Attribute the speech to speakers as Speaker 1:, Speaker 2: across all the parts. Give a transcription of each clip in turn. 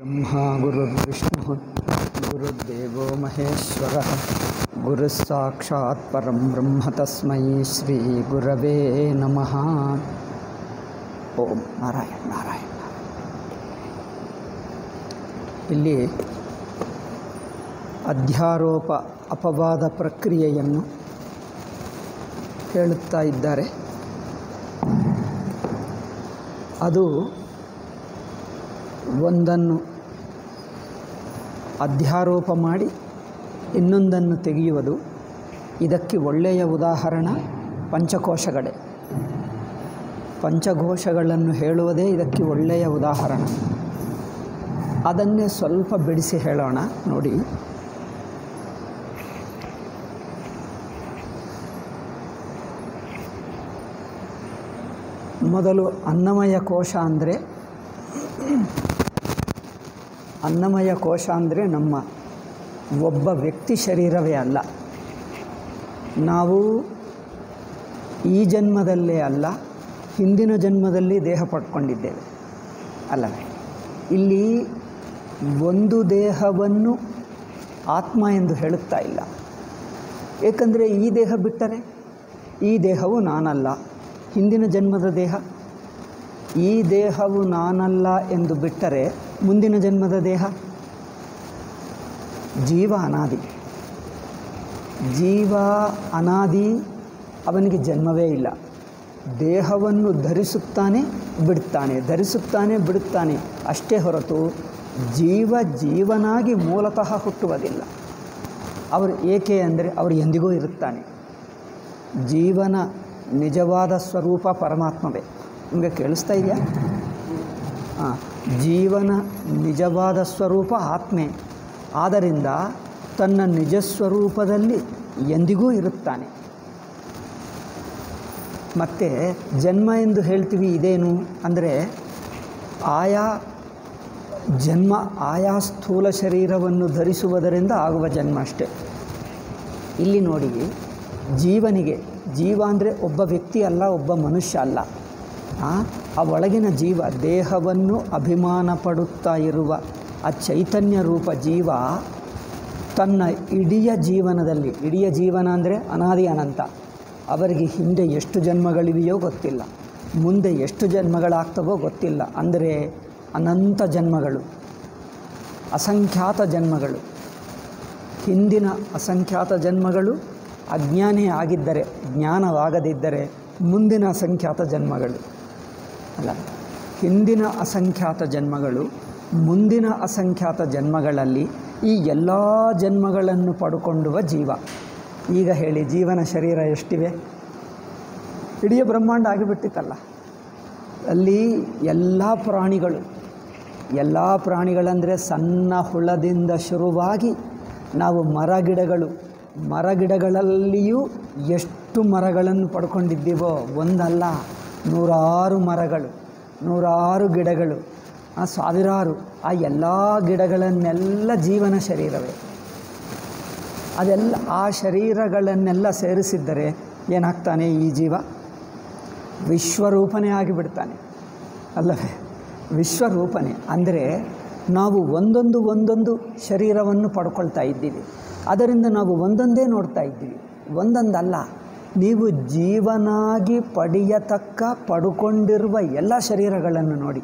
Speaker 1: ब्रह्मा गुरुर्विष्णुः गुरुर्देवो महेश्वरः गुरुस्साक्षात् परं ब्रह्म तस्मै श्रीगुरवे नमः ಓಂ ನಾರಾಯಣ ನಾರಾಯಣ ಇಲ್ಲಿ ಅಧ್ಯಾರೋಪ ಅಪವಾದ ಪ್ರಕ್ರಿಯೆಯನ್ನು ಹೇಳುತ್ತಾ ಇದ್ದಾರೆ ಅದು ಒಂದನ್ನು ಅಧ್ಯಾರೋಪ ಮಾಡಿ ಇನ್ನೊಂದನ್ನು ತೆಗೆಯುವುದು ಇದಕ್ಕೆ ಒಳ್ಳೆಯ ಉದಾಹರಣ ಪಂಚಕೋಶಗಳೇ ಪಂಚಘೋಷಗಳನ್ನು ಹೇಳುವುದೇ ಇದಕ್ಕೆ ಒಳ್ಳೆಯ ಉದಾಹರಣೆ ಅದನ್ನೇ ಸ್ವಲ್ಪ ಬಿಡಿಸಿ ಹೇಳೋಣ ನೋಡಿ ಮೊದಲು ಅನ್ನಮಯ ಕೋಶ ಅಂದರೆ ಅನ್ನಮಯ ಕೋಶ ಅಂದರೆ ನಮ್ಮ ಒಬ್ಬ ವ್ಯಕ್ತಿ ಶರೀರವೇ ಅಲ್ಲ ನಾವು ಈ ಜನ್ಮದಲ್ಲೇ ಅಲ್ಲ ಹಿಂದಿನ ಜನ್ಮದಲ್ಲಿ ದೇಹ ಪಡ್ಕೊಂಡಿದ್ದೇವೆ ಅಲ್ಲವೇ ಇಲ್ಲಿ ಒಂದು ದೇಹವನ್ನು ಆತ್ಮ ಎಂದು ಹೇಳುತ್ತಾ ಇಲ್ಲ ಏಕೆಂದರೆ ಈ ದೇಹ ಬಿಟ್ಟರೆ ಈ ದೇಹವು ನಾನಲ್ಲ ಹಿಂದಿನ ಜನ್ಮದ ದೇಹ ಈ ದೇಹವು ನಾನಲ್ಲ ಎಂದು ಬಿಟ್ಟರೆ ಮುಂದಿನ ಜನ್ಮದ ದೇಹ ಜೀವ ಅನಾದಿ ಜೀವ ಅನಾದಿ ಅವನಿಗೆ ಜನ್ಮವೇ ಇಲ್ಲ ದೇಹವನ್ನು ಧರಿಸುತ್ತಾನೆ ಬಿಡುತ್ತಾನೆ ಧರಿಸುತ್ತಾನೆ ಬಿಡುತ್ತಾನೆ ಅಷ್ಟೇ ಹೊರತು ಜೀವ ಜೀವನಾಗಿ ಮೂಲತಃ ಹುಟ್ಟುವುದಿಲ್ಲ ಅವರು ಏಕೆ ಅಂದರೆ ಅವರು ಎಂದಿಗೂ ಇರುತ್ತಾನೆ ಜೀವನ ನಿಜವಾದ ಸ್ವರೂಪ ಪರಮಾತ್ಮವೇ ನಿಮಗೆ ಕೇಳಿಸ್ತಾ ಇದೆಯಾ ಹಾಂ ಜೀವನ ನಿಜವಾದ ಸ್ವರೂಪ ಆತ್ಮೆ ಆದ್ದರಿಂದ ತನ್ನ ನಿಜ ಸ್ವರೂಪದಲ್ಲಿ ಎಂದಿಗೂ ಇರುತ್ತಾನೆ ಮತ್ತು ಜನ್ಮ ಎಂದು ಹೇಳ್ತೀವಿ ಇದೇನು ಅಂದರೆ ಆಯಾ ಜನ್ಮ ಆಯಾ ಸ್ಥೂಲ ಶರೀರವನ್ನು ಧರಿಸುವುದರಿಂದ ಆಗುವ ಜನ್ಮ ಅಷ್ಟೆ ಇಲ್ಲಿ ನೋಡಿ ಜೀವನಿಗೆ ಜೀವ ಅಂದರೆ ಒಬ್ಬ ವ್ಯಕ್ತಿ ಅಲ್ಲ ಒಬ್ಬ ಮನುಷ್ಯ ಅಲ್ಲ ಆ ಒಳಗಿನ ಜೀವ ದೇಹವನ್ನು ಅಭಿಮಾನ ಪಡುತ್ತಾ ಇರುವ ಆ ಚೈತನ್ಯ ರೂಪ ಜೀವ ತನ್ನ ಇಡೀ ಜೀವನದಲ್ಲಿ ಇಡೀ ಜೀವನ ಅಂದರೆ ಅನಾದಿ ಅನಂತ ಅವರಿಗೆ ಹಿಂದೆ ಎಷ್ಟು ಜನ್ಮಗಳಿವೆಯೋ ಗೊತ್ತಿಲ್ಲ ಮುಂದೆ ಎಷ್ಟು ಜನ್ಮಗಳಾಗ್ತವೋ ಗೊತ್ತಿಲ್ಲ ಅಂದರೆ ಅನಂತ ಜನ್ಮಗಳು ಅಸಂಖ್ಯಾತ ಜನ್ಮಗಳು ಹಿಂದಿನ ಅಸಂಖ್ಯಾತ ಜನ್ಮಗಳು ಅಜ್ಞಾನೇ ಆಗಿದ್ದರೆ ಜ್ಞಾನವಾಗದಿದ್ದರೆ ಮುಂದಿನ ಅಸಂಖ್ಯಾತ ಜನ್ಮಗಳು ಅಲ್ಲ ಹಿಂದಿನ ಅಸಂಖ್ಯಾತ ಜನ್ಮಗಳು ಮುಂದಿನ ಅಸಂಖ್ಯಾತ ಜನ್ಮಗಳಲ್ಲಿ ಈ ಎಲ್ಲ ಜನ್ಮಗಳನ್ನು ಪಡ್ಕೊಂಡುವ ಜೀವ ಈಗ ಹೇಳಿ ಜೀವನ ಶರೀರ ಎಷ್ಟಿವೆ ಇಡೀ ಬ್ರಹ್ಮಾಂಡ ಆಗಿಬಿಟ್ಟಿತ್ತಲ್ಲ ಅಲ್ಲಿ ಎಲ್ಲ ಪ್ರಾಣಿಗಳು ಎಲ್ಲ ಪ್ರಾಣಿಗಳಂದರೆ ಸಣ್ಣ ಹುಳದಿಂದ ಶುರುವಾಗಿ ನಾವು ಮರಗಿಡಗಳು ಮರಗಿಡಗಳಲ್ಲಿಯೂ ಎಷ್ಟು ಮರಗಳನ್ನು ಪಡ್ಕೊಂಡಿದ್ದೀವೋ ಒಂದಲ್ಲ ನೂರಾರು ಮರಗಳು ನೂರಾರು ಗಿಡಗಳು ಆ ಸಾವಿರಾರು ಆ ಎಲ್ಲ ಗಿಡಗಳನ್ನೆಲ್ಲ ಜೀವನ ಶರೀರವೇ ಅದೆಲ್ಲ ಆ ಶರೀರಗಳನ್ನೆಲ್ಲ ಸೇರಿಸಿದ್ದರೆ ಏನಾಗ್ತಾನೆ ಈ ಜೀವ ವಿಶ್ವರೂಪನೇ ಆಗಿಬಿಡ್ತಾನೆ ಅಲ್ಲವೇ ವಿಶ್ವರೂಪನೇ ಅಂದರೆ ನಾವು ಒಂದೊಂದು ಒಂದೊಂದು ಶರೀರವನ್ನು ಪಡ್ಕೊಳ್ತಾ ಇದ್ದೀವಿ ಅದರಿಂದ ನಾವು ಒಂದೊಂದೇ ನೋಡ್ತಾ ಇದ್ದೀವಿ ಒಂದೊಂದಲ್ಲ ನೀವು ಜೀವನಾಗಿ ಪಡೆಯತಕ್ಕ ಪಡ್ಕೊಂಡಿರುವ ಎಲ್ಲ ಶರೀರಗಳನ್ನು ನೋಡಿ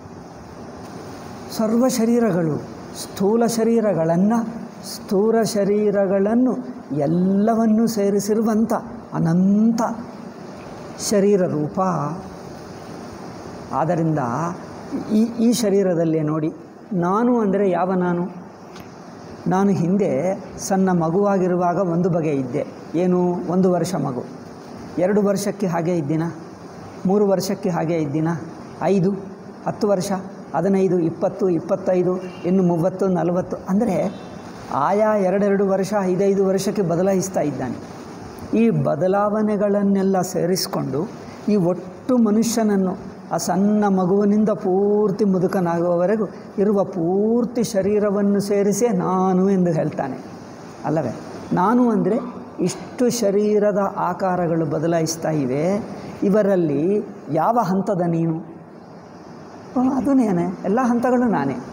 Speaker 1: ಸರ್ವ ಶರೀರಗಳು ಸ್ಥೂಲ ಶರೀರಗಳನ್ನು ಸ್ಥೂಲ ಶರೀರಗಳನ್ನು ಎಲ್ಲವನ್ನೂ ಸೇರಿಸಿರುವಂಥ ಅನಂತ ಶರೀರ ರೂಪ ಆದ್ದರಿಂದ ಈ ಈ ಶರೀರದಲ್ಲೇ ನೋಡಿ ನಾನು ಅಂದರೆ ಯಾವ ನಾನು ನಾನು ಹಿಂದೆ ಸಣ್ಣ ಮಗುವಾಗಿರುವಾಗ ಒಂದು ಬಗೆ ಇದ್ದೆ ಏನು ಒಂದು ವರ್ಷ ಮಗು ಎರಡು ವರ್ಷಕ್ಕೆ ಹಾಗೆ ಇದ್ದೀನ ಮೂರು ವರ್ಷಕ್ಕೆ ಹಾಗೆ ಇದ್ದೀನ ಐದು ಹತ್ತು ವರ್ಷ ಹದಿನೈದು ಇಪ್ಪತ್ತು ಇಪ್ಪತ್ತೈದು ಇನ್ನು ಮೂವತ್ತು ನಲವತ್ತು ಅಂದರೆ ಆಯಾ ಎರಡೆರಡು ವರ್ಷ ಐದೈದು ವರ್ಷಕ್ಕೆ ಬದಲಾಯಿಸ್ತಾ ಇದ್ದಾನೆ ಈ ಬದಲಾವಣೆಗಳನ್ನೆಲ್ಲ ಸೇರಿಸಿಕೊಂಡು ಈ ಒಟ್ಟು ಮನುಷ್ಯನನ್ನು ಆ ಸಣ್ಣ ಮಗುವಿನಿಂದ ಪೂರ್ತಿ ಮುದುಕನಾಗುವವರೆಗೂ ಇರುವ ಪೂರ್ತಿ ಶರೀರವನ್ನು ಸೇರಿಸೇ ನಾನು ಎಂದು ಹೇಳ್ತಾನೆ ಅಲ್ಲವೇ ನಾನು ಅಂದರೆ ಇಷ್ಟು ಶರೀರದ ಆಕಾರಗಳು ಬದಲಾಯಿಸ್ತಾ ಇವೆ ಇವರಲ್ಲಿ ಯಾವ ಹಂತದ ನೀನು ಓ, ಅದು ನಾನೇ ಎಲ್ಲ ಹಂತಗಳು ನಾನೇ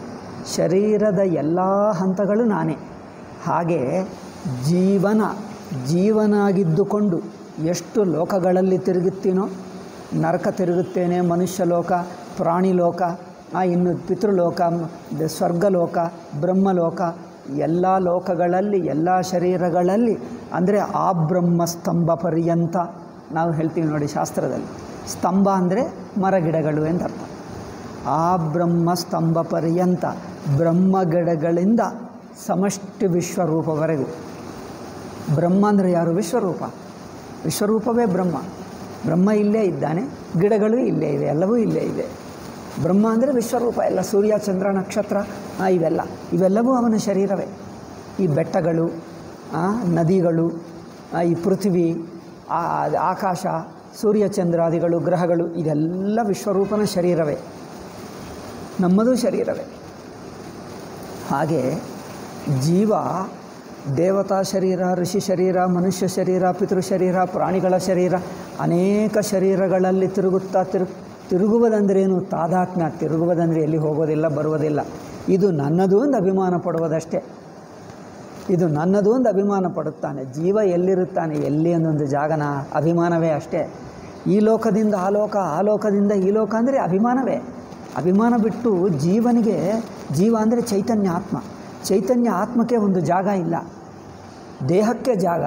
Speaker 1: ಶರೀರದ ಎಲ್ಲ ಹಂತಗಳು ನಾನೇ ಹಾಗೆ ಜೀವನ ಜೀವನಾಗಿದ್ದುಕೊಂಡು ಎಷ್ಟು ಲೋಕಗಳಲ್ಲಿ ತಿರುಗುತ್ತೀನೋ ನರಕ ತಿರುಗುತ್ತೇನೆ ಮನುಷ್ಯ ಲೋಕ ಪ್ರಾಣಿ ಲೋಕ ಆ, ಇನ್ನು ಪಿತೃಲೋಕ ಮ್, ದ- ಸ್ವರ್ಗಲೋಕ ಬ್ರಹ್ಮಲೋಕ ಎಲ್ಲ ಲೋಕಗಳಲ್ಲಿ ಎಲ್ಲ ಶರೀರಗಳಲ್ಲಿ ಅಂದರೆ ಆ ಬ್ರಹ್ಮ ಸ್ತಂಭ ಪರ್ಯಂತ ನಾವು ಹೇಳ್ತೀವಿ ನೋಡಿ ಶಾಸ್ತ್ರದಲ್ಲಿ ಸ್ತಂಭ ಅಂದರೆ ಮರಗಿಡಗಳು ಎಂದರ್ಥ ಆ ಬ್ರಹ್ಮ ಸ್ತಂಭ ಪರ್ಯಂತ ಬ್ರಹ್ಮಗಿಡಗಳಿಂದ ಸಮಷ್ಟಿ ವಿಶ್ವರೂಪವರೆಗೂ ಬ್ರಹ್ಮ ಅಂದರೆ ಯಾರು ವಿಶ್ವರೂಪ ವಿಶ್ವರೂಪವೇ ಬ್ರಹ್ಮ ಬ್ರಹ್ಮ ಇಲ್ಲೇ ಇದ್ದಾನೆ ಗಿಡಗಳು ಇಲ್ಲೇ ಇವೆ ಎಲ್ಲವೂ ಇಲ್ಲೇ ಇವೆ ಬ್ರಹ್ಮ ಅಂದರೆ ವಿಶ್ವರೂಪ ಎಲ್ಲ ಸೂರ್ಯ ಚಂದ್ರ ನಕ್ಷತ್ರ ಆ, ಇವೆಲ್ಲ ಇವೆಲ್ಲವೂ ಅವನ ಶರೀರವೇ ಈ ಬೆಟ್ಟಗಳು ಆ, ನದಿಗಳು ಆ, ಈ ಪೃಥ್ವಿ ಆ, ಆಕಾಶ ಸೂರ್ಯ ಚಂದ್ರಾದಿಗಳು ಗ್ರಹಗಳು ಇದೆಲ್ಲ ವಿಶ್ವರೂಪನ ಶರೀರವೇ ನಮ್ಮದು ಶರೀರವೇ ಹಾಗೆ ಜೀವ ದೇವತಾ ಶರೀರ ಋಷಿ ಶರೀರ ಮನುಷ್ಯ ಶರೀರ ಪಿತೃ ಶರೀರ ಪ್ರಾಣಿಗಳ ಶರೀರ ಅನೇಕ ಶರೀರಗಳಲ್ಲಿ ತಿರುಗುತ್ತಾ ತಿರು ತಿರುಗುವುದಂದ್ರೇನು ತಾದಾತ್ಮ್ಯ ತಿರುಗುವುದಂದರೆ ಎಲ್ಲಿ ಹೋಗೋದಿಲ್ಲ ಬರುವುದಿಲ್ಲ ಇದು ನನ್ನದು ಒಂದು ಅಭಿಮಾನ ಪಡುವುದಷ್ಟೇ ಇದು ನನ್ನದು ಒಂದು ಅಭಿಮಾನ ಪಡುತ್ತಾನೆ ಜೀವ ಎಲ್ಲಿರುತ್ತಾನೆ ಎಲ್ಲಿ ಅನ್ನೊಂದು ಜಾಗನ ಅಭಿಮಾನವೇ ಅಷ್ಟೇ ಈ ಲೋಕದಿಂದ ಆ ಲೋಕ ಆ ಲೋಕದಿಂದ ಈ ಲೋಕ ಅಂದರೆ ಅಭಿಮಾನವೇ ಅಭಿಮಾನ ಬಿಟ್ಟು ಜೀವನಿಗೆ ಜೀವ ಅಂದರೆ ಚೈತನ್ಯ ಆತ್ಮ ಚೈತನ್ಯ ಆತ್ಮಕ್ಕೆ ಒಂದು ಜಾಗ ಇಲ್ಲ ದೇಹಕ್ಕೆ ಜಾಗ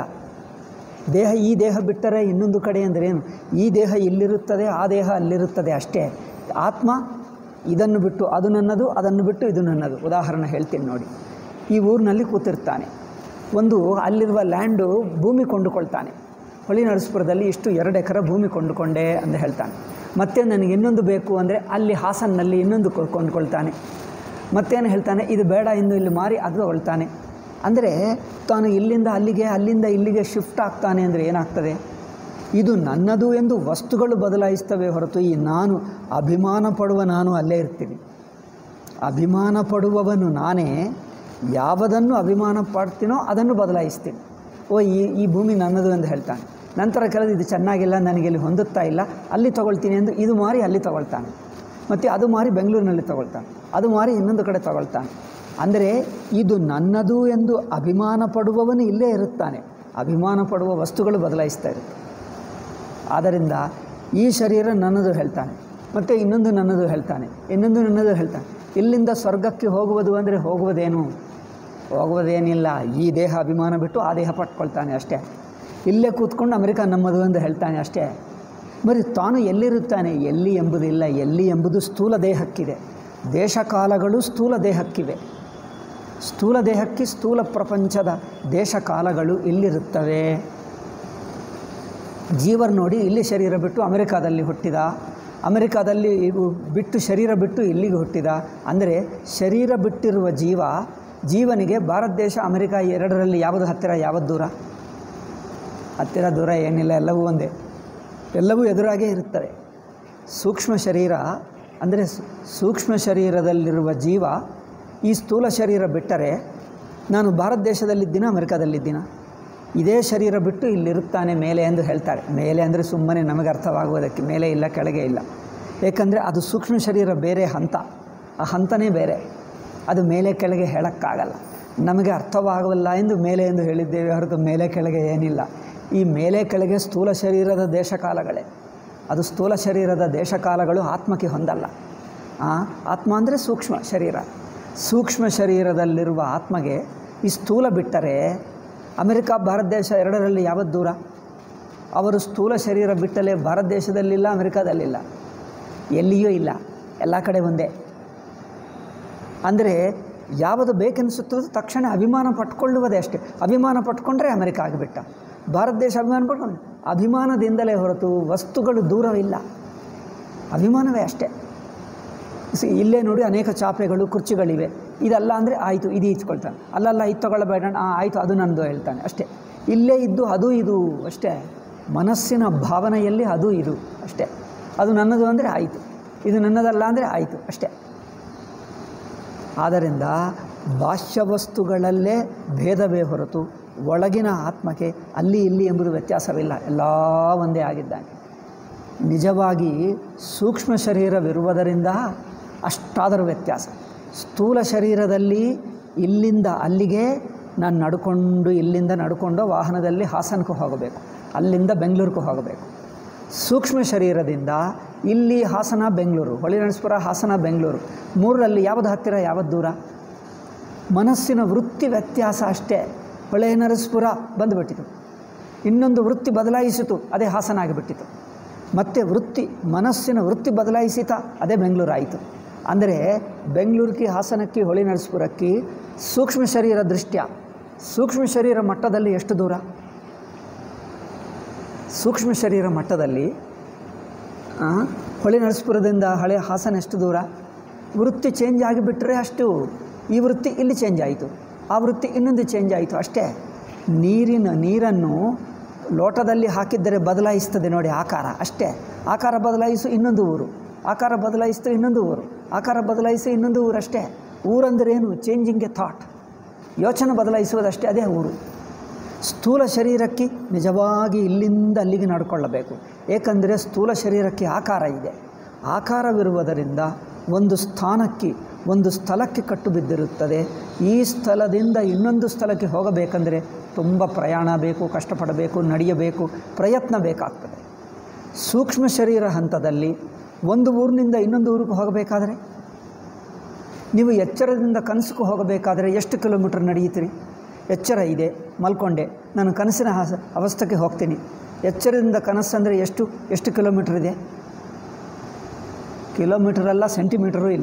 Speaker 1: ದೇಹ ಈ ದೇಹ ಬಿಟ್ಟರೆ ಇನ್ನೊಂದು ಕಡೆ ಅಂದ್ರೇನು ಈ ದೇಹ ಇಲ್ಲಿರುತ್ತದೆ ಆ ದೇಹ ಅಲ್ಲಿರುತ್ತದೆ ಅಷ್ಟೇ ಆತ್ಮ ಇದನ್ನು ಬಿಟ್ಟು ಅದು ನನ್ನದು ಅದನ್ನು ಬಿಟ್ಟು ಇದು ನನ್ನದು ಉದಾಹರಣೆ ಹೇಳ್ತೀನಿ ನೋಡಿ ಈ ಊರಿನಲ್ಲಿ ಕೂತಿರ್ತಾನೆ ಒಂದು ಅಲ್ಲಿರುವ ಲ್ಯಾಂಡು ಭೂಮಿ ಕೊಂಡುಕೊಳ್ತಾನೆ ಹೊಳಿ ನರಸೀಪುರದಲ್ಲಿ ಇಷ್ಟು ಎರಡು ಎಕರೆ ಭೂಮಿ ಕೊಂಡುಕೊಂಡೆ ಅಂತ ಹೇಳ್ತಾನೆ ಮತ್ತೆ ನನಗೆ ಇನ್ನೊಂದು ಬೇಕು ಅಂದರೆ ಅಲ್ಲಿ ಹಾಸನ್ನಲ್ಲಿ ಇನ್ನೊಂದು ಕೊ- ಕೊಂಡ್ಕೊಳ್ತಾನೆ ಮತ್ತೇನು ಹೇಳ್ತಾನೆ ಇದು ಬೇಡ ಇನ್ನು ಇಲ್ಲಿ ಮಾರಿ ಅದು ತಗೊಳ್ತಾನೆ ಅಂದರೆ ತಾನು ಇಲ್ಲಿಂದ ಅಲ್ಲಿಗೆ ಅಲ್ಲಿಂದ ಇಲ್ಲಿಗೆ ಶಿಫ್ಟ್ ಆಗ್ತಾನೆ ಅಂದರೆ ಏನಾಗ್ತದೆ ಇದು ನನ್ನದು ಎಂದು ವಸ್ತುಗಳು ಬದಲಾಯಿಸ್ತವೆ ಹೊರತು ಈ ನಾನು ಅಭಿಮಾನ ಪಡುವ ನಾನು ಅಲ್ಲೇ ಇರ್ತೀನಿ ಅಭಿಮಾನ ಪಡುವವನು ನಾನೇ ಯಾವುದನ್ನು ಅಭಿಮಾನ ಪಡ್ತೀನೋ ಅದನ್ನು ಬದಲಾಯಿಸ್ತೀನಿ ಓ ಈ ಈ ಭೂಮಿ ನನ್ನದು ಎಂದು ಹೇಳ್ತಾನೆ ನಂತರ ಕೆಲವು ಇದು ಚೆನ್ನಾಗಿಲ್ಲ ನನಗೆ ಇಲ್ಲಿ ಹೊಂದುತ್ತಾ ಇಲ್ಲ ಅಲ್ಲಿ ತಗೊಳ್ತೀನಿ ಎಂದು ಇದು ಮಾರಿ ಅಲ್ಲಿ ತಗೊಳ್ತಾನೆ ಮತ್ತು ಅದು ಮಾರಿ ಬೆಂಗಳೂರಿನಲ್ಲಿ ತಗೊಳ್ತಾನೆ ಅದು ಮಾರಿ ಇನ್ನೊಂದು ಕಡೆ ತಗೊಳ್ತಾನೆ ಅಂದರೆ ಇದು ನನ್ನದು ಎಂದು ಅಭಿಮಾನ ಪಡುವವನು ಇಲ್ಲೇ ಇರುತ್ತಾನೆ ಅಭಿಮಾನ ಪಡುವ ವಸ್ತುಗಳು ಬದಲಾಯಿಸ್ತಾ ಇರುತ್ತೆ ಆದ್ದರಿಂದ ಈ ಶರೀರ ನನ್ನದು ಹೇಳ್ತಾನೆ ಮತ್ತು ಇನ್ನೊಂದು ನನ್ನದು ಹೇಳ್ತಾನೆ ಇನ್ನೊಂದು ನನ್ನದು ಹೇಳ್ತಾನೆ ಇಲ್ಲಿಂದ ಸ್ವರ್ಗಕ್ಕೆ ಹೋಗುವುದು ಅಂದರೆ ಹೋಗುವುದೇನು ಹೋಗುವುದೇನಿಲ್ಲ ಈ ದೇಹ ಅಭಿಮಾನ ಬಿಟ್ಟು ಆ ದೇಹ ಪಟ್ಕೊಳ್ತಾನೆ ಅಷ್ಟೇ ಇಲ್ಲೇ ಕೂತ್ಕೊಂಡು ಅಮೆರಿಕ ನಮ್ಮದು ಎಂದು ಹೇಳ್ತಾನೆ ಅಷ್ಟೇ ಬರೀ ತಾನು ಎಲ್ಲಿರುತ್ತಾನೆ ಎಲ್ಲಿ ಎಂಬುದಿಲ್ಲ ಎಲ್ಲಿ ಎಂಬುದು ಸ್ಥೂಲ ದೇಹಕ್ಕಿದೆ ದೇಶಕಾಲಗಳು ಸ್ಥೂಲ ದೇಹಕ್ಕಿವೆ ಸ್ಥೂಲ ದೇಹಕ್ಕೆ ಸ್ಥೂಲ ಪ್ರಪಂಚದ ದೇಶಕಾಲಗಳು ಇಲ್ಲಿರುತ್ತವೆ ಜೀವರ್ ನೋಡಿ ಇಲ್ಲಿ ಶರೀರ ಬಿಟ್ಟು ಅಮೆರಿಕಾದಲ್ಲಿ ಹುಟ್ಟಿದ ಅಮೆರಿಕಾದಲ್ಲಿ ಇವು ಬಿಟ್ಟು ಶರೀರ ಬಿಟ್ಟು ಇಲ್ಲಿಗೆ ಹುಟ್ಟಿದ ಅಂದರೆ ಶರೀರ ಬಿಟ್ಟಿರುವ ಜೀವ ಜೀವನಿಗೆ ಭಾರತ ದೇಶ ಅಮೆರಿಕ ಎರಡರಲ್ಲಿ ಯಾವುದು ಹತ್ತಿರ ಯಾವುದು ದೂರ ಹತ್ತಿರ ದೂರ ಏನಿಲ್ಲ ಎಲ್ಲವೂ ಒಂದೇ ಎಲ್ಲವೂ ಎದುರಾಗೇ ಇರುತ್ತವೆ ಸೂಕ್ಷ್ಮ ಶರೀರ ಅಂದರೆ ಸು- ಸೂಕ್ಷ್ಮ ಶರೀರದಲ್ಲಿರುವ ಜೀವ ಈ ಸ್ಥೂಲ ಶರೀರ ಬಿಟ್ಟರೆ ನಾನು ಭಾರತ ದೇಶದಲ್ಲಿದ್ದೀನ ಅಮೆರಿಕಾದಲ್ಲಿದ್ದೀನ ಇದೇ ಶರೀರ ಬಿಟ್ಟು ಇಲ್ಲಿರುತ್ತಾನೆ ಮೇಲೆ ಎಂದು ಹೇಳ್ತಾರೆ ಮೇಲೆ ಅಂದರೆ ಸುಮ್ಮನೆ ನಮಗೆ ಅರ್ಥವಾಗುವುದಕ್ಕೆ ಮೇಲೆ ಇಲ್ಲ ಕೆಳಗೆ ಇಲ್ಲ ಏಕೆಂದರೆ ಅದು ಸೂಕ್ಷ್ಮ ಶರೀರ ಬೇರೆ ಹಂತ ಆ ಹಂತನೇ ಬೇರೆ ಅದು ಮೇಲೆ ಕೆಳಗೆ ಹೇಳೋಕ್ಕಾಗಲ್ಲ ನಮಗೆ ಅರ್ಥವಾಗಲ್ಲ ಎಂದು ಮೇಲೆ ಎಂದು ಹೇಳಿದ್ದೇವೆ ಹೊರತು ಮೇಲೆ ಕೆಳಗೆ ಏನಿಲ್ಲ ಈ ಮೇಲೆ ಕೆಳಗೆ ಸ್ಥೂಲ ಶರೀರದ ದೇಶಕಾಲಗಳೇ ಅದು ಸ್ಥೂಲ ಶರೀರದ ದೇಶಕಾಲಗಳು ಆತ್ಮಕ್ಕೆ ಹೊಂದಲ್ಲ ಆ, ಆತ್ಮ ಅಂದರೆ ಸೂಕ್ಷ್ಮ ಶರೀರ ಸೂಕ್ಷ್ಮ ಶರೀರದಲ್ಲಿರುವ ಆತ್ಮಗೆ ಈ ಸ್ಥೂಲ ಬಿಟ್ಟರೆ ಅಮೆರಿಕ ಭಾರತ ದೇಶ ಎರಡರಲ್ಲಿ ಯಾವತ್ತು ದೂರ ಅವರು ಸ್ಥೂಲ ಶರೀರ ಬಿಟ್ಟಲೇ ಭಾರತ ದೇಶದಲ್ಲಿಲ್ಲ ಅಮೆರಿಕಾದಲ್ಲಿಲ್ಲ ಎಲ್ಲಿಯೂ ಇಲ್ಲ ಎಲ್ಲ ಕಡೆ ಒಂದೇ ಅಂದರೆ ಯಾವುದು ಬೇಕೆನಿಸುತ್ತದೋ ತಕ್ಷಣ ಅಭಿಮಾನ ಪಟ್ಕೊಳ್ಳುವುದೇ ಅಷ್ಟೇ ಅಭಿಮಾನ ಪಟ್ಕೊಂಡ್ರೆ ಅಮೆರಿಕ ಆಗಿಬಿಟ್ಟ ಭಾರತ ದೇಶ ಅಭಿಮಾನ ಪಟ್ಕೊಂಡು ಅಭಿಮಾನದಿಂದಲೇ ಹೊರತು ವಸ್ತುಗಳು ದೂರವಿಲ್ಲ ಅಭಿಮಾನವೇ ಅಷ್ಟೇ ಸಿ ಇಲ್ಲೇ ನೋಡಿ ಅನೇಕ ಚಾಪೆಗಳು ಕುರ್ಚಿಗಳಿವೆ ಇದಲ್ಲ ಅಂದರೆ ಆಯಿತು ಇದು ಇಚ್ಕೊಳ್ತಾನೆ ಅಲ್ಲಲ್ಲ ಇದು ತಗೊಳ್ಳಬೇಡ ಆ ಆಯಿತು ಅದು ನಂದು ಹೇಳ್ತಾನೆ ಅಷ್ಟೇ ಇಲ್ಲೇ ಇದ್ದು ಅದು ಇದು ಅಷ್ಟೇ ಮನಸ್ಸಿನ ಭಾವನೆಯಲ್ಲಿ ಅದು ಇದು ಅಷ್ಟೇ ಅದು ನನ್ನದು ಅಂದರೆ ಆಯಿತು ಇದು ನನ್ನದಲ್ಲ ಅಂದರೆ ಆಯಿತು ಅಷ್ಟೇ ಆದ್ದರಿಂದ ಬಾಹ್ಯ ವಸ್ತುಗಳಲ್ಲೇ ಭೇದವೇ ಹೊರತು ಒಳಗಿನ ಆತ್ಮಕ್ಕೆ ಅಲ್ಲಿ ಇಲ್ಲಿ ಎಂಬುದು ವ್ಯತ್ಯಾಸವಿಲ್ಲ ಎಲ್ಲ ಒಂದೇ ಆಗಿದ್ದಾನೆ ನಿಜವಾಗಿ ಸೂಕ್ಷ್ಮ ಶರೀರವಿರುವುದರಿಂದ ಅಷ್ಟಾದರೂ ವ್ಯತ್ಯಾಸ ಸ್ಥೂಲ ಶರೀರದಲ್ಲಿ ಇಲ್ಲಿಂದ ಅಲ್ಲಿಗೆ ನಾನು ನಡ್ಕೊಂಡು ಇಲ್ಲಿಂದ ನಡ್ಕೊಂಡು ವಾಹನದಲ್ಲಿ ಹಾಸನಕ್ಕೆ ಹೋಗಬೇಕು ಅಲ್ಲಿಂದ ಬೆಂಗಳೂರಿಗೆ ಹೋಗಬೇಕು ಸೂಕ್ಷ್ಮ ಶರೀರದಿಂದ ಇಲ್ಲಿ ಹಾಸನ ಬೆಂಗಳೂರು ಹೊಳೆನರಸೀಪುರ ಹಾಸನ ಬೆಂಗಳೂರು ಮೂರರಲ್ಲಿ ಯಾವುದು ಹತ್ತಿರ ಯಾವುದು ದೂರ ಮನಸ್ಸಿನ ವೃತ್ತಿ ವ್ಯತ್ಯಾಸ ಅಷ್ಟೇ ಹೊಳೆನರಸೀಪುರ ಬಂದುಬಿಟ್ಟಿತು ಇನ್ನೊಂದು ವೃತ್ತಿ ಬದಲಾಯಿಸಿತು ಅದೇ ಹಾಸನ ಆಗಿಬಿಟ್ಟಿತು ಮತ್ತು ವೃತ್ತಿ ಮನಸ್ಸಿನ ವೃತ್ತಿ ಬದಲಾಯಿಸಿತ ಅದೇ ಬೆಂಗಳೂರು ಆಯಿತು ಅಂದರೆ ಬೆಂಗಳೂರಿಗೆ ಹಾಸನಕ್ಕೆ ಹೊಳೆನರಸೀಪುರಕ್ಕೆ ಸೂಕ್ಷ್ಮ ಶರೀರ ದೃಷ್ಟ್ಯ ಸೂಕ್ಷ್ಮ ಶರೀರ ಮಟ್ಟದಲ್ಲಿ ಎಷ್ಟು ದೂರ ಸೂಕ್ಷ್ಮ ಶರೀರ ಮಟ್ಟದಲ್ಲಿ ಆ, ಹೊಳೆ ನರಸೀಪುರದಿಂದ ಹಳೆ ಹಾಸನ ಎಷ್ಟು ದೂರ ವೃತ್ತಿ ಚೇಂಜ್ ಆಗಿಬಿಟ್ರೆ ಅಷ್ಟು ಈ ವೃತ್ತಿ ಇಲ್ಲಿ ಚೇಂಜ್ ಆಯಿತು ಆ ವೃತ್ತಿ ಇನ್ನೊಂದು ಚೇಂಜ್ ಆಯಿತು ಅಷ್ಟೇ ನೀರಿನ ನೀರನ್ನು ಲೋಟದಲ್ಲಿ ಹಾಕಿದ್ದರೆ ಬದಲಾಯಿಸ್ತದೆ ನೋಡಿ ಆಕಾರ ಅಷ್ಟೇ ಆಕಾರ ಬದಲಾಯಿಸು ಇನ್ನೊಂದು ಊರು ಆಕಾರ ಬದಲಾಯಿಸ್ತು ಇನ್ನೊಂದು ಊರು ಆಕಾರ ಬದಲಾಯಿಸು ಇನ್ನೊಂದು ಊರು ಅಷ್ಟೇ ಊರಂದ್ರೆ ಏನು ಚೇಂಜಿಂಗ್ ಎ ಥಾಟ್ ಯೋಚನೆ ಬದಲಾಯಿಸುವುದಷ್ಟೇ ಅದೇ ಊರು ಸ್ಥೂಲ ಶರೀರಕ್ಕೆ ನಿಜವಾಗಿ ಇಲ್ಲಿಂದ ಅಲ್ಲಿಗೆ ನಡ್ಕೊಳ್ಳಬೇಕು ಏಕೆಂದರೆ ಸ್ಥೂಲ ಶರೀರಕ್ಕೆ ಆಕಾರ ಇದೆ ಆಕಾರವಿರುವುದರಿಂದ ಒಂದು ಸ್ಥಾನಕ್ಕೆ ಒಂದು ಸ್ಥಳಕ್ಕೆ ಕಟ್ಟು ಬಿದ್ದಿರುತ್ತದೆ ಈ ಸ್ಥಳದಿಂದ ಇನ್ನೊಂದು ಸ್ಥಳಕ್ಕೆ ಹೋಗಬೇಕಂದರೆ ತುಂಬ ಪ್ರಯಾಣ ಬೇಕು ಕಷ್ಟಪಡಬೇಕು ನಡೆಯಬೇಕು ಪ್ರಯತ್ನ ಬೇಕಾಗ್ತದೆ ಸೂಕ್ಷ್ಮ ಶರೀರ ಹಂತದಲ್ಲಿ ಒಂದು ಊರಿನಿಂದ ಇನ್ನೊಂದು ಊರಿಗೆ ಹೋಗಬೇಕಾದರೆ ನೀವು ಎಚ್ಚರದಿಂದ ಕನಸಿಗೆ ಹೋಗಬೇಕಾದರೆ ಎಷ್ಟು ಕಿಲೋಮೀಟ್ರ್ ನಡೆಯುತ್ತೀರಿ ಎಚ್ಚರ ಇದೆ ಮಲ್ಕೊಂಡೆ ನಾನು ಕನಸಿನ ಹಾಸ ಅವಸ್ಥೆಗೆ ಹೋಗ್ತೀನಿ ಎಚ್ಚರದಿಂದ ಕನಸು ಅಂದರೆ ಎಷ್ಟು ಎಷ್ಟು ಕಿಲೋಮೀಟ್ರ್ ಇದೆ ಕಿಲೋಮೀಟರ್ ಅಲ್ಲ ಸೆಂಟಿಮೀಟರು ಇಲ್ಲ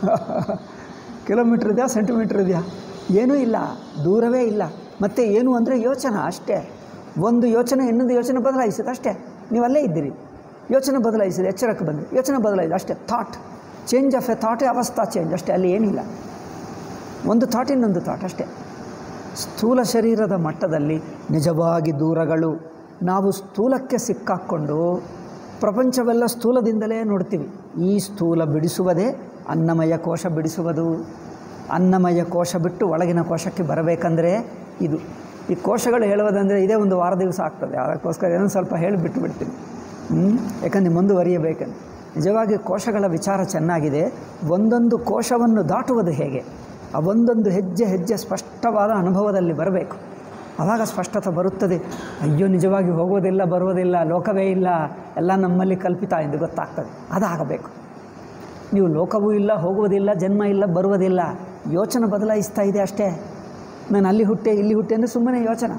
Speaker 1: ಕಿಲೋಮೀಟ್ರ್ ಇದೆಯಾ ಸೆಂಟಿಮೀಟ್ರ್ ಇದೆಯಾ ಏನೂ ಇಲ್ಲ ದೂರವೇ ಇಲ್ಲ ಮತ್ತು ಏನು ಅಂದರೆ ಯೋಚನೆ ಅಷ್ಟೇ ಒಂದು ಯೋಚನೆ ಇನ್ನೊಂದು ಯೋಚನೆ ಬದಲಾಯಿಸಿದೆ ಅಷ್ಟೇ ನೀವು ಅಲ್ಲೇ ಇದ್ದೀರಿ ಯೋಚನೆ ಬದಲಾಯಿಸಿದೆ ಎಚ್ಚರಕ್ಕೆ ಬಂದು ಯೋಚನೆ ಬದಲಾಯಿಸಿದೆ ಅಷ್ಟೇ ಥಾಟ್ ಚೇಂಜ್ ಆಫ್ ಎ ಥಾಟೇ ಅವಸ್ಥಾ ಚೇಂಜ್ ಅಷ್ಟೇ ಅಲ್ಲಿ ಏನಿಲ್ಲ ಒಂದು ಥಾಟ್ ಇನ್ನೊಂದು ಥಾಟ್ ಅಷ್ಟೇ ಸ್ಥೂಲ ಶರೀರದ ಮಟ್ಟದಲ್ಲಿ ನಿಜವಾಗಿ ದೂರಗಳು ನಾವು ಸ್ಥೂಲಕ್ಕೆ ಸಿಕ್ಕಾಕ್ಕೊಂಡು ಪ್ರಪಂಚವೆಲ್ಲ ಸ್ಥೂಲದಿಂದಲೇ ನೋಡ್ತೀವಿ ಈ ಸ್ಥೂಲ ಬಿಡಿಸುವುದೇ ಅನ್ನಮಯ ಕೋಶ ಬಿಡಿಸುವುದು ಅನ್ನಮಯ ಕೋಶ ಬಿಟ್ಟು ಒಳಗಿನ ಕೋಶಕ್ಕೆ ಬರಬೇಕಂದ್ರೆ ಇದು ಈ ಕೋಶಗಳು ಹೇಳುವುದಂದರೆ ಇದೇ ಒಂದು ವಾರ ದಿವಸ ಆಗ್ತದೆ ಅದಕ್ಕೋಸ್ಕರ ಏನೋ ಸ್ವಲ್ಪ ಹೇಳಿ ಬಿಟ್ಟು ಬಿಡ್ತೀನಿ ಹ್ಮ್? ಯಾಕಂದರೆ ಮುಂದುವರಿಯಬೇಕಂದ್ರೆ ನಿಜವಾಗಿ ಕೋಶಗಳ ವಿಚಾರ ಚೆನ್ನಾಗಿದೆ ಒಂದೊಂದು ಕೋಶವನ್ನು ದಾಟುವುದು ಹೇಗೆ ಆ ಒಂದೊಂದು ಹೆಜ್ಜೆ ಹೆಜ್ಜೆ ಸ್ಪಷ್ಟವಾದ ಅನುಭವದಲ್ಲಿ ಬರಬೇಕು ಆವಾಗ ಸ್ಪಷ್ಟತೆ ಬರುತ್ತದೆ ಅಯ್ಯೋ ನಿಜವಾಗಿ ಹೋಗೋದಿಲ್ಲ ಬರುವುದಿಲ್ಲ ಲೋಕವೇ ಇಲ್ಲ ಎಲ್ಲ ನಮ್ಮಲ್ಲಿ ಕಲ್ಪಿತ ಎಂದು ಗೊತ್ತಾಗ್ತದೆ ಅದಾಗಬೇಕು ನೀವು ಲೋಕವೂ ಇಲ್ಲ ಹೋಗುವುದಿಲ್ಲ ಜನ್ಮ ಇಲ್ಲ ಬರುವುದಿಲ್ಲ ಯೋಚನೆ ಬದಲಾಯಿಸ್ತಾ ಇದೆ ಅಷ್ಟೇ ನಾನು ಅಲ್ಲಿ ಹುಟ್ಟೆ ಇಲ್ಲಿ ಹುಟ್ಟೆ ಅಂದರೆ ಸುಮ್ಮನೆ ಯೋಚನೆ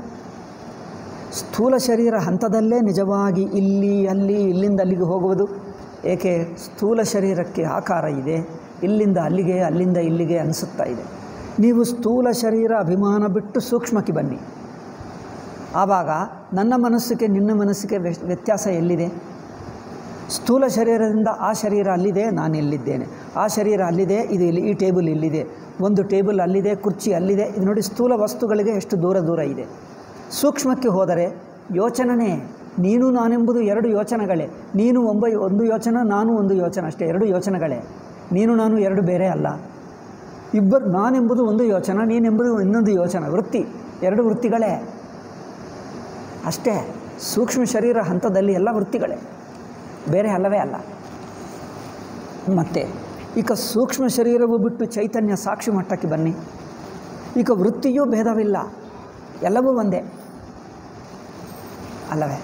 Speaker 1: ಸ್ಥೂಲ ಶರೀರ ಹಂತದಲ್ಲೇ ನಿಜವಾಗಿ ಇಲ್ಲಿ ಅಲ್ಲಿ ಇಲ್ಲಿಂದ ಅಲ್ಲಿಗೆ ಹೋಗುವುದು ಏಕೆ ಸ್ಥೂಲ ಶರೀರಕ್ಕೆ ಆಕಾರ ಇದೆ ಇಲ್ಲಿಂದ ಅಲ್ಲಿಗೆ ಅಲ್ಲಿಂದ ಇಲ್ಲಿಗೆ ಅನಿಸುತ್ತಾ ಇದೆ ನೀವು ಸ್ಥೂಲ ಶರೀರ ಅಭಿಮಾನ ಬಿಟ್ಟು ಸೂಕ್ಷ್ಮಕ್ಕೆ ಬನ್ನಿ ಆವಾಗ ನನ್ನ ಮನಸ್ಸಿಗೆ ನಿನ್ನ ಮನಸ್ಸಿಗೆ ವ್ಯ- ವ್ಯತ್ಯಾಸ ಎಲ್ಲಿದೆ ಸ್ಥೂಲ ಶರೀರದಿಂದ ಆ ಶರೀರ ಅಲ್ಲಿದೆ ನಾನು ಇಲ್ಲಿದ್ದೇನೆ ಆ ಶರೀರ ಅಲ್ಲಿದೆ ಇದು ಇಲ್ಲಿ ಈ ಟೇಬಲ್ ಇಲ್ಲಿದೆ ಒಂದು ಟೇಬಲ್ ಅಲ್ಲಿದೆ ಕುರ್ಚಿ ಅಲ್ಲಿದೆ ಇದು ನೋಡಿ ಸ್ಥೂಲ ವಸ್ತುಗಳಿಗೆ ಎಷ್ಟು ದೂರ ದೂರ ಇದೆ ಸೂಕ್ಷ್ಮಕ್ಕೆ ಹೋದರೆ ಯೋಚನೆ ನೀನು ನಾನೆಂಬುದು ಎರಡು ಯೋಚನೆಗಳೇ ನೀನು ಒಂಬ ಒಂದು ಯೋಚನೆ ನಾನು ಒಂದು ಯೋಚನೆ ಅಷ್ಟೇ ಎರಡು ಯೋಚನೆಗಳೇ ನೀನು ನಾನು ಎರಡು ಬೇರೆ ಅಲ್ಲ ಇಬ್ಬರು ನಾನೆಂಬುದು ಒಂದು ಯೋಚನೆ ನೀನೆಂಬುದು ಇನ್ನೊಂದು ಯೋಚನೆ ವೃತ್ತಿ ಎರಡು ವೃತ್ತಿಗಳೇ ಅಷ್ಟೇ ಸೂಕ್ಷ್ಮ ಶರೀರ ಹಂತದಲ್ಲಿ ಎಲ್ಲ ವೃತ್ತಿಗಳೇ ಬೇರೆ ಅಲ್ಲವೇ ಅಲ್ಲ ಮತ್ತು ಈಗ ಸೂಕ್ಷ್ಮ ಶರೀರವು ಬಿಟ್ಟು ಚೈತನ್ಯ ಸಾಕ್ಷಿ ಮಟ್ಟಕ್ಕೆ ಬನ್ನಿ ಈಗ ವೃತ್ತಿಯೂ ಭೇದವಿಲ್ಲ ಎಲ್ಲವೂ ಒಂದೇ ಅಲ್ಲವೇ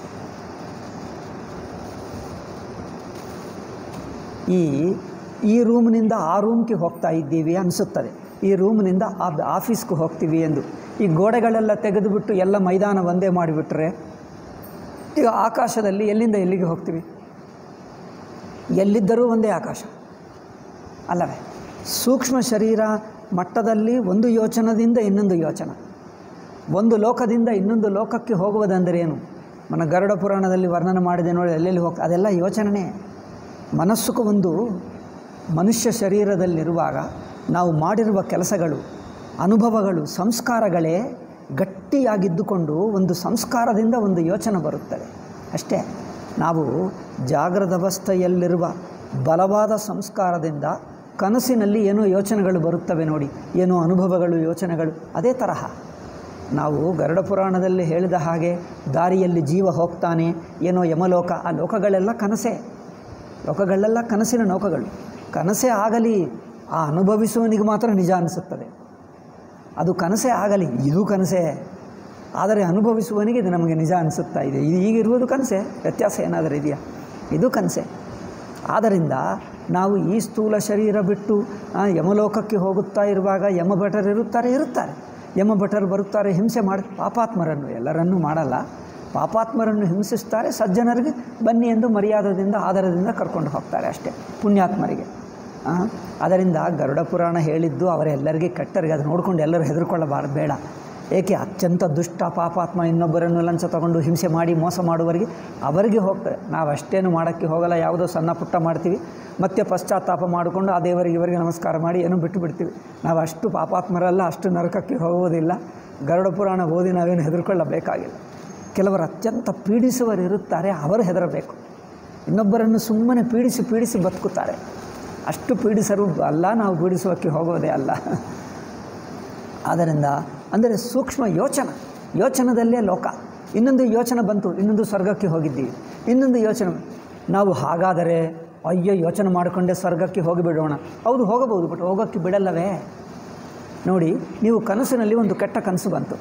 Speaker 1: ಈ ಈ ರೂಮ್ನಿಂದ ಆ ರೂಮ್ಗೆ ಹೋಗ್ತಾ ಇದ್ದೀವಿ ಅನಿಸುತ್ತದೆ ಈ ರೂಮ್ನಿಂದ ಆ ಆಫೀಸ್ಗೆ ಹೋಗ್ತೀವಿ ಎಂದು ಈ ಗೋಡೆಗಳೆಲ್ಲ ತೆಗೆದುಬಿಟ್ಟು ಎಲ್ಲ ಮೈದಾನ ಒಂದೇ ಮಾಡಿಬಿಟ್ರೆ ಈಗ ಆಕಾಶದಲ್ಲಿ ಎಲ್ಲಿಂದ ಎಲ್ಲಿಗೆ ಹೋಗ್ತೀವಿ ಎಲ್ಲಿದ್ದರೂ ಒಂದೇ ಆಕಾಶ ಅಲ್ಲವೇ ಸೂಕ್ಷ್ಮ ಶರೀರ ಮಟ್ಟದಲ್ಲಿ ಒಂದು ಯೋಚನದಿಂದ ಇನ್ನೊಂದು ಯೋಚನ ಒಂದು ಲೋಕದಿಂದ ಇನ್ನೊಂದು ಲೋಕಕ್ಕೆ ಹೋಗುವುದಂದರೇನು మన ಗರುಡ ಪುರಾಣದಲ್ಲಿ ವರ್ಣನೆ ಮಾಡಿದೆ ನೋಡಿ ಎಲ್ಲೆಲ್ಲಿ ಹೋಗ್ತಾ ಅದೆಲ್ಲ ಯೋಚನೆ ಮನಸ್ಸುకు ಒಂದು ಮನುಷ್ಯ ಶರೀರದಲ್ಲಿರುವಾಗ ನಾವು ಮಾಡಿರುವ ಕೆಲಸಗಳು ಅನುಭವಗಳು ಸಂಸ್ಕಾರಗಳೇ ಗಟ್ಟಿಯಾಗಿದ್ದುಕೊಂಡು ಒಂದು ಸಂಸ್ಕಾರದಿಂದ ಒಂದು ಯೋಚನೆ ಬರುತ್ತದೆ ಅಷ್ಟೇ ನಾವು ಜಾಗ್ರದ ಅವಸ್ಥೆಯಲ್ಲಿರುವ ಬಲವಾದ ಸಂಸ್ಕಾರದಿಂದ ಕನಸಿನಲ್ಲಿ ಏನೋ ಯೋಚನೆಗಳು ಬರುತ್ತವೆ ನೋಡಿ ಏನೋ ಅನುಭವಗಳು ಯೋಚನೆಗಳು ಅದೇ ತರಹ ನಾವು ಗರುಡ ಪುರಾಣದಲ್ಲಿ ಹೇಳಿದ ಹಾಗೆ ದಾರಿಯಲ್ಲಿ ಜೀವ ಹೋಗ್ತಾನೆ ಏನೋ ಯಮಲೋಕ ಆ ಲೋಕಗಳೆಲ್ಲ ಕನಸೇ ಲೋಕಗಳೆಲ್ಲ ಕನಸಿನ ಲೋಕಗಳು ಕನಸೇ ಆಗಲಿ ಆ ಅನುಭವಿಸುವನಿಗೆ ಮಾತ್ರ ನಿಜ ಅನಿಸುತ್ತದೆ ಅದು ಕನಸೇ ಆಗಲಿ ಇದು ಕನಸೇ ಆದರೆ ಅನುಭವಿಸುವನಿಗೆ ಇದು ನಮಗೆ ನಿಜ ಅನಿಸುತ್ತಾ ಇದೆ ಇದು ಈಗಿರುವುದು ಕನಸೆ ವ್ಯತ್ಯಾಸ ಏನಾದರೂ ಇದೆಯಾ ಇದು ಕನಸೆ ಆದ್ದರಿಂದ ನಾವು ಈ ಸ್ಥೂಲ ಶರೀರ ಬಿಟ್ಟು ಆ, ಯಮಲೋಕಕ್ಕೆ ಹೋಗುತ್ತಾ ಇರುವಾಗ ಯಮಭಟರು ಇರುತ್ತಾರೆ ಇರುತ್ತಾರೆ ಯಮಭಟರು ಬರುತ್ತಾರೆ ಹಿಂಸೆ ಮಾಡಿ ಪಾಪಾತ್ಮರನ್ನು ಎಲ್ಲರನ್ನೂ ಮಾಡಲ್ಲ ಪಾಪಾತ್ಮರನ್ನು ಹಿಂಸಿಸ್ತಾರೆ ಸಜ್ಜನರಿಗೆ ಬನ್ನಿ ಎಂದು ಮರ್ಯಾದದಿಂದ ಆಧಾರದಿಂದ ಕರ್ಕೊಂಡು ಹೋಗ್ತಾರೆ ಅಷ್ಟೇ ಪುಣ್ಯಾತ್ಮರಿಗೆ ಆ, ಅದರಿಂದ ಗರುಡ ಪುರಾಣ ಹೇಳಿದ್ದು ಅವರೆಲ್ಲರಿಗೆ ಕೆಟ್ಟರಿಗೆ ಅದು ನೋಡ್ಕೊಂಡು ಎಲ್ಲರೂ ಹೆದರ್ಕೊಳ್ಳಬಾರ್ದು ಬೇಡ ಏಕೆ ಅತ್ಯಂತ ದುಷ್ಟ ಪಾಪಾತ್ಮ ಇನ್ನೊಬ್ಬರನ್ನು ಲಂಚ ತಗೊಂಡು ಹಿಂಸೆ ಮಾಡಿ ಮೋಸ ಮಾಡುವವರಿಗೆ ಅವರಿಗೆ ಹೋಗ್ತಾರೆ ನಾವು ಅಷ್ಟೇನು ಮಾಡೋಕ್ಕೆ ಹೋಗಲ್ಲ ಯಾವುದೋ ಸಣ್ಣ ಪುಟ್ಟ ಮಾಡ್ತೀವಿ ಮತ್ತೆ ಪಶ್ಚಾತ್ತಾಪ ಮಾಡಿಕೊಂಡು ಆ ದೇವರಿಗೆ ಇವರಿಗೆ ನಮಸ್ಕಾರ ಮಾಡಿ ಏನೋ ಬಿಟ್ಟು ಬಿಡ್ತೀವಿ ನಾವು ಅಷ್ಟು ಪಾಪಾತ್ಮರಲ್ಲ ಅಷ್ಟು ನರಕಕ್ಕೆ ಹೋಗುವುದಿಲ್ಲ ಗರುಡ ಪುರಾಣ ಓದಿ ನಾವೇನು ಹೆದರ್ಕೊಳ್ಳಬೇಕಾಗಿಲ್ಲ ಕೆಲವರು ಅತ್ಯಂತ ಪೀಡಿಸುವರು ಇರುತ್ತಾರೆ ಅವರು ಹೆದರಬೇಕು ಇನ್ನೊಬ್ಬರನ್ನು ಸುಮ್ಮನೆ ಪೀಡಿಸಿ ಪೀಡಿಸಿ ಬದುಕುತ್ತಾರೆ ಅಷ್ಟು ಪೀಡಿಸರು ಅಲ್ಲ ನಾವು ಪೀಡಿಸುವಕ್ಕೆ ಹೋಗೋದೇ ಅಲ್ಲ ಆದ್ದರಿಂದ ಅಂದರೆ ಸೂಕ್ಷ್ಮ ಯೋಚನ ಯೋಚನದಲ್ಲೇ ಲೋಕ ಇನ್ನೊಂದು ಯೋಚನೆ ಬಂತು ಇನ್ನೊಂದು ಸ್ವರ್ಗಕ್ಕೆ ಹೋಗಿದ್ದೀವಿ ಇನ್ನೊಂದು ಯೋಚನೆ ನಾವು ಹಾಗಾದರೆ ಅಯ್ಯೋ ಯೋಚನೆ ಮಾಡಿಕೊಂಡೇ ಸ್ವರ್ಗಕ್ಕೆ ಹೋಗಿಬಿಡೋಣ ಹೌದು ಹೋಗಬಹುದು ಬಟ್ ಹೋಗೋಕ್ಕೆ ಬಿಡಲ್ಲವೇ ನೋಡಿ ನೀವು ಕನಸಿನಲ್ಲಿ ಒಂದು ಕೆಟ್ಟ ಕನಸು ಬಂತು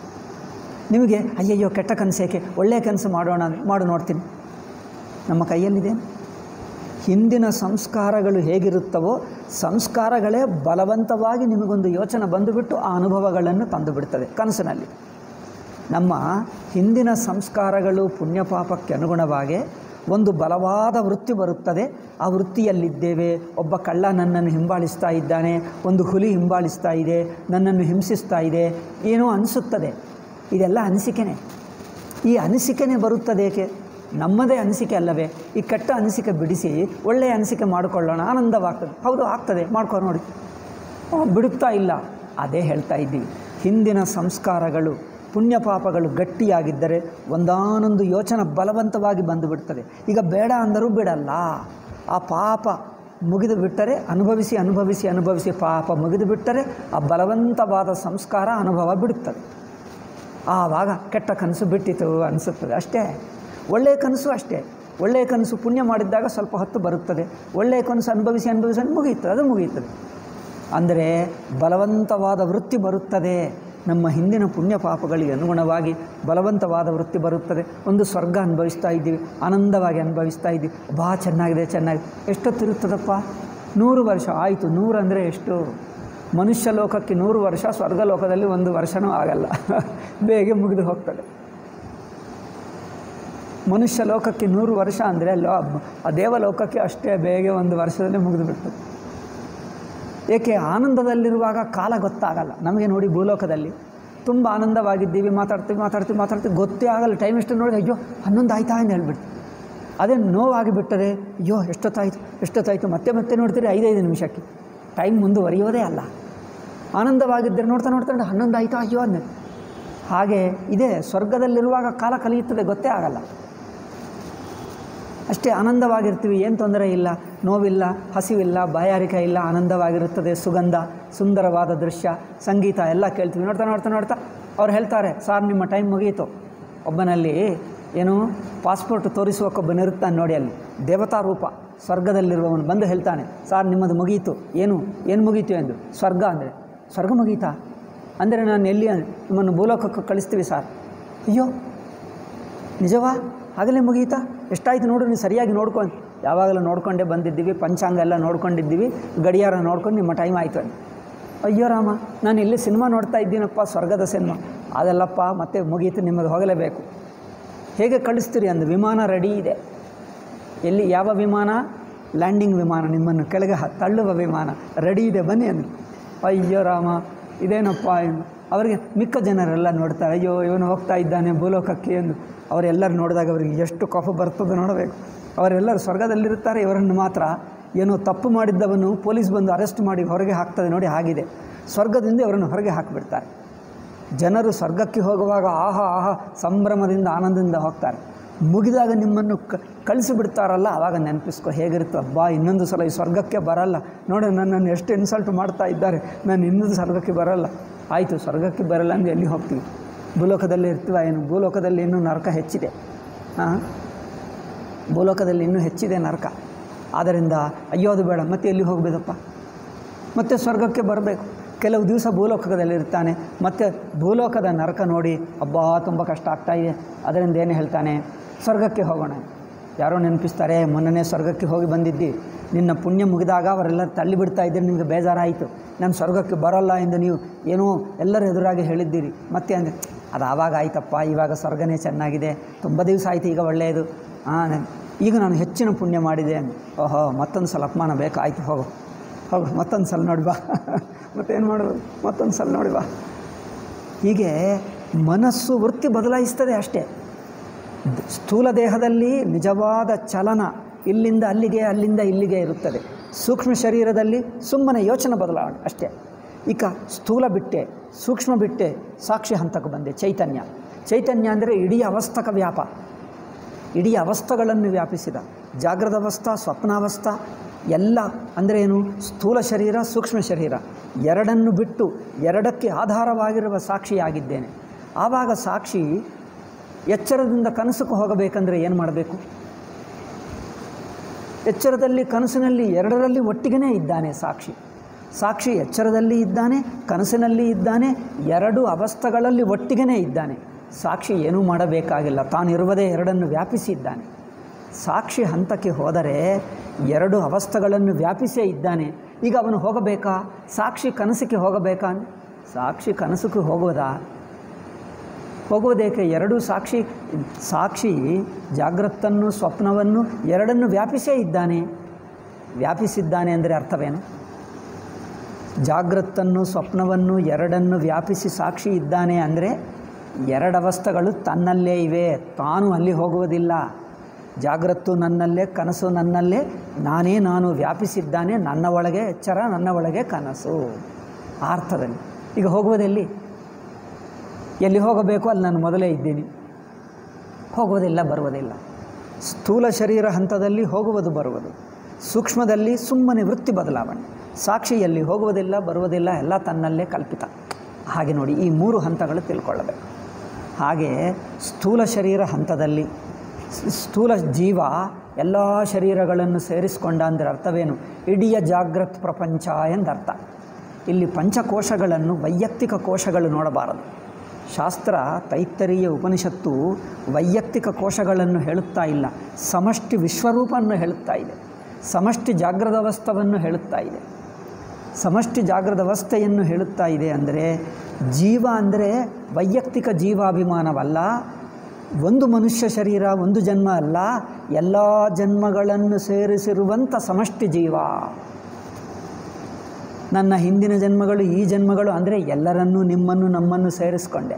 Speaker 1: ನಿಮಗೆ ಅಯ್ಯಯ್ಯೋ ಕೆಟ್ಟ ಕನಸು ಏಕೆ ಒಳ್ಳೆಯ ಕನಸು ಮಾಡೋಣ ಅಂದ್ರೆ ಮಾಡು ನೋಡ್ತೀನಿ ನಮ್ಮ ಕೈಯಲ್ಲಿದೆ ಹಿಂದಿನ ಸಂಸ್ಕಾರಗಳು ಹೇಗಿರುತ್ತವೋ ಸಂಸ್ಕಾರಗಳೇ ಬಲವಂತವಾಗಿ ನಿಮಗೊಂದು ಯೋಚನೆ ಬಂದುಬಿಟ್ಟು ಆ ಅನುಭವಗಳನ್ನು ತಂದು ಬಿಡ್ತದೆ ಕನಸಿನಲ್ಲಿ ನಮ್ಮ ಹಿಂದಿನ ಸಂಸ್ಕಾರಗಳು ಪುಣ್ಯಪಾಪಕ್ಕೆ ಅನುಗುಣವಾಗಿ ಒಂದು ಬಲವಾದ ವೃತ್ತಿ ಬರುತ್ತದೆ ಆ ವೃತ್ತಿಯಲ್ಲಿದ್ದೇವೆ ಒಬ್ಬ ಕಳ್ಳ ನನ್ನನ್ನು ಹಿಂಬಾಲಿಸ್ತಾ ಇದ್ದಾನೆ ಒಂದು ಹುಲಿ ಹಿಂಬಾಲಿಸ್ತಾ ಇದೆ ನನ್ನನ್ನು ಹಿಂಸಿಸ್ತಾ ಇದೆ ಏನೋ ಅನಿಸುತ್ತದೆ ಇದೆಲ್ಲ ಅನಿಸಿಕೆನೆ ಈ ಅನಿಸಿಕೆನೇ ಬರುತ್ತದೆ ಏಕೆ ನಮ್ಮದೇ ಅನಿಸಿಕೆ ಅಲ್ಲವೇ ಈ ಕೆಟ್ಟ ಅನಿಸಿಕೆ ಬಿಡಿಸಿ ಒಳ್ಳೆಯ ಅನಿಸಿಕೆ ಮಾಡಿಕೊಳ್ಳೋಣ ಆನಂದವಾಗ್ತದೆ ಹೌದು ಆಗ್ತದೆ ಮಾಡ್ಕೊ ನೋಡಿ ಆ, ಬಿಡುತ್ತಾ ಇಲ್ಲ ಅದೇ ಹೇಳ್ತಾ ಇದ್ದೀವಿ ಹಿಂದಿನ ಸಂಸ್ಕಾರಗಳು ಪುಣ್ಯ ಪಾಪಗಳು ಗಟ್ಟಿಯಾಗಿದ್ದರೆ ಒಂದಾನೊಂದು ಯೋಚನೆ ಬಲವಂತವಾಗಿ ಬಂದು ಬಿಡ್ತದೆ ಈಗ ಬೇಡ ಅಂದರೂ ಬಿಡಲ್ಲ ಆ ಪಾಪ ಮುಗಿದು ಬಿಟ್ಟರೆ ಅನುಭವಿಸಿ ಅನುಭವಿಸಿ ಅನುಭವಿಸಿ ಪಾಪ ಮುಗಿದು ಬಿಟ್ಟರೆ ಆ ಬಲವಂತವಾದ ಸಂಸ್ಕಾರ ಅನುಭವ ಬಿಡುತ್ತದೆ ಆವಾಗ ಕೆಟ್ಟ ಕನಸು ಬಿಟ್ಟಿತು ಅನಿಸುತ್ತದೆ ಅಷ್ಟೇ ಒಳ್ಳೆಯ ಕನಸು ಅಷ್ಟೇ ಒಳ್ಳೆಯ ಕನಸು ಪುಣ್ಯ ಮಾಡಿದ್ದಾಗ ಸ್ವಲ್ಪ ಹೊತ್ತು ಬರುತ್ತದೆ ಒಳ್ಳೆಯ ಕನಸು ಅನುಭವಿಸಿ ಅನುಭವಿಸಿ ಮುಗಿಯುತ್ತದೆ ಅದು ಮುಗಿಯುತ್ತದೆ ಅಂದರೆ ಬಲವಂತವಾದ ವೃತ್ತಿ ಬರುತ್ತದೆ ನಮ್ಮ ಹಿಂದಿನ ಪುಣ್ಯ ಪಾಪಗಳಿಗೆ ಅನುಗುಣವಾಗಿ ಬಲವಂತವಾದ ವೃತ್ತಿ ಬರುತ್ತದೆ ಒಂದು ಸ್ವರ್ಗ ಅನುಭವಿಸ್ತಾ ಇದ್ದೀವಿ ಆನಂದವಾಗಿ ಅನುಭವಿಸ್ತಾ ಇದ್ದೀವಿ ಬಾ ಚೆನ್ನಾಗಿದೆ ಚೆನ್ನಾಗಿದೆ ಎಷ್ಟೊತ್ತಿರುತ್ತದಪ್ಪ ನೂರು ವರ್ಷ ಆಯಿತು ನೂರು ಅಂದರೆ ಎಷ್ಟು ಮನುಷ್ಯ ಲೋಕಕ್ಕೆ ನೂರು ವರ್ಷ ಸ್ವರ್ಗ ಲೋಕದಲ್ಲಿ ಒಂದು ವರ್ಷನೂ ಆಗಲ್ಲ ಬೇಗ ಮುಗಿದು ಹೋಗ್ತದೆ ಮನುಷ್ಯ ಲೋಕಕ್ಕೆ ನೂರು ವರ್ಷ ಅಂದರೆ ಲೋ ಆ ದೇವಲೋಕಕ್ಕೆ ಅಷ್ಟೇ ಬೇಗ ಒಂದು ವರ್ಷದಲ್ಲಿ ಮುಗಿದು ಬಿಡ್ತದೆ ಏಕೆ ಆನಂದದಲ್ಲಿರುವಾಗ ಕಾಲ ಗೊತ್ತಾಗಲ್ಲ ನಮಗೆ ನೋಡಿ ಭೂಲೋಕದಲ್ಲಿ ತುಂಬ ಆನಂದವಾಗಿದ್ದೀವಿ ಮಾತಾಡ್ತೀವಿ ಮಾತಾಡ್ತೀವಿ ಮಾತಾಡ್ತೀವಿ ಗೊತ್ತೇ ಆಗಲ್ಲ ಟೈಮ್ ಎಷ್ಟು ನೋಡಿ ಅಯ್ಯೋ ಹನ್ನೊಂದು ಆಯ್ತಾ ಅಂತ ಹೇಳ್ಬಿಡ್ತೀವಿ ಅದೇ ನೋವಾಗಿ ಬಿಟ್ಟರೆ ಅಯ್ಯೋ ಎಷ್ಟೊತ್ತಾಯಿತು ಎಷ್ಟೊತ್ತಾಯಿತು ಮತ್ತೆ ಮತ್ತೆ ನೋಡ್ತೀರಿ ಐದೈದು ನಿಮಿಷಕ್ಕೆ ಟೈಮ್ ಮುಂದುವರಿಯೋದೇ ಅಲ್ಲ ಆನಂದವಾಗಿದ್ದರೆ ನೋಡ್ತಾ ನೋಡ್ತಾ ಹನ್ನೊಂದು ಆಯಿತು ಅಯ್ಯೋ ಅಂದೆ ಹಾಗೆ ಇದೆ ಸ್ವರ್ಗದಲ್ಲಿರುವಾಗ ಕಾಲ ಕಲಿಯುತ್ತದೆ ಗೊತ್ತೇ ಆಗಲ್ಲ ಅಷ್ಟೇ ಆನಂದವಾಗಿರ್ತೀವಿ ಏನು ತೊಂದರೆ ಇಲ್ಲ ನೋವಿಲ್ಲ ಹಸಿವಿಲ್ಲ ಬಾಯಾರಿಕೆ ಇಲ್ಲ ಆನಂದವಾಗಿರುತ್ತದೆ ಸುಗಂಧ ಸುಂದರವಾದ ದೃಶ್ಯ ಸಂಗೀತ ಎಲ್ಲ ಕೇಳ್ತೀವಿ ನೋಡ್ತಾ ನೋಡ್ತಾ ನೋಡ್ತಾ ಅವ್ರು ಹೇಳ್ತಾರೆ ಸಾರ್ ನಿಮ್ಮ ಟೈಮ್ ಮುಗಿಯಿತು ಒಬ್ಬನಲ್ಲಿ ಏನು ಪಾಸ್ಪೋರ್ಟ್ ತೋರಿಸುವಕ್ಕೊಬ್ಬನಿರುತ್ತಾನೆ ನೋಡಿ ಅಲ್ಲಿ ದೇವತಾ ರೂಪ ಸ್ವರ್ಗದಲ್ಲಿರುವವನು ಬಂದು ಹೇಳ್ತಾನೆ ಸಾರ್ ನಿಮ್ಮದು ಮುಗೀತು ಏನು ಏನು ಮುಗೀತು ಎಂದು ಸ್ವರ್ಗ ಅಂದರೆ ಸ್ವರ್ಗ ಮುಗೀತಾ ಅಂದರೆ ನಾನು ಎಲ್ಲಿ ಅಂದೆ, ನಿಮ್ಮನ್ನು ಭೂಲೋಕಕ್ಕೆ ಕಳಿಸ್ತೀವಿ ಸಾರ್ ಅಯ್ಯೋ ನಿಜವಾ ಆಗಲೇ ಮುಗೀತಾ ಎಷ್ಟಾಯಿತು ನೋಡು ನೀವು ಸರಿಯಾಗಿ ನೋಡ್ಕೊಂಡು ಯಾವಾಗಲೂ ನೋಡ್ಕೊಂಡೇ ಬಂದಿದ್ದೀವಿ ಪಂಚಾಂಗ ಎಲ್ಲ ನೋಡ್ಕೊಂಡಿದ್ದೀವಿ ಗಡಿಯಾರ ನೋಡ್ಕೊಂಡು ನಿಮ್ಮ ಟೈಮ್ ಆಯಿತು ಅಂತ ಅಯ್ಯೋ ರಾಮ ನಾನು ಇಲ್ಲಿ ಸಿನಿಮಾ ನೋಡ್ತಾ ಇದ್ದೀನಪ್ಪ ಸ್ವರ್ಗದ ಸಿನಿಮಾ ಅದಲ್ಲಪ್ಪ ಮತ್ತೆ ಮುಗೀತು ನಿಮ್ಮದು ಹೋಗಲೇಬೇಕು ಹೇಗೆ ಕಳಿಸ್ತೀರಿ ಅಂದು ವಿಮಾನ ರೆಡಿ ಇದೆ ಎಲ್ಲಿ ಯಾವ ವಿಮಾನ ಲ್ಯಾಂಡಿಂಗ್ ವಿಮಾನ ನಿಮ್ಮನ್ನು ಕೆಳಗೆ ಹ- ತಳ್ಳುವ ವಿಮಾನ ರೆಡಿ ಇದೆ ಬನ್ನಿ ಅಂದರು ಅಯ್ಯೋ ರಾಮ ಇದೇನಪ್ಪ ಎಂದು ಅವರಿಗೆ ಮಿಕ್ಕ ಜನರೆಲ್ಲ ನೋಡ್ತಾರೆ ಅಯ್ಯೋ ಇವನು ಹೋಗ್ತಾ ಇದ್ದಾನೆ ಭೂಲೋಕಕ್ಕೆ ಎಂದು ಅವರೆಲ್ಲರೂ ನೋಡಿದಾಗ ಅವರಿಗೆ ಎಷ್ಟು ಕೋಪ ಬರ್ತದೆ ನೋಡಬೇಕು ಅವರೆಲ್ಲರೂ ಸ್ವರ್ಗದಲ್ಲಿರುತ್ತಾರೆ ಇವರನ್ನು ಮಾತ್ರ ಏನೋ ತಪ್ಪು ಮಾಡಿದ್ದವನು ಪೊಲೀಸ್ ಬಂದು ಅರೆಸ್ಟ್ ಮಾಡಿ ಹೊರಗೆ ಹಾಕ್ತದೆ ನೋಡಿ ಹಾಗಿದೆ ಸ್ವರ್ಗದಿಂದ ಅವರನ್ನು ಹೊರಗೆ ಹಾಕಿಬಿಡ್ತಾರೆ ಜನರು ಸ್ವರ್ಗಕ್ಕೆ ಹೋಗುವಾಗ ಆಹಾ ಆಹಾ ಸಂಭ್ರಮದಿಂದ ಆನಂದದಿಂದ ಹೋಗ್ತಾರೆ ಮುಗಿದಾಗ ನಿಮ್ಮನ್ನು ಕ ಕಳಿಸಿಬಿಡ್ತಾರಲ್ಲ ಆವಾಗ ನೆನಪಿಸ್ಕೊ ಹೇಗಿರುತ್ತೋ ಅಬ್ಬಾ ಇನ್ನೊಂದು ಸಲ ಈ ಸ್ವರ್ಗಕ್ಕೆ ಬರಲ್ಲ ನೋಡಿ ನನ್ನನ್ನು ಎಷ್ಟು ಇನ್ಸಲ್ಟ್ ಮಾಡ್ತಾ ಇದ್ದಾರೆ ನಾನು ಇನ್ನೊಂದು ಸ್ವರ್ಗಕ್ಕೆ ಬರಲ್ಲ ಆಯಿತು ಸ್ವರ್ಗಕ್ಕೆ ಬರಲ್ಲ ಅಂದರೆ ಎಲ್ಲಿ ಹೋಗ್ತೀವಿ ಭೂಲೋಕದಲ್ಲಿ ಇರ್ತೀವ ಏನು ಭೂಲೋಕದಲ್ಲಿ ಇನ್ನೂ ನರಕ ಹೆಚ್ಚಿದೆ ಹಾಂ ಭೂಲೋಕದಲ್ಲಿ ಇನ್ನೂ ಹೆಚ್ಚಿದೆ ನರಕ ಆದ್ದರಿಂದ ಅಯ್ಯೋ ಅದು ಬೇಡ ಮತ್ತೆ ಎಲ್ಲಿ ಹೋಗಬೇಕಪ್ಪ ಮತ್ತು ಸ್ವರ್ಗಕ್ಕೆ ಬರಬೇಕು ಕೆಲವು ದಿವಸ ಭೂಲೋಕದಲ್ಲಿರ್ತಾನೆ ಮತ್ತು ಭೂಲೋಕದ ನರಕ ನೋಡಿ ಅಬ್ಬಾ ತುಂಬ ಕಷ್ಟ ಆಗ್ತಾ ಇದೆ ಅದರಿಂದ ಏನು ಹೇಳ್ತಾನೆ ಸ್ವರ್ಗಕ್ಕೆ ಹೋಗೋಣ ಯಾರೋ ನೆನಪಿಸ್ತಾರೆ ಮೊನ್ನೆ ಸ್ವರ್ಗಕ್ಕೆ ಹೋಗಿ ಬಂದಿದ್ದಿ ನಿನ್ನ ಪುಣ್ಯ ಮುಗಿದಾಗ ಅವರೆಲ್ಲ ತಳ್ಳಿ ಬಿಡ್ತಾ ಇದ್ದೀರಿ ನಿಮಗೆ ಬೇಜಾರಾಯಿತು ನಾನು ಸ್ವರ್ಗಕ್ಕೆ ಬರೋಲ್ಲ ಎಂದು ನೀವು ಏನೋ ಎಲ್ಲರ ಎದುರಾಗಿ ಹೇಳಿದ್ದೀರಿ ಮತ್ತೆ ಅಂದರೆ ಅದು ಆವಾಗ ಆಯ್ತಪ್ಪ ಇವಾಗ ಸ್ವರ್ಗನೇ ಚೆನ್ನಾಗಿದೆ ತುಂಬ ದಿವಸ ಆಯಿತು ಈಗ ಒಳ್ಳೆಯದು ಹಾಂ ಈಗ ನಾನು ಹೆಚ್ಚಿನ ಪುಣ್ಯ ಮಾಡಿದೆ ಅಂದೆ ಓಹೋ ಮತ್ತೊಂದು ಸಲ ಅಪಮಾನ ಬೇಕು ಆಯಿತು ಹೋಗು ಹೋಗು ಮತ್ತೊಂದು ಸಲ ನೋಡಿ ಬಾ ಮತ್ತೇನು ಮಾಡೋದು ಮತ್ತೊಂದು ಸಲ ನೋಡಿ ಬಾ ಹೀಗೆ ಮನಸ್ಸು ವೃತ್ತಿ ಬದಲಾಯಿಸ್ತದೆ ಅಷ್ಟೇ ದ್- ಸ್ಥೂಲ ದೇಹದಲ್ಲಿ ನಿಜವಾದ ಚಲನ ಇಲ್ಲಿಂದ ಅಲ್ಲಿಗೆ ಅಲ್ಲಿಂದ ಇಲ್ಲಿಗೆ ಇರುತ್ತದೆ ಸೂಕ್ಷ್ಮ ಶರೀರದಲ್ಲಿ ಸುಮ್ಮನೆ ಯೋಚನೆ ಬದಲಾವಣೆ ಅಷ್ಟೇ ಈಗ ಸ್ಥೂಲ ಬಿಟ್ಟೆ ಸೂಕ್ಷ್ಮ ಬಿಟ್ಟೆ ಸಾಕ್ಷಿ ಹಂತಕ್ಕೆ ಬಂದೆ ಚೈತನ್ಯ ಚೈತನ್ಯ ಅಂದರೆ ಇಡೀ ಅವಸ್ಥಕ ವ್ಯಾಪ ಇಡೀ ಅವಸ್ಥೆಗಳನ್ನು ವ್ಯಾಪಿಸಿದ ಜಾಗ್ರದ ಅವಸ್ಥಾ ಸ್ವಪ್ನಾವಸ್ಥಾ ಎಲ್ಲ ಅಂದರೆ ಏನು ಸ್ಥೂಲ ಶರೀರ ಸೂಕ್ಷ್ಮ ಶರೀರ ಎರಡನ್ನು ಬಿಟ್ಟು ಎರಡಕ್ಕೆ ಆಧಾರವಾಗಿರುವ ಸಾಕ್ಷಿಯಾಗಿದ್ದೇನೆ ಆವಾಗ ಸಾಕ್ಷಿ ಎಚ್ಚರದಿಂದ ಕನಸಕ್ಕೆ ಹೋಗಬೇಕಂದ್ರೆ ಏನು ಮಾಡಬೇಕು ಎಚ್ಚರದಲ್ಲಿ ಕನಸಿನಲ್ಲಿ ಎರಡರಲ್ಲಿ ಒಟ್ಟಿಗೆ ಇದ್ದಾನೆ ಸಾಕ್ಷಿ ಸಾಕ್ಷಿ ಎಚ್ಚರದಲ್ಲಿ ಇದ್ದಾನೆ ಕನಸಿನಲ್ಲಿ ಇದ್ದಾನೆ ಎರಡು ಅವಸ್ಥೆಗಳಲ್ಲಿ ಒಟ್ಟಿಗೆ ಇದ್ದಾನೆ ಸಾಕ್ಷಿ ಏನೂ ಮಾಡಬೇಕಾಗಿಲ್ಲ ತಾನಿರುವುದೇ ಎರಡನ್ನು ವ್ಯಾಪಿಸಿ ಇದ್ದಾನೆ ಸಾಕ್ಷಿ ಹಂತಕ್ಕೆ ಹೋದರೆ ಎರಡು ಅವಸ್ಥೆಗಳನ್ನು ವ್ಯಾಪಿಸೇ ಇದ್ದಾನೆ ಈಗ ಅವನು ಹೋಗಬೇಕಾ ಸಾಕ್ಷಿ ಕನಸಿಗೆ ಹೋಗಬೇಕಾ ಸಾಕ್ಷಿ ಕನಸಿಗೆ ಹೋಗೋದಾ ಹೋಗುವುದೇಕೆ ಎರಡೂ ಸಾಕ್ಷಿ ಸಾಕ್ಷಿ ಜಾಗ್ರತನ್ನು ಸ್ವಪ್ನವನ್ನು ಎರಡನ್ನು ವ್ಯಾಪಿಸೇ ಇದ್ದಾನೆ ವ್ಯಾಪಿಸಿದ್ದಾನೆ ಅಂದರೆ ಅರ್ಥವೇನು ಜಾಗ್ರತನ್ನು ಸ್ವಪ್ನವನ್ನು ಎರಡನ್ನು ವ್ಯಾಪಿಸಿ ಸಾಕ್ಷಿ ಇದ್ದಾನೆ ಅಂದರೆ ಎರಡು ಅವಸ್ಥೆಗಳು ತನ್ನಲ್ಲೇ ಇವೆ ತಾನು ಅಲ್ಲಿ ಹೋಗುವುದಿಲ್ಲ ಜಾಗ್ರತ್ತು ನನ್ನಲ್ಲೇ ಕನಸು ನನ್ನಲ್ಲೇ ನಾನೇ ನಾನು ವ್ಯಾಪಿಸಿದ್ದಾನೆ ನನ್ನ ಒಳಗೆ ಎಚ್ಚರ ನನ್ನ ಒಳಗೆ ಕನಸು ಆ ಅರ್ಥದಲ್ಲಿ ಈಗ ಹೋಗುವುದೆಲ್ಲಿ ಎಲ್ಲಿ ಹೋಗಬೇಕು ಅಲ್ಲಿ ನಾನು ಮೊದಲೇ ಇದ್ದೀನಿ ಹೋಗುವುದಿಲ್ಲ ಬರುವುದಿಲ್ಲ ಸ್ಥೂಲ ಶರೀರ ಹಂತದಲ್ಲಿ ಹೋಗುವುದು ಬರುವುದು ಸೂಕ್ಷ್ಮದಲ್ಲಿ ಸುಮ್ಮನೆ ವೃತ್ತಿ ಬದಲಾವಣೆ ಸಾಕ್ಷಿಯಲ್ಲಿ ಹೋಗುವುದಿಲ್ಲ ಬರುವುದಿಲ್ಲ ಎಲ್ಲ ತನ್ನಲ್ಲೇ ಕಲ್ಪಿತ ಹಾಗೆ ನೋಡಿ ಈ ಮೂರು ಹಂತಗಳು ತಿಳ್ಕೊಳ್ಳಬೇಕು ಹಾಗೆ ಸ್ಥೂಲ ಶರೀರ ಹಂತದಲ್ಲಿ ಸ್- ಸ್ಥೂಲ ಜೀವ ಎಲ್ಲ ಶರೀರಗಳನ್ನು ಸೇರಿಸಿಕೊಂಡ ಅಂದರೆ ಅರ್ಥವೇನು ಇಡೀ ಜಾಗೃತ್ ಪ್ರಪಂಚ ಎಂದರ್ಥ ಇಲ್ಲಿ ಪಂಚಕೋಶಗಳನ್ನು ವೈಯಕ್ತಿಕ ಕೋಶಗಳು ನೋಡಬಾರದು ಶಾಸ್ತ್ರ ತೈತ್ತರೀಯ ಉಪನಿಷತ್ತು ವೈಯಕ್ತಿಕ ಕೋಶಗಳನ್ನು ಹೇಳುತ್ತಾ ಇಲ್ಲ ಸಮಷ್ಟಿ ವಿಶ್ವರೂಪವನ್ನು ಹೇಳುತ್ತಾ ಇದೆ ಸಮಷ್ಟಿ ಜಾಗ್ರದ ಅವಸ್ಥವನ್ನು ಹೇಳುತ್ತಾ ಇದೆ ಸಮಷ್ಟಿ ಜಾಗ್ರದ ಅವಸ್ಥೆಯನ್ನು ಹೇಳುತ್ತಾ ಇದೆ ಅಂದರೆ ಜೀವ ಅಂದರೆ ವೈಯಕ್ತಿಕ ಜೀವಾಭಿಮಾನವಲ್ಲ ಒಂದು ಮನುಷ್ಯ ಶರೀರ ಒಂದು ಜನ್ಮ ಅಲ್ಲ ಎಲ್ಲ ಜನ್ಮಗಳನ್ನು ಸೇರಿಸಿರುವಂಥ ಸಮಷ್ಟಿ ಜೀವ ನನ್ನ ಹಿಂದಿನ ಜನ್ಮಗಳು ಈ ಜನ್ಮಗಳು ಅಂದರೆ ಎಲ್ಲರನ್ನೂ ನಿಮ್ಮನ್ನು ನಮ್ಮನ್ನು ಸೇರಿಸ್ಕೊಂಡೆ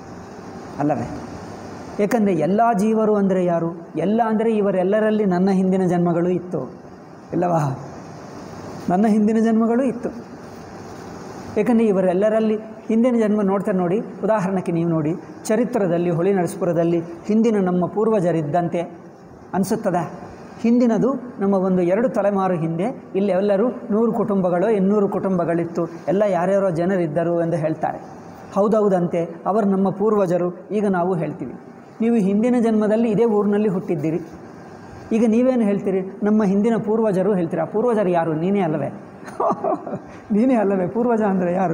Speaker 1: ಅಲ್ಲವೇ ಏಕೆಂದರೆ ಎಲ್ಲ ಜೀವರು ಅಂದರೆ ಯಾರು ಎಲ್ಲ ಅಂದರೆ ಇವರೆಲ್ಲರಲ್ಲಿ ನನ್ನ ಹಿಂದಿನ ಜನ್ಮಗಳು ಇತ್ತು ಇಲ್ಲವಾ ನನ್ನ ಹಿಂದಿನ ಜನ್ಮಗಳು ಇತ್ತು ಏಕೆಂದರೆ ಇವರೆಲ್ಲರಲ್ಲಿ ಹಿಂದಿನ ಜನ್ಮ ನೋಡ್ತಾರೆ ನೋಡಿ ಉದಾಹರಣೆಗೆ ನೀವು ನೋಡಿ ಚರಿತ್ರದಲ್ಲಿ ಹೊಳಿ ನರಸಪುರದಲ್ಲಿ ಹಿಂದಿನ ನಮ್ಮ ಪೂರ್ವಜರಿದ್ದಂತೆ ಅನಿಸುತ್ತದೆ ಹಿಂದಿನದು ನಮ್ಮ ಒಂದು ಎರಡು ತಲೆಮಾರು ಹಿಂದೆ ಇಲ್ಲಿ ಎಲ್ಲರೂ ನೂರು ಕುಟುಂಬಗಳು ಇನ್ನೂರು ಕುಟುಂಬಗಳಿತ್ತು ಎಲ್ಲ ಯಾರ್ಯಾರೋ ಜನರಿದ್ದರು ಎಂದು ಹೇಳ್ತಾರೆ ಹೌದೌದಂತೆ ಅವರು ನಮ್ಮ ಪೂರ್ವಜರು ಈಗ ನಾವು ಹೇಳ್ತೀವಿ ನೀವು ಹಿಂದಿನ ಜನ್ಮದಲ್ಲಿ ಇದೇ ಊರಿನಲ್ಲಿ ಹುಟ್ಟಿದ್ದೀರಿ ಈಗ ನೀವೇನು ಹೇಳ್ತೀರಿ ನಮ್ಮ ಹಿಂದಿನ ಪೂರ್ವಜರು ಹೇಳ್ತೀರಾ ಪೂರ್ವಜರು ಯಾರು ನೀನೇ ಅಲ್ಲವೇ ನೀನೇ ಅಲ್ಲವೇ ಪೂರ್ವಜ ಅಂದರೆ ಯಾರು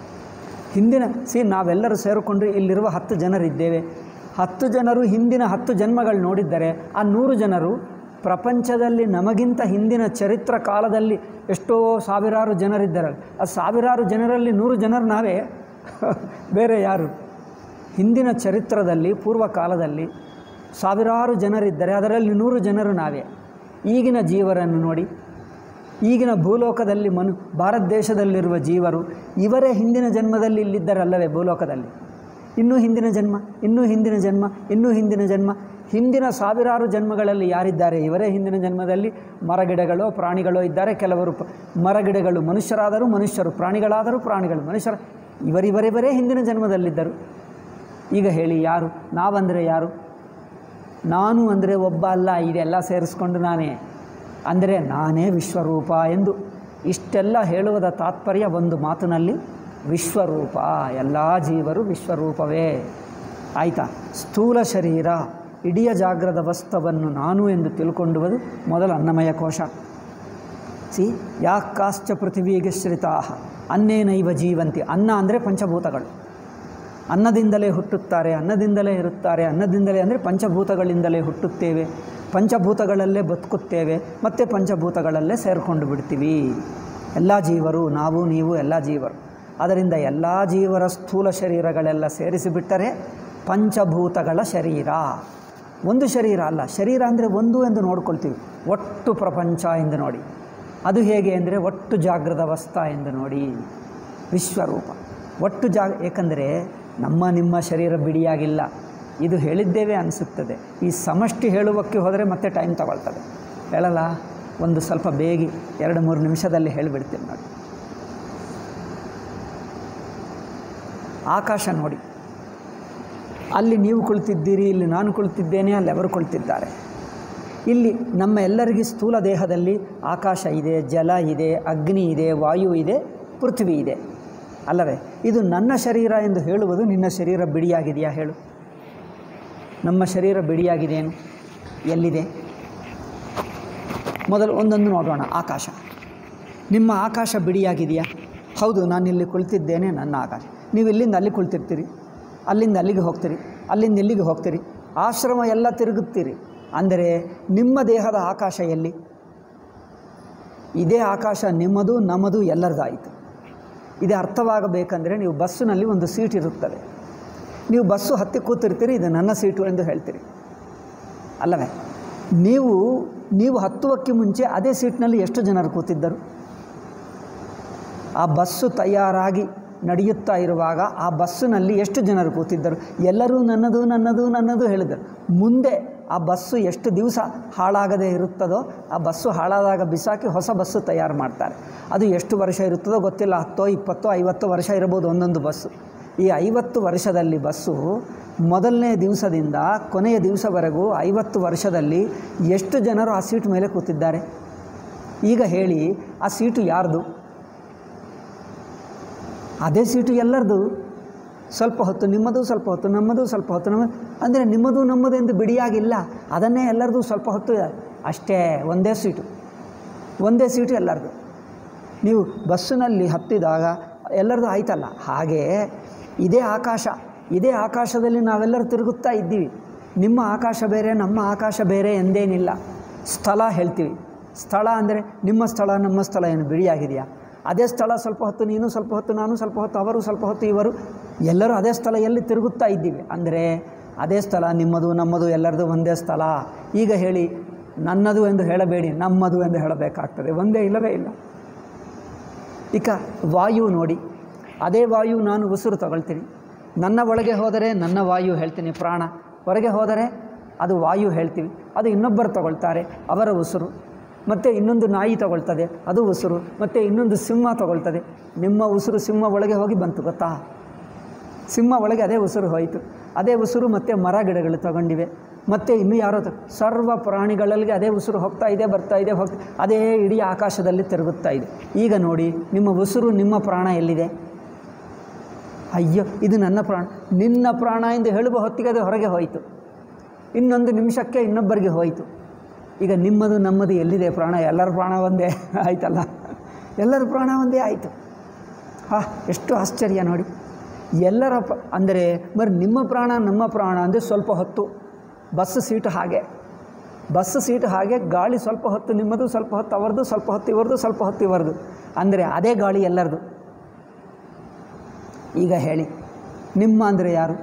Speaker 1: ಹಿಂದಿನ ಸಿ ನಾವೆಲ್ಲರೂ ಸೇರಿಕೊಂಡು ಇಲ್ಲಿರುವ ಹತ್ತು ಜನರಿದ್ದೇವೆ ಹತ್ತು ಜನರು ಹಿಂದಿನ ಹತ್ತು ಜನ್ಮಗಳು ನೋಡಿದ್ದರೆ ಆ ನೂರು ಜನರು ಪ್ರಪಂಚದಲ್ಲಿ ನಮಗಿಂತ ಹಿಂದಿನ ಚರಿತ್ರ ಕಾಲದಲ್ಲಿ ಎಷ್ಟೋ ಸಾವಿರಾರು ಜನರಿದ್ದಾರೆ ಆ ಸಾವಿರಾರು ಜನರಲ್ಲಿ ನೂರು ಜನರು ನಾವೇ ಬೇರೆ ಯಾರು ಹಿಂದಿನ ಚರಿತ್ರದಲ್ಲಿ ಪೂರ್ವ ಕಾಲದಲ್ಲಿ ಸಾವಿರಾರು ಜನರಿದ್ದರೆ ಅದರಲ್ಲಿ ನೂರು ಜನರು ನಾವೇ ಈಗಿನ ಜೀವರನ್ನು ನೋಡಿ ಈಗಿನ ಭೂಲೋಕದಲ್ಲಿ ಮನು ಭಾರತ ದೇಶದಲ್ಲಿರುವ ಜೀವರು ಇವರೇ ಹಿಂದಿನ ಜನ್ಮದಲ್ಲಿ ಇಲ್ಲಿದ್ದರಲ್ಲವೇ ಭೂಲೋಕದಲ್ಲಿ ಇನ್ನೂ ಹಿಂದಿನ ಜನ್ಮ ಇನ್ನೂ ಹಿಂದಿನ ಜನ್ಮ ಇನ್ನೂ ಹಿಂದಿನ ಜನ್ಮ ಹಿಂದಿನ ಸಾವಿರಾರು ಜನ್ಮಗಳಲ್ಲಿ ಯಾರಿದ್ದಾರೆ ಇವರೇ ಹಿಂದಿನ ಜನ್ಮದಲ್ಲಿ ಮರಗಿಡಗಳು ಪ್ರಾಣಿಗಳು ಇದ್ದಾರೆ ಕೆಲವರು ಪ- ಮರಗಿಡಗಳು ಮನುಷ್ಯರಾದರೂ ಮನುಷ್ಯರು ಪ್ರಾಣಿಗಳಾದರೂ ಪ್ರಾಣಿಗಳು ಮನುಷ್ಯರ ಇವರಿವರಿವರೇ ಹಿಂದಿನ ಜನ್ಮದಲ್ಲಿದ್ದರು ಈಗ ಹೇಳಿ ಯಾರು ನಾವಂದರೆ ಯಾರು ನಾನು ಅಂದರೆ ಒಬ್ಬ ಅಲ್ಲ ಇದೆಲ್ಲ ಸೇರಿಸ್ಕೊಂಡು ನಾನೇ ಅಂದರೆ ನಾನೇ ವಿಶ್ವರೂಪ ಎಂದು ಇಷ್ಟೆಲ್ಲ ಹೇಳುವುದ ತಾತ್ಪರ್ಯ ಒಂದು ಮಾತಿನಲ್ಲಿ ವಿಶ್ವರೂಪ ಎಲ್ಲ ಜೀವರು ವಿಶ್ವರೂಪವೇ ಆಯಿತಾ ಸ್ಥೂಲ ಶರೀರ ಇಡೀ ಜಾಗ್ರದ ವಸ್ತವನ್ನು ನಾನು ಎಂದು ತಿಳ್ಕೊಂಡುವುದು ಮೊದಲು ಅನ್ನಮಯ ಕೋಶ ಸಿ ಯಾಕಾಶ್ಚ ಪೃಥಿವಿಗೆ ಶ್ರಿತಾ ಅನ್ನೇನೈವ ಜೀವಂತಿ ಅನ್ನ ಅಂದರೆ ಪಂಚಭೂತಗಳು ಅನ್ನದಿಂದಲೇ ಹುಟ್ಟುತ್ತಾರೆ ಅನ್ನದಿಂದಲೇ ಇರುತ್ತಾರೆ ಅನ್ನದಿಂದಲೇ ಅಂದರೆ ಪಂಚಭೂತಗಳಿಂದಲೇ ಹುಟ್ಟುತ್ತೇವೆ ಪಂಚಭೂತಗಳಲ್ಲೇ ಬದುಕುತ್ತೇವೆ ಮತ್ತು ಪಂಚಭೂತಗಳಲ್ಲೇ ಸೇರಿಕೊಂಡು ಬಿಡ್ತೀವಿ ಎಲ್ಲ ಜೀವರು ನಾವು ನೀವು ಎಲ್ಲ ಜೀವರು ಅದರಿಂದ ಎಲ್ಲ ಜೀವರ ಸ್ಥೂಲ ಶರೀರಗಳೆಲ್ಲ ಸೇರಿಸಿಬಿಟ್ಟರೆ ಪಂಚಭೂತಗಳ ಶರೀರ ಒಂದು ಶರೀರ ಅಲ್ಲ ಶರೀರ ಅಂದರೆ ಒಂದು ಎಂದು ನೋಡ್ಕೊಳ್ತೀವಿ ಒಟ್ಟು ಪ್ರಪಂಚ ಎಂದು ನೋಡಿ ಅದು ಹೇಗೆ ಅಂದರೆ ಒಟ್ಟು ಜಾಗೃತ ಅವಸ್ಥಾ ಎಂದು ನೋಡಿ ವಿಶ್ವರೂಪ ಒಟ್ಟು ಜಾಗ ಏಕೆಂದರೆ ನಮ್ಮ ನಿಮ್ಮ ಶರೀರ ಬಿಡಿಯಾಗಿಲ್ಲ ಇದು ಹೇಳಿದ್ದೇವೆ ಅನಿಸುತ್ತದೆ ಈ ಸಮಷ್ಟಿ ಹೇಳುವಕ್ಕೆ ಹೋದರೆ ಮತ್ತೆ ಟೈಮ್ ತಗೊಳ್ತದೆ ಹೇಳಲ್ಲ ಒಂದು ಸ್ವಲ್ಪ ಬೇಗಿ ಎರಡು ಮೂರು ನಿಮಿಷದಲ್ಲಿ ಹೇಳಿಬಿಡ್ತೀನಿ ನೋಡಿ ಆಕಾಶ ನೋಡಿ ಅಲ್ಲಿ ನೀವು ಕುಳಿತಿದ್ದೀರಿ ಇಲ್ಲಿ ನಾನು ಕುಳಿತಿದ್ದೇನೆ ಅಲ್ಲಿ ಅವರು ಕುಳಿತಿದ್ದಾರೆ ಇಲ್ಲಿ ನಮ್ಮ ಎಲ್ಲರಿಗೆ ಸ್ಥೂಲ ದೇಹದಲ್ಲಿ ಆಕಾಶ ಇದೆ ಜಲ ಇದೆ ಅಗ್ನಿ ಇದೆ ವಾಯು ಇದೆ ಪೃಥ್ವಿ ಇದೆ ಅಲ್ಲವೇ ಇದು ನನ್ನ ಶರೀರ ಎಂದು ಹೇಳುವುದು ನಿನ್ನ ಶರೀರ ಬಿಡಿಯಾಗಿದೆಯಾ ಹೇಳು ನಮ್ಮ ಶರೀರ ಬಿಡಿಯಾಗಿದೆಯೇನು ಎಲ್ಲಿದೆ ಮೊದಲು ಒಂದೊಂದು ನೋಡೋಣ ಆಕಾಶ ನಿಮ್ಮ ಆಕಾಶ ಬಿಡಿಯಾಗಿದೆಯಾ ಹೌದು ನಾನು ಇಲ್ಲಿ ಕುಳಿತಿದ್ದೇನೆ ನನ್ನ ಆಕಾಶ ನೀವು ಇಲ್ಲಿಂದ ಅಲ್ಲಿ ಕುಳಿತಿರ್ತೀರಿ ಅಲ್ಲಿಂದ ಅಲ್ಲಿಗೆ ಹೋಗ್ತೀರಿ ಅಲ್ಲಿಂದ ಇಲ್ಲಿಗೆ ಹೋಗ್ತೀರಿ ಆಶ್ರಮ ಎಲ್ಲ ತಿರುಗುತ್ತೀರಿ ಅಂದರೆ ನಿಮ್ಮ ದೇಹದ ಆಕಾಶ ಎಲ್ಲಿ ಇದೇ ಆಕಾಶ ನಿಮ್ಮದು ನಮ್ಮದು ಎಲ್ಲರದಾಯಿತು ಇದು ಅರ್ಥವಾಗಬೇಕಂದ್ರೆ ನೀವು ಬಸ್ಸಿನಲ್ಲಿ ಒಂದು ಸೀಟ್ ಇರುತ್ತದೆ ನೀವು ಬಸ್ಸು ಹತ್ತಿ ಕೂತಿರ್ತೀರಿ ಇದು ನನ್ನ ಸೀಟು ಎಂದು ಹೇಳ್ತೀರಿ ಅಲ್ಲವೇ ನೀವು ನೀವು ಹತ್ತುವಕ್ಕೆ ಮುಂಚೆ ಅದೇ ಸೀಟ್ನಲ್ಲಿ ಎಷ್ಟು ಜನರು ಕೂತಿದ್ದರು ಆ ಬಸ್ಸು ತಯಾರಾಗಿ ನಡೆಯುತ್ತಾ ಇರುವಾಗ ಆ ಬಸ್ಸಿನಲ್ಲಿ ಎಷ್ಟು ಜನರು ಕೂತಿದ್ದರು ಎಲ್ಲರೂ ನನ್ನದು ನನ್ನದು ನನ್ನದು ಹೇಳಿದರು ಮುಂದೆ ಆ ಬಸ್ಸು ಎಷ್ಟು ದಿವಸ ಹಾಳಾಗದೇ ಇರುತ್ತದೋ ಆ ಬಸ್ಸು ಹಾಳಾದಾಗ ಬಿಸಾಕಿ ಹೊಸ ಬಸ್ಸು ತಯಾರು ಮಾಡ್ತಾರೆ ಅದು ಎಷ್ಟು ವರ್ಷ ಇರುತ್ತದೋ ಗೊತ್ತಿಲ್ಲ ಹತ್ತೋ ಇಪ್ಪತ್ತೋ ಐವತ್ತು ವರ್ಷ ಇರ್ಬೋದು ಒಂದೊಂದು ಬಸ್ಸು ಈ ಐವತ್ತು ವರ್ಷದಲ್ಲಿ ಬಸ್ಸು ಮೊದಲನೇ ದಿವಸದಿಂದ ಕೊನೆಯ ದಿವಸವರೆಗೂ ಐವತ್ತು ವರ್ಷದಲ್ಲಿ ಎಷ್ಟು ಜನರು ಆ ಸೀಟ್ ಮೇಲೆ ಕೂತಿದ್ದಾರೆ ಈಗ ಹೇಳಿ ಆ ಸೀಟು ಯಾರ್ದು ಅದೇ ಸೀಟು ಎಲ್ಲರದು ಸ್ವಲ್ಪ ಹೊತ್ತು ನಿಮ್ಮದು ಸ್ವಲ್ಪ ಹೊತ್ತು ನಮ್ಮದು ಸ್ವಲ್ಪ ಹೊತ್ತು ನಮ್ಮ ಅಂದರೆ ನಿಮ್ಮದು ನಮ್ಮದು ಎಂದು ಬಿಡಿಯಾಗಿಲ್ಲ ಅದನ್ನೇ ಎಲ್ಲರದು ಸ್ವಲ್ಪ ಹೊತ್ತು ಅಷ್ಟೇ ಒಂದೇ ಸೀಟು ಒಂದೇ ಸೀಟು ಎಲ್ಲರದು ನೀವು ಬಸ್ಸಿನಲ್ಲಿ ಹತ್ತಿದಾಗ ಎಲ್ಲರದು ಆಯ್ತಲ್ಲ ಹಾಗೆ ಇದೇ ಆಕಾಶ ಇದೇ ಆಕಾಶದಲ್ಲಿ ನಾವೆಲ್ಲರೂ ತಿರುಗುತ್ತಾ ಇದ್ದೀವಿ ನಿಮ್ಮ ಆಕಾಶ ಬೇರೆ ನಮ್ಮ ಆಕಾಶ ಬೇರೆ ಎಂದೇನಿಲ್ಲ ಸ್ಥಳ ಹೇಳ್ತೀವಿ ಸ್ಥಳ ಅಂದರೆ ನಿಮ್ಮ ಸ್ಥಳ ನಮ್ಮ ಸ್ಥಳ ಏನು ಬಿಡಿಯಾಗಿದೆಯಾ ಅದೇ ಸ್ಥಳ ಸ್ವಲ್ಪ ಹೊತ್ತು ನೀನು ಸ್ವಲ್ಪ ಹೊತ್ತು ನಾನು ಸ್ವಲ್ಪ ಹೊತ್ತು ಅವರು ಸ್ವಲ್ಪ ಹೊತ್ತು ಇವರು ಎಲ್ಲರೂ ಅದೇ ಸ್ಥಳ ಎಲ್ಲಿ ತಿರುಗುತ್ತಾ ಇದ್ದೀವಿ ಅಂದರೆ ಅದೇ ಸ್ಥಳ ನಿಮ್ಮದು ನಮ್ಮದು ಎಲ್ಲರದು ಒಂದೇ ಸ್ಥಳ ಈಗ ಹೇಳಿ ನನ್ನದು ಎಂದು ಹೇಳಬೇಡಿ ನಮ್ಮದು ಎಂದು ಹೇಳಬೇಕಾಗ್ತದೆ ಒಂದೇ ಇಲ್ಲವೇ ಇಲ್ಲ ಇಕ ವಾಯು ನೋಡಿ ಅದೇ ವಾಯು ನಾನು ಉಸಿರು ತಗೊಳ್ತೀನಿ ನನ್ನ ಒಳಗೆ ಹೋದರೆ ನನ್ನ ವಾಯು ಹೇಳ್ತೀನಿ ಪ್ರಾಣ ಹೊರಗೆ ಹೋದರೆ ಅದು ವಾಯು ಹೇಳ್ತೀವಿ ಅದು ಇನ್ನೊಬ್ಬರು ತಗೊಳ್ತಾರೆ ಅವರ ಉಸಿರು ಮತ್ತು ಇನ್ನೊಂದು ನಾಯಿ ತಗೊಳ್ತದೆ ಅದು ಉಸಿರು ಮತ್ತು ಇನ್ನೊಂದು ಸಿಂಹ ತಗೊಳ್ತದೆ ನಿಮ್ಮ ಉಸಿರು ಸಿಂಹ ಒಳಗೆ ಹೋಗಿ ಬಂತು ಗೊತ್ತಾ ಸಿಂಹ ಒಳಗೆ ಅದೇ ಉಸಿರು ಹೋಯಿತು ಅದೇ ಉಸಿರು ಮತ್ತು ಮರ ಗಿಡಗಳು ತಗೊಂಡಿವೆ ಮತ್ತು ಇನ್ನೂ ಯಾರೋ ತ ಸರ್ವ ಪ್ರಾಣಿಗಳಲ್ಲಿ ಅದೇ ಉಸಿರು ಹೋಗ್ತಾ ಇದೆ ಬರ್ತಾ ಇದೆ ಹೋಗ್ತಾ ಅದೇ ಇಡೀ ಆಕಾಶದಲ್ಲಿ ತಿರುಗುತ್ತಾ ಇದೆ ಈಗ ನೋಡಿ ನಿಮ್ಮ ಉಸಿರು ನಿಮ್ಮ ಪ್ರಾಣ ಎಲ್ಲಿದೆ ಅಯ್ಯೋ ಇದು ನನ್ನ ಪ್ರಾಣ ನಿನ್ನ ಪ್ರಾಣ ಎಂದು ಹೇಳುವ ಹೊತ್ತಿಗೆ ಅದು ಹೊರಗೆ ಹೋಯಿತು ಇನ್ನೊಂದು ನಿಮಿಷಕ್ಕೆ ಇನ್ನೊಬ್ಬರಿಗೆ ಹೋಯಿತು ಈಗ ನಿಮ್ಮದು ನಮ್ಮದು ಎಲ್ಲಿದೆ ಪ್ರಾಣ ಎಲ್ಲರ ಪ್ರಾಣ ಒಂದೇ ಆಯ್ತಲ್ಲ ಎಲ್ಲರ ಪ್ರಾಣ ಒಂದೇ ಆಯಿತು ಹಾ ಎಷ್ಟು ಆಶ್ಚರ್ಯ ನೋಡಿ ಎಲ್ಲರ ಪ ಅಂದರೆ మరి ನಿಮ್ಮ ಪ್ರಾಣ ನಮ್ಮ ಪ್ರಾಣ ಅಂದರೆ ಸ್ವಲ್ಪ ಹೊತ್ತು ಬಸ್ ಸೀಟ್ ಹಾಗೆ ಬಸ್ ಸೀಟ್ ಹಾಗೆ ಗಾಳಿ ಸ್ವಲ್ಪ ಹೊತ್ತು ನಿಮ್ಮದು ಸ್ವಲ್ಪ ಹೊತ್ತು ಅವರದು ಸ್ವಲ್ಪ ಹೊತ್ತು ಇವರದು ಸ್ವಲ್ಪ ಹೊತ್ತು ಇವರದು ಅಂದರೆ ಅದೇ ಗಾಳಿ ಎಲ್ಲರದು ಈಗ ಹೇಳಿ ನಿಮ್ಮ ಅಂದರೆ ಯಾರು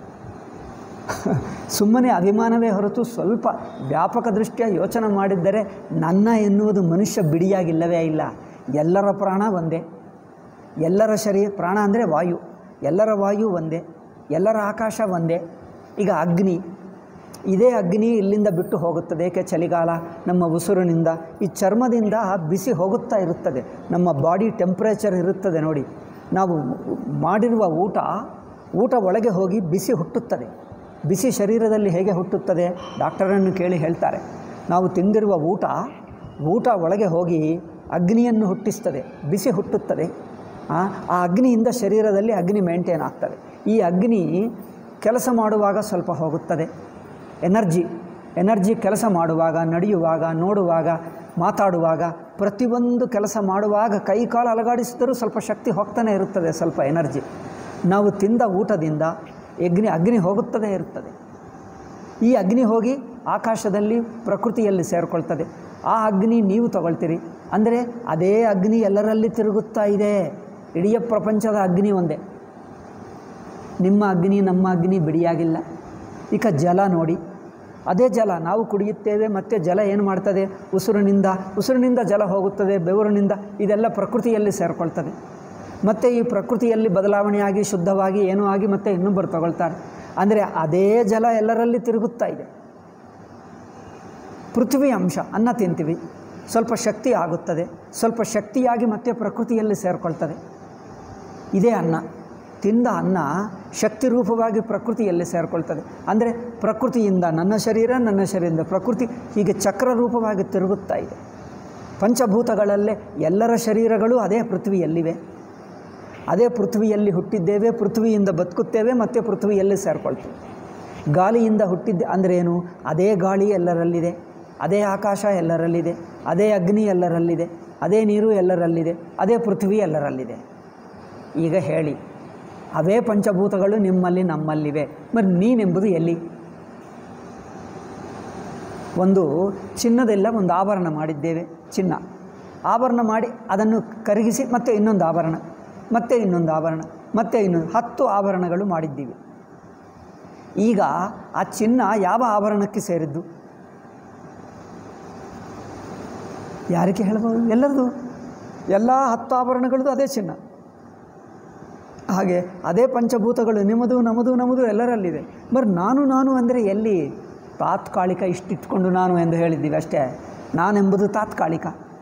Speaker 1: ಸುಮ್ಮನೆ ಅಭಿಮಾನವೇ ಹೊರತು ಸ್ವಲ್ಪ ವ್ಯಾಪಕ ದೃಷ್ಟಿಯ ಯೋಚನೆ ಮಾಡಿದ್ದರೆ ನನ್ನ ಎನ್ನುವುದು ಮನುಷ್ಯ ಬಿಡಿಯಾಗಿಲ್ಲವೇ ಇಲ್ಲ ಎಲ್ಲರ ಪ್ರಾಣ ಒಂದೇ ಎಲ್ಲರ ಶರೀರ ಪ್ರಾಣ ಅಂದರೆ ವಾಯು ಎಲ್ಲರ ವಾಯು ಒಂದೇ ಎಲ್ಲರ ಆಕಾಶ ಒಂದೇ ಈಗ ಅಗ್ನಿ ಇದೇ ಅಗ್ನಿ ಇಲ್ಲಿಂದ ಬಿಟ್ಟು ಹೋಗುತ್ತದೆ ಏಕೆ ಚಳಿಗಾಲ ನಮ್ಮ ಉಸಿರಿನಿಂದ ಈ ಚರ್ಮದಿಂದ ಬಿಸಿ ಹೋಗುತ್ತಾ ಇರುತ್ತದೆ ನಮ್ಮ ಬಾಡಿ ಟೆಂಪ್ರೇಚರ್ ಇರುತ್ತದೆ ನೋಡಿ ನಾವು ಮಾಡಿರುವ ಊಟ ಊಟ ಒಳಗೆ ಹೋಗಿ ಬಿಸಿ ಹುಟ್ಟುತ್ತದೆ ಬಿಸಿ ಶರೀರದಲ್ಲಿ ಹೇಗೆ ಹುಟ್ಟುತ್ತದೆ ಡಾಕ್ಟರನ್ನು ಕೇಳಿ ಹೇಳ್ತಾರೆ ನಾವು ತಿಂದಿರುವ ಊಟ ಊಟ ಒಳಗೆ ಹೋಗಿ ಅಗ್ನಿಯನ್ನು ಹುಟ್ಟಿಸ್ತದೆ ಬಿಸಿ ಹುಟ್ಟುತ್ತದೆ ಆ ಆ ಅಗ್ನಿಯಿಂದ ಶರೀರದಲ್ಲಿ ಅಗ್ನಿ ಮೇಂಟೈನ್ ಆಗ್ತದೆ ಈ ಅಗ್ನಿ ಕೆಲಸ ಮಾಡುವಾಗ ಸ್ವಲ್ಪ ಹೋಗುತ್ತದೆ ಎನರ್ಜಿ ಎನರ್ಜಿ ಕೆಲಸ ಮಾಡುವಾಗ ನಡೆಯುವಾಗ ನೋಡುವಾಗ ಮಾತಾಡುವಾಗ ಪ್ರತಿಯೊಂದು ಕೆಲಸ ಮಾಡುವಾಗ ಕೈ ಕಾಲು ಅಲಗಾಡಿಸಿದರೂ ಸ್ವಲ್ಪ ಶಕ್ತಿ ಹೋಗ್ತಾನೆ ಇರುತ್ತದೆ ಸ್ವಲ್ಪ ಎನರ್ಜಿ ನಾವು ತಿಂದ ಊಟದಿಂದ ಅಗ್ನಿ ಅಗ್ನಿ ಹೋಗುತ್ತದೆ ಇರುತ್ತದೆ ಈ ಅಗ್ನಿ ಹೋಗಿ ಆಕಾಶದಲ್ಲಿ ಪ್ರಕೃತಿಯಲ್ಲಿ ಸೇರಿಕೊಳ್ತದೆ ಆ ಅಗ್ನಿ ನೀವು ತಗೊಳ್ತೀರಿ ಅಂದರೆ ಅದೇ ಅಗ್ನಿ ಎಲ್ಲರಲ್ಲಿ ತಿರುಗುತ್ತಾ ಇದೆ ಇಡೀ ಪ್ರಪಂಚದ ಅಗ್ನಿ ಒಂದೇ ನಿಮ್ಮ ಅಗ್ನಿ ನಮ್ಮ ಅಗ್ನಿ ಬಿಡಿಯಾಗಿಲ್ಲ ಈಗ ಜಲ ನೋಡಿ ಅದೇ ಜಲ ನಾವು ಕುಡಿಯುತ್ತೇವೆ ಮತ್ತು ಜಲ ಏನು ಮಾಡ್ತದೆ ಉಸಿರಿನಿಂದ ಉಸಿರಿನಿಂದ ಜಲ ಹೋಗುತ್ತದೆ ಬೆವರಿನಿಂದ ಇದೆಲ್ಲ ಪ್ರಕೃತಿಯಲ್ಲಿ ಸೇರಿಕೊಳ್ತದೆ ಮತ್ತು ಈ ಪ್ರಕೃತಿಯಲ್ಲಿ ಬದಲಾವಣೆಯಾಗಿ ಶುದ್ಧವಾಗಿ ಏನೂ ಆಗಿ ಮತ್ತೆ ಇನ್ನೊಬ್ಬರು ತಗೊಳ್ತಾರೆ ಅಂದರೆ ಅದೇ ಜಲ ಎಲ್ಲರಲ್ಲಿ ತಿರುಗುತ್ತಾ ಇದೆ ಪೃಥ್ವಿ ಅಂಶ ಅನ್ನ ತಿಂತೀವಿ ಸ್ವಲ್ಪ ಶಕ್ತಿ ಆಗುತ್ತದೆ ಸ್ವಲ್ಪ ಶಕ್ತಿಯಾಗಿ ಮತ್ತೆ ಪ್ರಕೃತಿಯಲ್ಲಿ ಸೇರಿಕೊಳ್ತದೆ ಇದೇ ಅನ್ನ ತಿಂದ ಅನ್ನ ಶಕ್ತಿ ರೂಪವಾಗಿ ಪ್ರಕೃತಿಯಲ್ಲಿ ಸೇರಿಕೊಳ್ತದೆ ಅಂದರೆ ಪ್ರಕೃತಿಯಿಂದ ನನ್ನ ಶರೀರ ನನ್ನ ಶರೀರದಿಂದ ಪ್ರಕೃತಿ ಹೀಗೆ ಚಕ್ರ ರೂಪವಾಗಿ ತಿರುಗುತ್ತಾ ಇದೆ ಪಂಚಭೂತಗಳಲ್ಲೇ ಎಲ್ಲರ ಶರೀರಗಳು ಅದೇ ಪೃಥ್ವಿಯಲ್ಲಿವೆ ಅದೇ ಪೃಥ್ವಿಯಲ್ಲಿ ಹುಟ್ಟಿದ್ದೇವೆ ಪೃಥ್ವಿಯಿಂದ ಬದುಕುತ್ತೇವೆ ಮತ್ತು ಪೃಥ್ವಿಯಲ್ಲಿ ಸೇರಿಕೊಳ್ತೇವೆ ಗಾಳಿಯಿಂದ ಹುಟ್ಟಿದ್ದೆ ಅಂದರೆ ಏನು ಅದೇ ಗಾಳಿ ಎಲ್ಲರಲ್ಲಿದೆ ಅದೇ ಆಕಾಶ ಎಲ್ಲರಲ್ಲಿದೆ ಅದೇ ಅಗ್ನಿ ಎಲ್ಲರಲ್ಲಿದೆ ಅದೇ ನೀರು ಎಲ್ಲರಲ್ಲಿದೆ ಅದೇ ಪೃಥ್ವಿ ಎಲ್ಲರಲ್ಲಿದೆ ಈಗ ಹೇಳಿ ಅವೇ ಪಂಚಭೂತಗಳು ನಿಮ್ಮಲ್ಲಿ ನಮ್ಮಲ್ಲಿವೆ మరి ನೀನೆಂಬುದು ಎಲ್ಲಿ ಒಂದು ಚಿನ್ನದೆಲ್ಲ ಒಂದು ಆಭರಣ ಮಾಡಿದ್ದೇವೆ ಚಿನ್ನ ಆಭರಣ ಮಾಡಿ ಅದನ್ನು ಕರಗಿಸಿ ಮತ್ತೆ ಇನ್ನೊಂದು ಆಭರಣ ಮತ್ತೆ ಇನ್ನೊಂದು ಆಭರಣ ಮತ್ತೆ ಇನ್ನೊಂದು ಹತ್ತು ಆಭರಣಗಳು ಮಾಡಿದ್ದೀವಿ ಈಗ ಆ ಚಿನ್ನ ಯಾವ ಆಭರಣಕ್ಕೆ ಸೇರಿದ್ದು ಯಾರಿಗೆ ಹೇಳ್ಬೋದು ಎಲ್ಲರದು ಎಲ್ಲ ಹತ್ತು ಆಭರಣಗಳದ್ದು ಅದೇ ಚಿನ್ನ ಹಾಗೆ ಅದೇ ಪಂಚಭೂತಗಳು ನಿಮ್ಮದು ನಮ್ಮದು ನಮ್ಮದು ಎಲ್ಲರಲ್ಲಿದೆ ಬರ್ ನಾನು ನಾನು ಅಂದರೆ ಎಲ್ಲಿ ತಾತ್ಕಾಲಿಕ ಇಷ್ಟಿಟ್ಕೊಂಡು ನಾನು ಎಂದು ಹೇಳಿದ್ದೀವಿ ಅಷ್ಟೇ ನಾನೆಂಬುದು ತಾತ್ಕಾಲಿಕ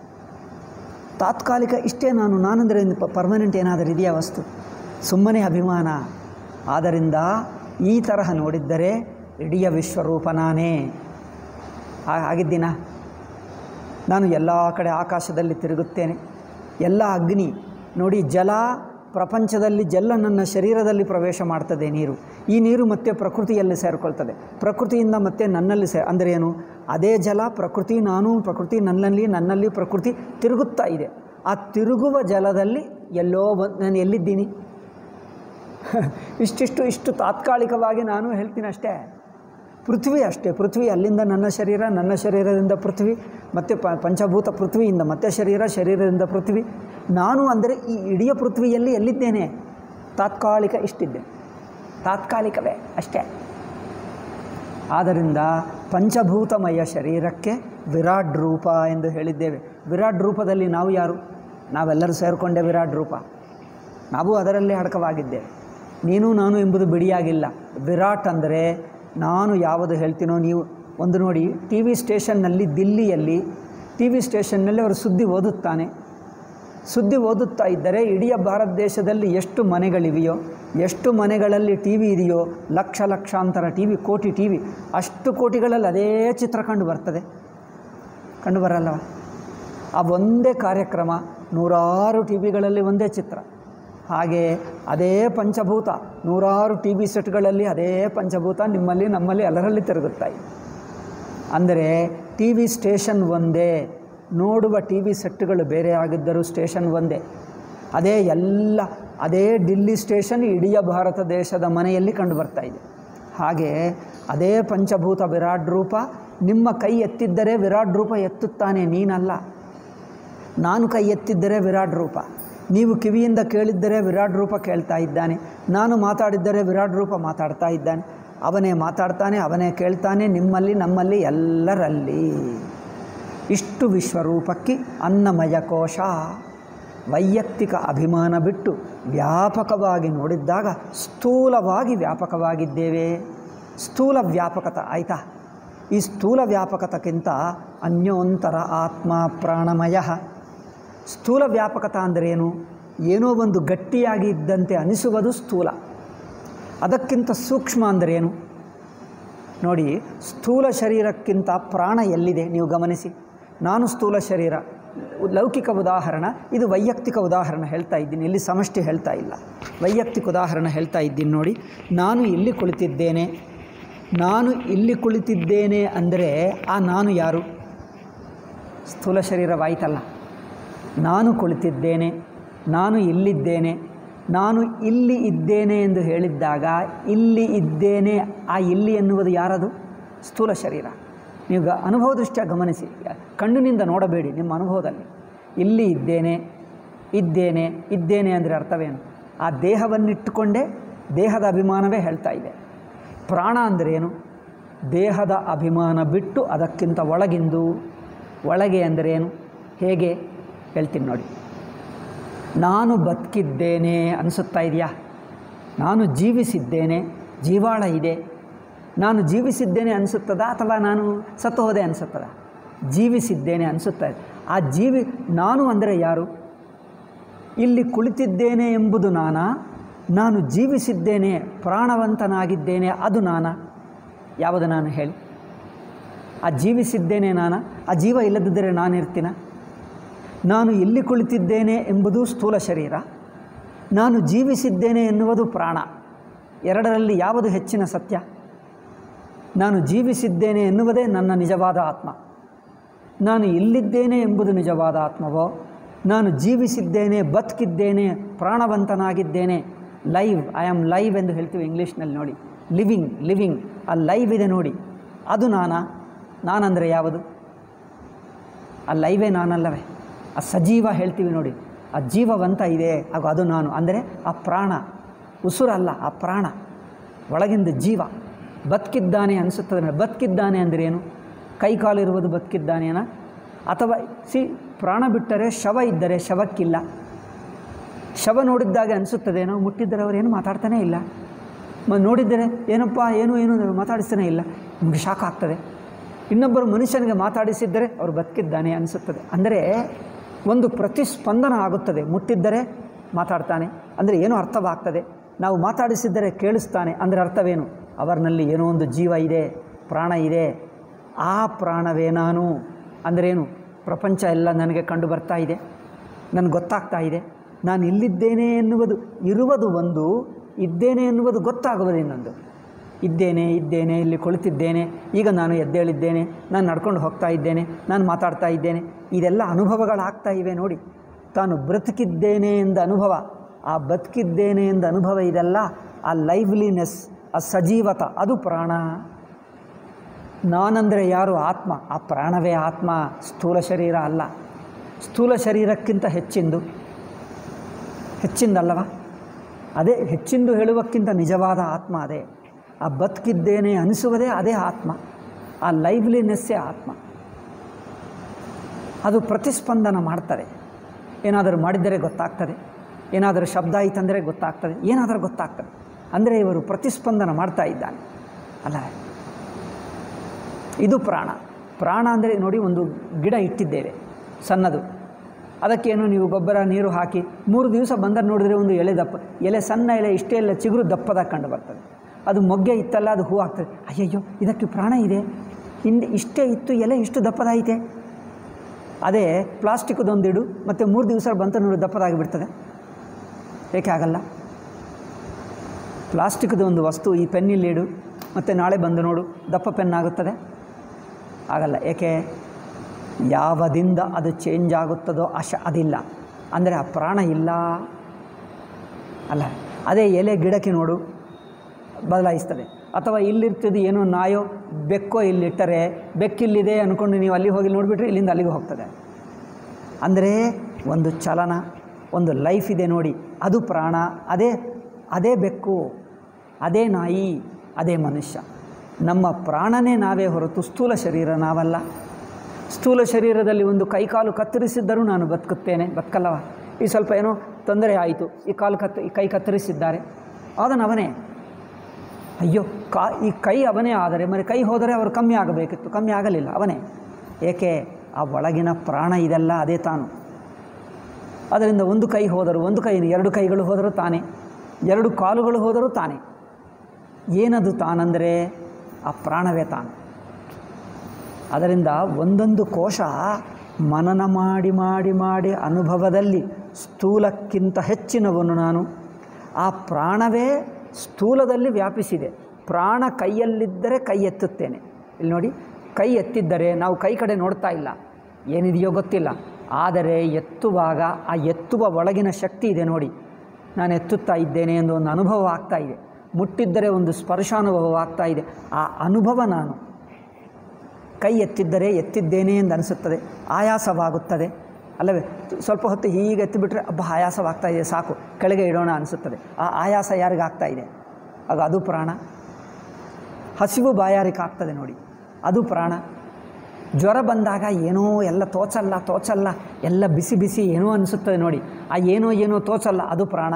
Speaker 1: ತಾತ್ಕಾಲಿಕ ಇಷ್ಟೇ ನಾನು ನಾನಂದರೆ ಪರ್ಮನೆಂಟ್ ಏನಾದರೂ ಇದೆಯಾ ವಸ್ತು ಸುಮ್ಮನೆ ಅಭಿಮಾನ ಆದ್ದರಿಂದ ಈ ತರಹ ನೋಡಿದ್ದರೆ ಇಡೀ ವಿಶ್ವರೂಪ ನಾನೇ ಹಾ- ಆಗಿದ್ದೀನಾ ನಾನು ಎಲ್ಲ ಕಡೆ ಆಕಾಶದಲ್ಲಿ ತಿರುಗುತ್ತೇನೆ ಎಲ್ಲ ಅಗ್ನಿ ನೋಡಿ ಜಲ ಪ್ರಪಂಚದಲ್ಲಿ ಜಲ ನನ್ನ ಶರೀರದಲ್ಲಿ ಪ್ರವೇಶ ಮಾಡ್ತದೆ ನೀರು ಈ ನೀರು ಮತ್ತೆ ಪ್ರಕೃತಿಯಲ್ಲಿ ಸೇರಿಕೊಳ್ತದೆ ಪ್ರಕೃತಿಯಿಂದ ಮತ್ತೆ ನನ್ನಲ್ಲಿ ಸೇ ಅಂದರೆ ಏನು ಅದೇ ಜಲ ಪ್ರಕೃತಿ ನಾನು ಪ್ರಕೃತಿ ನನ್ನಲ್ಲಿ ನನ್ನಲ್ಲಿ ಪ್ರಕೃತಿ ತಿರುಗುತ್ತಾ ಇದೆ ಆ ತಿರುಗುವ ಜಲದಲ್ಲಿ ಎಲ್ಲೋ ಬಂದು ನಾನು ಎಲ್ಲಿದ್ದೀನಿ ಇಷ್ಟಿಷ್ಟು ಇಷ್ಟು ತಾತ್ಕಾಲಿಕವಾಗಿ ನಾನು ಹೇಳ್ತೀನಿ ಅಷ್ಟೇ ಪೃಥ್ವಿ ಅಷ್ಟೇ ಪೃಥ್ವಿ ಅಲ್ಲಿಂದ ನನ್ನ ಶರೀರ ನನ್ನ ಶರೀರದಿಂದ ಪೃಥ್ವಿ ಮತ್ತು ಪ ಪಂಚಭೂತ ಪೃಥ್ವಿಯಿಂದ ಮತ್ತೆ ಶರೀರ ಶರೀರದಿಂದ ಪೃಥ್ವಿ ನಾನು ಅಂದರೆ ಈ ಇಡೀ ಪೃಥ್ವಿಯಲ್ಲಿ ಎಲ್ಲಿದ್ದೇನೆ ತಾತ್ಕಾಲಿಕ ಇಷ್ಟಿದ್ದೆ ತಾತ್ಕಾಲಿಕವೇ ಅಷ್ಟೇ ಆದ್ದರಿಂದ ಪಂಚಭೂತಮಯ ಶರೀರಕ್ಕೆ ವಿರಾಟ್ ರೂಪ ಎಂದು ಹೇಳಿದ್ದೇವೆ ವಿರಾಟ್ ರೂಪದಲ್ಲಿ ನಾವು ಯಾರು ನಾವೆಲ್ಲರೂ ಸೇರಿಕೊಂಡೆ ವಿರಾಟ್ ರೂಪ ನಾವು ಅದರಲ್ಲೇ ಅಡಕವಾಗಿದ್ದೇವೆ ನೀನು ನಾನು ಎಂಬುದು ಬಿಡಿಯಾಗಿಲ್ಲ ವಿರಾಟ್ ಅಂದರೆ ನಾನು ಯಾವುದು ಹೇಳ್ತೀನೋ ನೀವು ಒಂದು ನೋಡಿ ಟಿ ವಿ ಸ್ಟೇಷನ್ನಲ್ಲಿ ದಿಲ್ಲಿಯಲ್ಲಿ ಟಿ ವಿ ಸ್ಟೇಷನ್ನಲ್ಲಿ ಅವರು ಸುದ್ದಿ ಓದುತ್ತಾನೆ ಸುದ್ದಿ ಓದುತ್ತಾ ಇದ್ದರೆ ಇಡೀ ಭಾರತ ದೇಶದಲ್ಲಿ ಎಷ್ಟು ಮನೆಗಳಿವೆಯೋ ಎಷ್ಟು ಮನೆಗಳಲ್ಲಿ ಟಿ ವಿ ಇದೆಯೋ ಲಕ್ಷ ಲಕ್ಷಾಂತರ ಟಿ ವಿ ಕೋಟಿ ಟಿ ವಿ ಅಷ್ಟು ಕೋಟಿಗಳಲ್ಲಿ ಅದೇ ಚಿತ್ರ ಕಂಡು ಬರ್ತದೆ ಕಂಡು ಬರಲ್ಲವ ಆ ಒಂದೇ ಕಾರ್ಯಕ್ರಮ ನೂರಾರು ಟಿ ವಿಗಳಲ್ಲಿ ಒಂದೇ ಚಿತ್ರ ಹಾಗೆ ಅದೇ ಪಂಚಭೂತ ನೂರಾರು ಟಿ ವಿ ಸೆಟ್ಗಳಲ್ಲಿ ಅದೇ ಪಂಚಭೂತ ನಿಮ್ಮಲ್ಲಿ ನಮ್ಮಲ್ಲಿ ಎಲ್ಲರಲ್ಲಿ ತಿರುಗುತ್ತಾ ಇದೆ ಅಂದರೆ ಟಿ ವಿ ಸ್ಟೇಷನ್ ಒಂದೇ ನೋಡುವ ಟಿ ವಿ ಸೆಟ್ಗಳು ಬೇರೆ ಆಗಿದ್ದರೂ ಸ್ಟೇಷನ್ ಒಂದೇ ಅದೇ ಎಲ್ಲ ಅದೇ ಡಿಲ್ಲಿ ಸ್ಟೇಷನ್ ಇಡೀ ಭಾರತ ದೇಶದ ಮನೆಯಲ್ಲಿ ಕಂಡು ಬರ್ತಾ ಇದೆ ಹಾಗೆ ಅದೇ ಪಂಚಭೂತ ವಿರಾಟ್ ರೂಪ ನಿಮ್ಮ ಕೈ ಎತ್ತಿದ್ದರೆ ವಿರಾಟ್ ರೂಪ ಎತ್ತುತ್ತಾನೆ ನೀನಲ್ಲ ನಾನು ಕೈ ಎತ್ತಿದ್ದರೆ ವಿರಾಟ್ ರೂಪ ನೀವು ಕಿವಿಯಿಂದ ಕೇಳಿದ್ದರೆ ವಿರಾಟ್ ರೂಪ ಕೇಳ್ತಾ ಇದ್ದಾನೆ ನಾನು ಮಾತಾಡಿದ್ದರೆ ವಿರಾಟ್ ರೂಪ ಮಾತಾಡ್ತಾ ಇದ್ದಾನೆ ಅವನೇ ಮಾತಾಡ್ತಾನೆ ಅವನೇ ಕೇಳ್ತಾನೆ ನಿಮ್ಮಲ್ಲಿ ನಮ್ಮಲ್ಲಿ ಎಲ್ಲರಲ್ಲಿ ಇಷ್ಟು ವಿಶ್ವರೂಪಕ್ಕೆ ಅನ್ನಮಯ ಕೋಶ ವೈಯಕ್ತಿಕ ಅಭಿಮಾನ ಬಿಟ್ಟು ವ್ಯಾಪಕವಾಗಿ ನೋಡಿದ್ದಾಗ ಸ್ಥೂಲವಾಗಿ ವ್ಯಾಪಕವಾಗಿದ್ದೇವೆ ಸ್ಥೂಲ ವ್ಯಾಪಕತ ಆಯಿತಾ ಈ ಸ್ಥೂಲ ವ್ಯಾಪಕತಕ್ಕಿಂತ ಅನ್ಯೋಂತರ ಆತ್ಮ ಪ್ರಾಣಮಯ ಸ್ಥೂಲ ವ್ಯಾಪಕತ ಅಂದರೆ ಏನು ಏನೋ ಒಂದು ಗಟ್ಟಿಯಾಗಿ ಇದ್ದಂತೆ ಅನಿಸುವುದು ಸ್ಥೂಲ ಅದಕ್ಕಿಂತ ಸೂಕ್ಷ್ಮ ಅಂದರೆ ಏನು ನೋಡಿ ಸ್ಥೂಲ ಶರೀರಕ್ಕಿಂತ ಪ್ರಾಣ ಎಲ್ಲಿದೆ ನೀವು ಗಮನಿಸಿ ನಾನು ಸ್ಥೂಲ ಶರೀರ ಲೌಕಿಕ ಉದಾಹರಣೆ ಇದು ವೈಯಕ್ತಿಕ ಉದಾಹರಣೆ ಹೇಳ್ತಾ ಇದ್ದೀನಿ ಇಲ್ಲಿ ಸಮಷ್ಟಿ ಹೇಳ್ತಾ ಇಲ್ಲ ವೈಯಕ್ತಿಕ ಉದಾಹರಣೆ ಹೇಳ್ತಾ ಇದ್ದೀನಿ ನೋಡಿ ನಾನು ಇಲ್ಲಿ ಕುಳಿತಿದ್ದೇನೆ ನಾನು ಇಲ್ಲಿ ಕುಳಿತಿದ್ದೇನೆ ಅಂದರೆ ಆ ನಾನು ಯಾರು ಸ್ಥೂಲ ಶರೀರವಾಯಿತಲ್ಲ ನಾನು ಕುಳಿತಿದ್ದೇನೆ ನಾನು ಇಲ್ಲಿದ್ದೇನೆ ನಾನು ಇಲ್ಲಿ ಇದ್ದೇನೆ ಎಂದು ಹೇಳಿದ್ದಾಗ ಇಲ್ಲಿ ಇದ್ದೇನೆ ಆ ಇಲ್ಲಿ ಎನ್ನುವುದು ಯಾರದು ಸ್ಥೂಲ ಶರೀರ ನೀವು ಗ ಅನುಭವ ದೃಷ್ಟಿಯ ಗಮನಿಸಿ ಕಣ್ಣಿನಿಂದ ನೋಡಬೇಡಿ ನಿಮ್ಮ ಅನುಭವದಲ್ಲಿ ಇಲ್ಲಿ ಇದ್ದೇನೆ ಇದ್ದೇನೆ ಇದ್ದೇನೆ ಅಂದರೆ ಅರ್ಥವೇನು ಆ ದೇಹವನ್ನಿಟ್ಟುಕೊಂಡೇ ದೇಹದ ಅಭಿಮಾನವೇ ಹೇಳ್ತಾ ಇದೆ ಪ್ರಾಣ ಅಂದರೇನು ದೇಹದ ಅಭಿಮಾನ ಬಿಟ್ಟು ಅದಕ್ಕಿಂತ ಒಳಗಿಂದು ಒಳಗೆ ಅಂದರೇನು ಹೇಗೆ ಹೇಳ್ತೀನಿ ನೋಡಿ ನಾನು ಬದುಕಿದ್ದೇನೆ ಅನಿಸುತ್ತಾ ಇದೆಯಾ ನಾನು ಜೀವಿಸಿದ್ದೇನೆ ಜೀವಾಳ ಇದೆ ನಾನು ಜೀವಿಸಿದ್ದೇನೆ ಅನಿಸುತ್ತದ ಅಥವಾ ನಾನು ಸತ್ತು ಹೋದೆ ಅನಿಸುತ್ತದ ಜೀವಿಸಿದ್ದೇನೆ ಅನಿಸುತ್ತಾ ಇದೆ ಆ ಜೀವಿ ನಾನು ಅಂದರೆ ಯಾರು ಇಲ್ಲಿ ಕುಳಿತಿದ್ದೇನೆ ಎಂಬುದು ನಾನಾ ನಾನು ಜೀವಿಸಿದ್ದೇನೆ ಪ್ರಾಣವಂತನಾಗಿದ್ದೇನೆ ಅದು ನಾನಾ ಯಾವುದು ನಾನು ಹೇಳಿ ಆ ಜೀವಿಸಿದ್ದೇನೆ ನಾನಾ ಆ ಜೀವ ಇಲ್ಲದಿದ್ದರೆ ನಾನಿರ್ತೀನ ನಾನು ಇಲ್ಲಿ ಕುಳಿತಿದ್ದೇನೆ ಎಂಬುದು ಸ್ಥೂಲ ಶರೀರ ನಾನು ಜೀವಿಸಿದ್ದೇನೆ ಎನ್ನುವುದು ಪ್ರಾಣ ಎರಡರಲ್ಲಿ ಯಾವುದು ಹೆಚ್ಚಿನ ಸತ್ಯ ನಾನು ಜೀವಿಸಿದ್ದೇನೆ ಎನ್ನುವುದೇ ನನ್ನ ನಿಜವಾದ ಆತ್ಮ ನಾನು ಇಲ್ಲಿದ್ದೇನೆ ಎಂಬುದು ನಿಜವಾದ ಆತ್ಮವೋ ನಾನು ಜೀವಿಸಿದ್ದೇನೆ ಬದುಕಿದ್ದೇನೆ ಪ್ರಾಣವಂತನಾಗಿದ್ದೇನೆ ಲೈವ್ ಐ ಆಮ್ ಲೈವ್ ಎಂದು ಹೇಳ್ತೀವಿ ಇಂಗ್ಲೀಷ್ನಲ್ಲಿ ನೋಡಿ ಲಿವಿಂಗ್ ಲಿವಿಂಗ್ ಆ ಲೈವ್ ಇದೆ ನೋಡಿ ಅದು ನಾನಾ ನಾನಂದರೆ ಯಾವುದು ಆ ಲೈವೇ ನಾನಲ್ಲವೇ ಆ ಸಜೀವ ಹೇಳ್ತೀವಿ ನೋಡಿ ಆ ಜೀವವಂತ ಇದೆ ಆಗ ಅದು ನಾನು ಅಂದರೆ ಆ ಪ್ರಾಣ ಉಸುರಲ್ಲ ಆ ಪ್ರಾಣ ಒಳಗಿಂದ ಜೀವ ಬದುಕಿದ್ದಾನೆ ಅನಿಸುತ್ತದೆ ಬದುಕಿದ್ದಾನೆ ಅಂದರೆ ಏನು ಕೈ ಕಾಲಿರುವುದು ಬದುಕಿದ್ದಾನೇನ ಅಥವಾ ಸಿ ಪ್ರಾಣ ಬಿಟ್ಟರೆ ಶವ ಇದ್ದರೆ ಶವಕ್ಕಿಲ್ಲ ಶವ ನೋಡಿದ್ದಾಗೆ ಅನಿಸುತ್ತದೇನೋ ಮುಟ್ಟಿದ್ದರೆ ಅವರು ಏನು ಮಾತಾಡ್ತಾನೇ ಇಲ್ಲ ಮ ನೋಡಿದ್ದರೆ ಏನಪ್ಪ ಏನು ಏನು ಅಂತ ಮಾತಾಡಿಸ್ತಾನೆ ಇಲ್ಲ ನಿಮಗೆ ಶಾಕ್ ಆಗ್ತದೆ ಇನ್ನೊಬ್ಬರು ಮನುಷ್ಯನಿಗೆ ಮಾತಾಡಿಸಿದ್ದರೆ ಅವರು ಬದುಕಿದ್ದಾನೆ ಅನಿಸುತ್ತದೆ ಅಂದರೆ ಒಂದು ಪ್ರತಿಸ್ಪಂದನ ಆಗುತ್ತದೆ ಮುಟ್ಟಿದ್ದರೆ ಮಾತಾಡ್ತಾನೆ ಅಂದರೆ ಏನೋ ಅರ್ಥವಾಗ್ತದೆ ನಾವು ಮಾತಾಡಿಸಿದ್ದರೆ ಕೇಳಿಸ್ತಾನೆ ಅಂದರೆ ಅರ್ಥವೇನು ಅವರಿನಲ್ಲಿ ಏನೋ ಒಂದು ಜೀವ ಇದೆ ಪ್ರಾಣ ಇದೆ ಆ ಪ್ರಾಣವೇ ನಾನು ಅಂದ್ರೇನು ಪ್ರಪಂಚ ಎಲ್ಲ ನನಗೆ ಕಂಡು ಬರ್ತಾ ಇದೆ ನನಗೆ ಗೊತ್ತಾಗ್ತಾ ಇದೆ ನಾನು ಇಲ್ಲಿದ್ದೇನೆ ಎನ್ನುವುದು ಇರುವುದು ಒಂದು ಇದ್ದೇನೆ ಎನ್ನುವುದು ಗೊತ್ತಾಗುವುದು ಇನ್ನೊಂದು ಇದ್ದೇನೆ ಇದ್ದೇನೆ ಇಲ್ಲಿ ಕುಳಿತಿದ್ದೇನೆ ಈಗ ನಾನು ಎದ್ದೇಳಿದ್ದೇನೆ ನಾನು ನಡ್ಕೊಂಡು ಹೋಗ್ತಾ ಇದ್ದೇನೆ ನಾನು ಮಾತಾಡ್ತಾ ಇದ್ದೇನೆ ಇದೆಲ್ಲ ಅನುಭವಗಳಾಗ್ತಾ ಇವೆ ನೋಡಿ ತಾನು ಬ್ರತಿಕಿದ್ದೇನೆ ಎಂದ ಅನುಭವ ಆ ಬದುಕಿದ್ದೇನೆ ಎಂದ ಅನುಭವ ಇದೆಲ್ಲ ಆ ಲೈವ್ಲಿನೆಸ್ ಆ ಸಜೀವತ ಅದು ಪ್ರಾಣ ನಾನಂದರೆ ಯಾರು ಆತ್ಮ ಆ ಪ್ರಾಣವೇ ಆತ್ಮ ಸ್ಥೂಲ ಶರೀರ ಅಲ್ಲ ಸ್ಥೂಲ ಶರೀರಕ್ಕಿಂತ ಹೆಚ್ಚಿಂದು ಹೆಚ್ಚಿಂದಲ್ಲವ ಅದೇ ಹೆಚ್ಚಿಂದು ಹೇಳುವಕ್ಕಿಂತ ನಿಜವಾದ ಆತ್ಮ ಅದೇ ಆ ಬದುಕಿದ್ದೇನೆ ಅನಿಸುವುದೇ ಅದೇ ಆತ್ಮ ಆ ಲೈವ್ಲಿನೆಸ್ಸೇ ಆತ್ಮ ಅದು ಪ್ರತಿಸ್ಪಂದನ ಮಾಡ್ತದೆ ಏನಾದರೂ ಮಾಡಿದರೆ ಗೊತ್ತಾಗ್ತದೆ ಏನಾದರೂ ಶಬ್ದ ಆಯಿತಂದರೆ ಗೊತ್ತಾಗ್ತದೆ ಏನಾದರೂ ಗೊತ್ತಾಗ್ತದೆ ಅಂದರೆ ಇವರು ಪ್ರತಿಸ್ಪಂದನ ಮಾಡ್ತಾ ಇದ್ದಾನೆ ಅಲ್ಲ ಇದು ಪ್ರಾಣ ಪ್ರಾಣ ಅಂದರೆ ನೋಡಿ ಒಂದು ಗಿಡ ಇಟ್ಟಿದ್ದೇವೆ ಸಣ್ಣದು ಅದಕ್ಕೇನು ನೀವು ಗೊಬ್ಬರ ನೀರು ಹಾಕಿ ಮೂರು ದಿವಸ ಬಂದರೆ ನೋಡಿದರೆ ಒಂದು ಎಲೆ ದಪ್ಪ ಎಲೆ ಸಣ್ಣ ಎಲೆ ಇಷ್ಟೇ ಎಲ್ಲ ಚಿಗುರು ದಪ್ಪದಾಗ ಕಂಡು ಬರ್ತದೆ ಅದು ಮೊಗ್ಗೆ ಇತ್ತಲ್ಲ ಅದು ಹೂ ಆಗ್ತದೆ ಅಯ್ಯಯ್ಯೋ ಇದಕ್ಕೆ ಪ್ರಾಣ ಇದೆ ಹಿಂದೆ ಇಷ್ಟೇ ಇತ್ತು ಎಲೆ ಇಷ್ಟು ದಪ್ಪದಾಯಿತೆ ಅದೇ ಪ್ಲಾಸ್ಟಿಕ್ದೊಂದಿಡು ಮತ್ತು ಮೂರು ದಿವಸ ಬಂತ ನೋಡಿ ದಪ್ಪದಾಗಿ ಬಿಡ್ತದೆ ಏಕೆ ಆಗಲ್ಲ ಪ್ಲಾಸ್ಟಿಕ್ದು ಒಂದು ವಸ್ತು ಈ ಪೆನ್ನಿಲ್ಲಿಡು ಮತ್ತು ನಾಳೆ ಬಂದು ನೋಡು ದಪ್ಪ ಪೆನ್ ಆಗುತ್ತದೆ ಆಗಲ್ಲ ಏಕೆ ಯಾವದಿಂದ ಅದು ಚೇಂಜ್ ಆಗುತ್ತದೋ ಅಶ ಅದಿಲ್ಲ ಅಂದರೆ ಆ ಪ್ರಾಣ ಇಲ್ಲ ಅಲ್ಲ ಅದೇ ಎಲೆ ಗಿಡಕ್ಕೆ ನೋಡು ಬದಲಾಯಿಸ್ತದೆ ಅಥವಾ ಇಲ್ಲಿರ್ತದೆ ಏನೋ ನಾಯೋ ಬೆಕ್ಕೋ ಇಲ್ಲಿಟ್ಟರೆ ಬೆಕ್ಕಿಲ್ಲಿದೆ ಅಂದ್ಕೊಂಡು ನೀವು ಅಲ್ಲಿ ಹೋಗಿ ನೋಡಿಬಿಟ್ರೆ ಇಲ್ಲಿಂದ ಅಲ್ಲಿಗೆ ಹೋಗ್ತದೆ ಅಂದರೆ ಒಂದು ಚಲನ ಒಂದು ಲೈಫ್ ಇದೆ ನೋಡಿ ಅದು ಪ್ರಾಣ ಅದೇ ಅದೇ ಬೆಕ್ಕು ಅದೇ ನಾಯಿ ಅದೇ ಮನುಷ್ಯ ನಮ್ಮ ಪ್ರಾಣನೇ ನಾವೇ ಹೊರತು ಸ್ಥೂಲ ಶರೀರ ನಾವಲ್ಲ ಸ್ಥೂಲ ಶರೀರದಲ್ಲಿ ಒಂದು ಕೈಕಾಲು ಕತ್ತರಿಸಿದ್ದರೂ ನಾನು ಬದುಕುತ್ತೇನೆ ಬದುಕಲ್ಲವ ಈ ಸ್ವಲ್ಪ ಏನೋ ತೊಂದರೆ ಆಯಿತು ಈ ಕಾಲು ಕತ್ ಈ ಕೈ ಕತ್ತರಿಸಿದ್ದಾರೆ ಅದನ್ನು ಅವನೇ ಅಯ್ಯೋ ಕಾ ಈ ಕೈ ಅವನೇ ಆದರೆ మరి ಕೈ ಹೋದರೆ ಅವರು ಕಮ್ಮಿ ಆಗಬೇಕಿತ್ತು ಕಮ್ಮಿ ಆಗಲಿಲ್ಲ ಅವನೇ ಏಕೆ ಆ ಒಳಗಿನ ಪ್ರಾಣ ಇದೆಲ್ಲ ಅದೇ ತಾನು ಅದರಿಂದ ಒಂದು ಕೈ ಹೋದರು ಒಂದು ಕೈ ಎರಡು ಕೈಗಳು ಹೋದರೂ ತಾನೇ ಎರಡು ಕಾಲುಗಳು ಹೋದರೂ ತಾನೇ ಏನದು ತಾನಂದರೆ ಆ ಪ್ರಾಣವೇ ತಾನು ಅದರಿಂದ ಒಂದೊಂದು ಕೋಶ ಮನನ ಮಾಡಿ ಮಾಡಿ ಮಾಡಿ ಅನುಭವದಲ್ಲಿ ಸ್ಥೂಲಕ್ಕಿಂತ ಹೆಚ್ಚಿನವನು ನಾನು ಆ ಪ್ರಾಣವೇ ಸ್ಥೂಲದಲ್ಲಿ ವ್ಯಾಪಿಸಿದೆ ಪ್ರಾಣ ಕೈಯಲ್ಲಿದ್ದರೆ ಕೈ ಎತ್ತುತ್ತೇನೆ ಇಲ್ಲಿ ನೋಡಿ ಕೈ ಎತ್ತಿದ್ದರೆ ನಾವು ಕೈ ಕಡೆ ನೋಡ್ತಾ ಇಲ್ಲ ಏನಿದೆಯೋ ಗೊತ್ತಿಲ್ಲ ಆದರೆ ಎತ್ತುವಾಗ ಆ ಎತ್ತುವ ಒಳಗಿನ ಶಕ್ತಿ ಇದೆ ನೋಡಿ ನಾನು ಎತ್ತುತ್ತಾ ಇದ್ದೇನೆ ಎಂದು ಒಂದು ಅನುಭವ ಆಗ್ತಾ ಇದೆ ಮುಟ್ಟಿದ್ದರೆ ಒಂದು ಸ್ಪರ್ಶಾನುಭವ ಆಗ್ತಾ ಇದೆ ಆ ಅನುಭವ ನಾನು ಕೈ ಎತ್ತಿದ್ದರೆ ಎತ್ತಿದ್ದೇನೆ ಎಂದು ಅನಿಸುತ್ತದೆ ಆಯಾಸವಾಗುತ್ತದೆ ಅಲ್ಲವೇ ಸ್ವಲ್ಪ ಹೊತ್ತು ಹೀಗೆ ಎತ್ತಿಬಿಟ್ರೆ ಹಬ್ಬ ಆಯಾಸವಾಗ್ತಾ ಇದೆ ಸಾಕು ಕೆಳಗೆ ಇಡೋಣ ಅನಿಸುತ್ತದೆ ಆ ಆಯಾಸ ಯಾರಿಗಾಗ್ತಾ ಇದೆ ಆಗ ಅದು ಪ್ರಾಣ ಹಸಿವು ಬಾಯಾರಿಕೆ ಆಗ್ತದೆ ನೋಡಿ ಅದು ಪ್ರಾಣ ಜ್ವರ ಬಂದಾಗ ಏನೋ ಎಲ್ಲ ತೋಚಲ್ಲ ತೋಚಲ್ಲ ಎಲ್ಲ ಬಿಸಿ ಬಿಸಿ ಏನೋ ಅನಿಸುತ್ತದೆ ನೋಡಿ ಆ ಏನೋ ಏನೋ ತೋಚಲ್ಲ ಅದು ಪ್ರಾಣ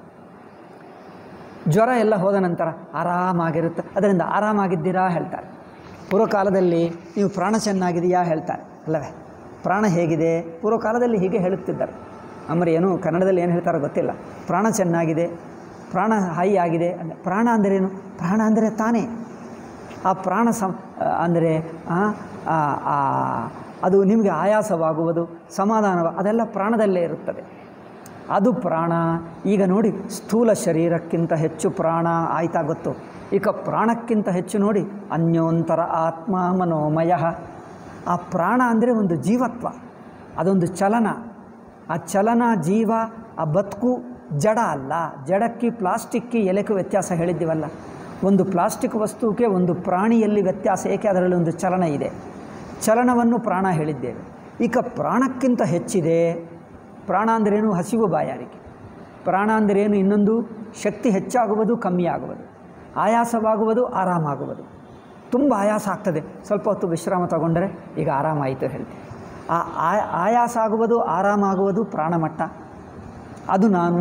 Speaker 1: ಜ್ವರ ಎಲ್ಲ ಹೋದ ನಂತರ ಆರಾಮಾಗಿರುತ್ತೆ ಅದರಿಂದ ಆರಾಮಾಗಿದ್ದೀರಾ ಹೇಳ್ತಾರೆ ಪೂರ್ವಕಾಲದಲ್ಲಿ ನೀವು ಪ್ರಾಣ ಚೆನ್ನಾಗಿದೆಯಾ ಹೇಳ್ತಾರೆ ಅಲ್ಲವೇ ಪ್ರಾಣ ಹೇಗಿದೆ ಪೂರ್ವಕಾಲದಲ್ಲಿ ಹೀಗೆ ಹೇಳುತ್ತಿದ್ದಾರೆ ಅಂದರೆ ಏನು ಕನ್ನಡದಲ್ಲಿ ಏನು ಹೇಳ್ತಾರೋ ಗೊತ್ತಿಲ್ಲ ಪ್ರಾಣ ಚೆನ್ನಾಗಿದೆ ಪ್ರಾಣ ಹೈ ಆಗಿದೆ ಅಂದ ಪ್ರಾಣ ಅಂದರೇನು ಪ್ರಾಣ ಅಂದರೆ ತಾನೇ ಆ ಪ್ರಾಣ ಸಂ ಅಂದರೆ ಆ, ಆ, ಆ, ಅದು ನಿಮಗೆ ಆಯಾಸವಾಗುವುದು ಸಮಾಧಾನ ಅದೆಲ್ಲ ಪ್ರಾಣದಲ್ಲೇ ಇರುತ್ತದೆ ಅದು ಪ್ರಾಣ ಈಗ ನೋಡಿ ಸ್ಥೂಲ ಶರೀರಕ್ಕಿಂತ ಹೆಚ್ಚು ಪ್ರಾಣ ಆಯ್ತಾ ಗೊತ್ತು ಈಗ ಪ್ರಾಣಕ್ಕಿಂತ ಹೆಚ್ಚು ನೋಡಿ ಅನ್ಯೋಂತರ ಆತ್ಮ ಮನೋಮಯ ಆ ಪ್ರಾಣ ಅಂದರೆ ಒಂದು ಜೀವತ್ವ ಅದೊಂದು ಚಲನ ಆ ಚಲನ ಜೀವ ಆ ಬದುಕು ಜಡ ಅಲ್ಲ ಜಡಕ್ಕೆ ಪ್ಲಾಸ್ಟಿಕ್ಗೆ ಎಲೆಗೂ ವ್ಯತ್ಯಾಸ ಹೇಳಿದ್ದೀವಲ್ಲ ಒಂದು ಪ್ಲಾಸ್ಟಿಕ್ ವಸ್ತುವಿಗೆ ಒಂದು ಪ್ರಾಣಿಯಲ್ಲಿ ವ್ಯತ್ಯಾಸ ಏಕೆ ಅದರಲ್ಲಿ ಒಂದು ಚಲನ ಇದೆ ಚಲನವನ್ನು ಪ್ರಾಣ ಹೇಳಿದ್ದೇವೆ ಈಗ ಪ್ರಾಣಕ್ಕಿಂತ ಹೆಚ್ಚಿದೆ ಪ್ರಾಣ ಅಂದ್ರೇನು ಹಸಿವು ಬಾಯಾರಿಕೆ ಪ್ರಾಣ ಅಂದ್ರೇನು ಇನ್ನೊಂದು ಶಕ್ತಿ ಹೆಚ್ಚಾಗುವುದು ಕಮ್ಮಿ ಆಗುವುದು ಆಯಾಸವಾಗುವುದು ಆರಾಮಾಗುವುದು ತುಂಬ ಆಯಾಸ ಆಗ್ತದೆ ಸ್ವಲ್ಪ ಹೊತ್ತು ವಿಶ್ರಾಮ ತಗೊಂಡರೆ ಈಗ ಆರಾಮಾಯಿತು ಹೇಳ್ತೀವಿ ಆ ಆಯ- ಆಯಾಸ ಆಗುವುದು ಆರಾಮಾಗುವುದು ಪ್ರಾಣಮಟ್ಟ ಅದು ನಾನು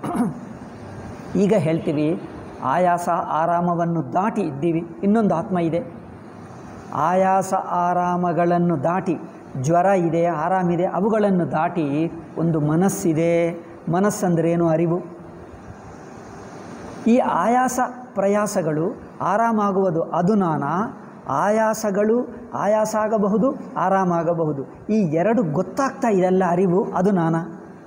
Speaker 1: ಈಗ ಹೇಳ್ತೀವಿ ಆಯಾಸ ಆರಾಮವನ್ನು ದಾಟಿ ಇದ್ದೀವಿ ಇನ್ನೊಂದು ಆತ್ಮ ಇದೆ ಆಯಾಸ ಆರಾಮಗಳನ್ನು ದಾಟಿ ಜ್ವರ ಇದೆ ಆರಾಮಿದೆ ಅವುಗಳನ್ನು ದಾಟಿ ಒಂದು ಮನಸ್ಸಿದೆ ಮನಸ್ಸಂದ್ರೇನು ಅರಿವು ಈ ಆಯಾಸ ಪ್ರಯಾಸಗಳು ಆರಾಮಾಗುವುದು ಅದು ನಾನ ಆಯಾಸಗಳು ಆಯಾಸ ಆಗಬಹುದು ಆರಾಮಾಗಬಹುದು ಈ ಎರಡು ಗೊತ್ತಾಗ್ತಾ ಇದೆಲ್ಲ ಅರಿವು ಅದು ನಾನಾ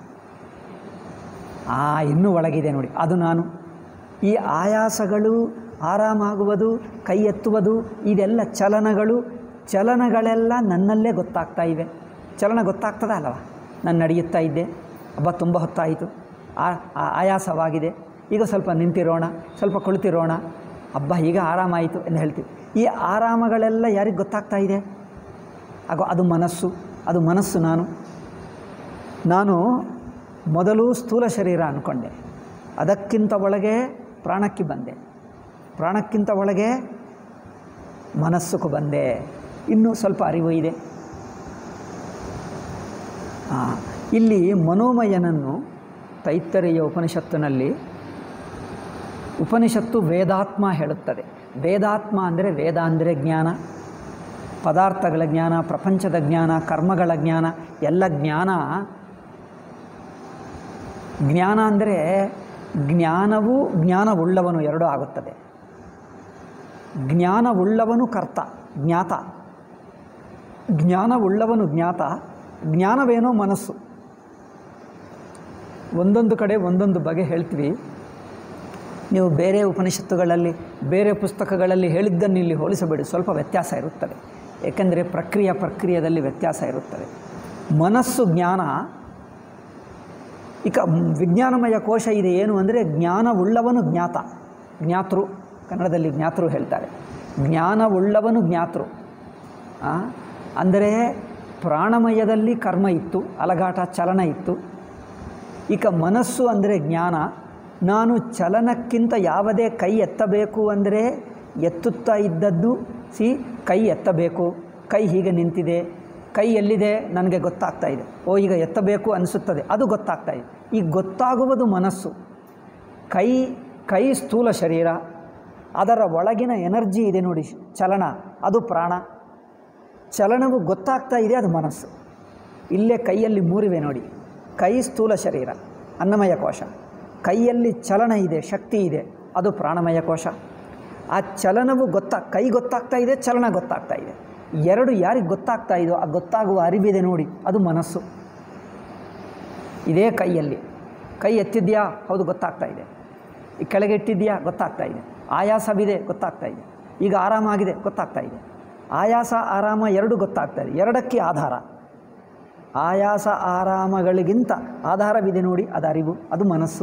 Speaker 1: ಆ ಇನ್ನೂ ಒಳಗಿದೆ ನೋಡಿ ಅದು ನಾನು ಈ ಆಯಾಸಗಳು ಆರಾಮಾಗುವುದು ಕೈ ಎತ್ತುವುದು ಇದೆಲ್ಲ ಚಲನಗಳು ಚಲನಗಳೆಲ್ಲ ನನ್ನಲ್ಲೇ ಗೊತ್ತಾಗ್ತಾ ಇವೆ ಚಲನ ಗೊತ್ತಾಗ್ತದ ಅಲ್ಲವ ನಾನು ನಡೆಯುತ್ತಾ ಇದ್ದೆ ಹಬ್ಬ ತುಂಬ ಹೊತ್ತಾಯಿತು ಆ- ಆ- ಆಯಾಸವಾಗಿದೆ ಈಗ ಸ್ವಲ್ಪ ನಿಂತಿರೋಣ ಸ್ವಲ್ಪ ಕುಳಿತಿರೋಣ ಹಬ್ಬ ಈಗ ಆರಾಮಾಯಿತು ಎಂದು ಹೇಳ್ತೀವಿ ಈ ಆರಾಮಗಳೆಲ್ಲ ಯಾರಿಗೆ ಗೊತ್ತಾಗ್ತಾ ಇದೆ ಆಗ ಅದು ಮನಸ್ಸು ಅದು ಮನಸ್ಸು ನಾನು ನಾನು ಮೊದಲು ಸ್ಥೂಲ ಶರೀರ ಅಂದ್ಕೊಂಡೆ ಅದಕ್ಕಿಂತ ಒಳಗೆ ಪ್ರಾಣಕ್ಕೆ ಬಂದೆ ಪ್ರಾಣಕ್ಕಿಂತ ಒಳಗೆ ಮನಸ್ಸುకు ಬಂದೆ ಇನ್ನೂ ಸ್ವಲ್ಪ ಅರಿವು ಇದೆ ಆ, ಇಲ್ಲಿ ಮನೋಮಯನನ್ನು ತೈತ್ತರಿಯ ಉಪನಿಷತ್ತಿನಲ್ಲಿ ಉಪನಿಷತ್ತು ವೇದಾತ್ಮ ಹೇಳುತ್ತದೆ ವೇದಾತ್ಮ ಅಂದರೆ ವೇದ ಅಂದರೆ ಜ್ಞಾನ ಪದಾರ್ಥಗಳ ಜ್ಞಾನ ಪ್ರಪಂಚದ ಜ್ಞಾನ ಕರ್ಮಗಳ ಜ್ಞಾನ ಎಲ್ಲ ಜ್ಞಾನ ಜ್ಞಾನ ಅಂದರೆ ಜ್ಞಾನವು ಜ್ಞಾನವುಳ್ಳವನು ಎರಡೂ ಆಗುತ್ತದೆ ಜ್ಞಾನವುಳ್ಳವನು ಕರ್ತ ಜ್ಞಾತ ಜ್ಞಾನವುಳ್ಳವನು ಜ್ಞಾತ ಜ್ಞಾನವೇನೋ ಮನಸ್ಸು ಒಂದೊಂದು ಕಡೆ ಒಂದೊಂದು ಬಗೆ ಹೇಳ್ತೀವಿ ನೀವು ಬೇರೆ ಉಪನಿಷತ್ತುಗಳಲ್ಲಿ ಬೇರೆ ಪುಸ್ತಕಗಳಲ್ಲಿ ಹೇಳಿದ್ದನ್ನು ಇಲ್ಲಿ ಹೋಲಿಸಬೇಡಿ ಸ್ವಲ್ಪ ವ್ಯತ್ಯಾಸ ಇರುತ್ತದೆ ಏಕೆಂದರೆ ಪ್ರಕ್ರಿಯೆ ಪ್ರಕ್ರಿಯೆಯಲ್ಲಿ ವ್ಯತ್ಯಾಸ ಇರುತ್ತದೆ ಮನಸ್ಸು ಜ್ಞಾನ ಇಕ ವಿಜ್ಞಾನಮಯ ಕೋಶ ಇದೆ ಏನು ಅಂದರೆ ಜ್ಞಾನವುಳ್ಳವನು ಜ್ಞಾತ ಜ್ಞಾತೃ ಕನ್ನಡದಲ್ಲಿ ಜ್ಞಾತೃ ಹೇಳ್ತಾರೆ ಜ್ಞಾನವುಳ್ಳವನು ಜ್ಞಾತೃ ಆ, ಅಂದರೆ ಪ್ರಾಣಮಯದಲ್ಲಿ ಕರ್ಮ ಇತ್ತು ಅಲಗಾಟ ಚಲನ ಇತ್ತು ಇಕ ಮನಸ್ಸು ಅಂದರೆ ಜ್ಞಾನ ನಾನು ಚಲನಕ್ಕಿಂತ ಯಾವುದೇ ಕೈ ಎತ್ತಬೇಕು ಅಂದರೆ ಎತ್ತುತ್ತಾ ಇದ್ದದ್ದು ಸಿ ಕೈ ಎತ್ತಬೇಕು ಕೈ ಹೀಗೆ ನಿಂತಿದೆ ಕೈ ಎಲ್ಲಿದೆ ನನಗೆ ಗೊತ್ತಾಗ್ತಾ ಇದೆ ಓ ಈಗ ಎತ್ತಬೇಕು ಅನಿಸುತ್ತದೆ ಅದು ಗೊತ್ತಾಗ್ತಾ ಇದೆ ಈಗ ಗೊತ್ತಾಗುವುದು ಮನಸ್ಸು ಕೈ ಕೈ ಸ್ಥೂಲ ಶರೀರ ಅದರ ಒಳಗಿನ ಎನರ್ಜಿ ಇದೆ ನೋಡಿ ಚಲನ ಅದು ಪ್ರಾಣ ಚಲನವು ಗೊತ್ತಾಗ್ತಾ ಇದೆ ಅದು ಮನಸ್ಸು ಇಲ್ಲೇ ಕೈಯಲ್ಲಿ ಮೂರಿವೆ ನೋಡಿ ಕೈ ಸ್ಥೂಲ ಶರೀರ ಅನ್ನಮಯ ಕೋಶ ಕೈಯಲ್ಲಿ ಚಲನ ಇದೆ ಶಕ್ತಿ ಇದೆ ಅದು ಪ್ರಾಣಮಯ ಕೋಶ ಆ ಚಲನವು ಗೊತ್ತಾ ಕೈ ಗೊತ್ತಾಗ್ತಾ ಇದೆ ಚಲನ ಗೊತ್ತಾಗ್ತಾ ಇದೆ ಎರಡು ಯಾರಿಗೆ ಗೊತ್ತಾಗ್ತಾ ಇದೋ ಆ ಗೊತ್ತಾಗುವ ಅರಿವಿದೆ ನೋಡಿ ಅದು ಮನಸ್ಸು ಇದೇ ಕೈಯಲ್ಲಿ ಕೈ ಎತ್ತಿದ್ಯಾ ಹೌದು ಗೊತ್ತಾಗ್ತಾ ಇದೆ ಈ ಕೆಳಗೆ ಇಟ್ಟಿದ್ಯಾ ಗೊತ್ತಾಗ್ತಾ ಇದೆ ಆಯಾಸವಿದೆ ಗೊತ್ತಾಗ್ತಾ ಇದೆ ಈಗ ಆರಾಮಾಗಿದೆ ಗೊತ್ತಾಗ್ತಾ ಇದೆ ಆಯಾಸ ಆರಾಮ ಎರಡು ಗೊತ್ತಾಗ್ತಾ ಇದೆ ಎರಡಕ್ಕೆ ಆಧಾರ ಆಯಾಸ ಆರಾಮಗಳಿಗಿಂತ ಆಧಾರವಿದೆ ನೋಡಿ ಅದು ಅರಿವು ಅದು ಮನಸ್ಸು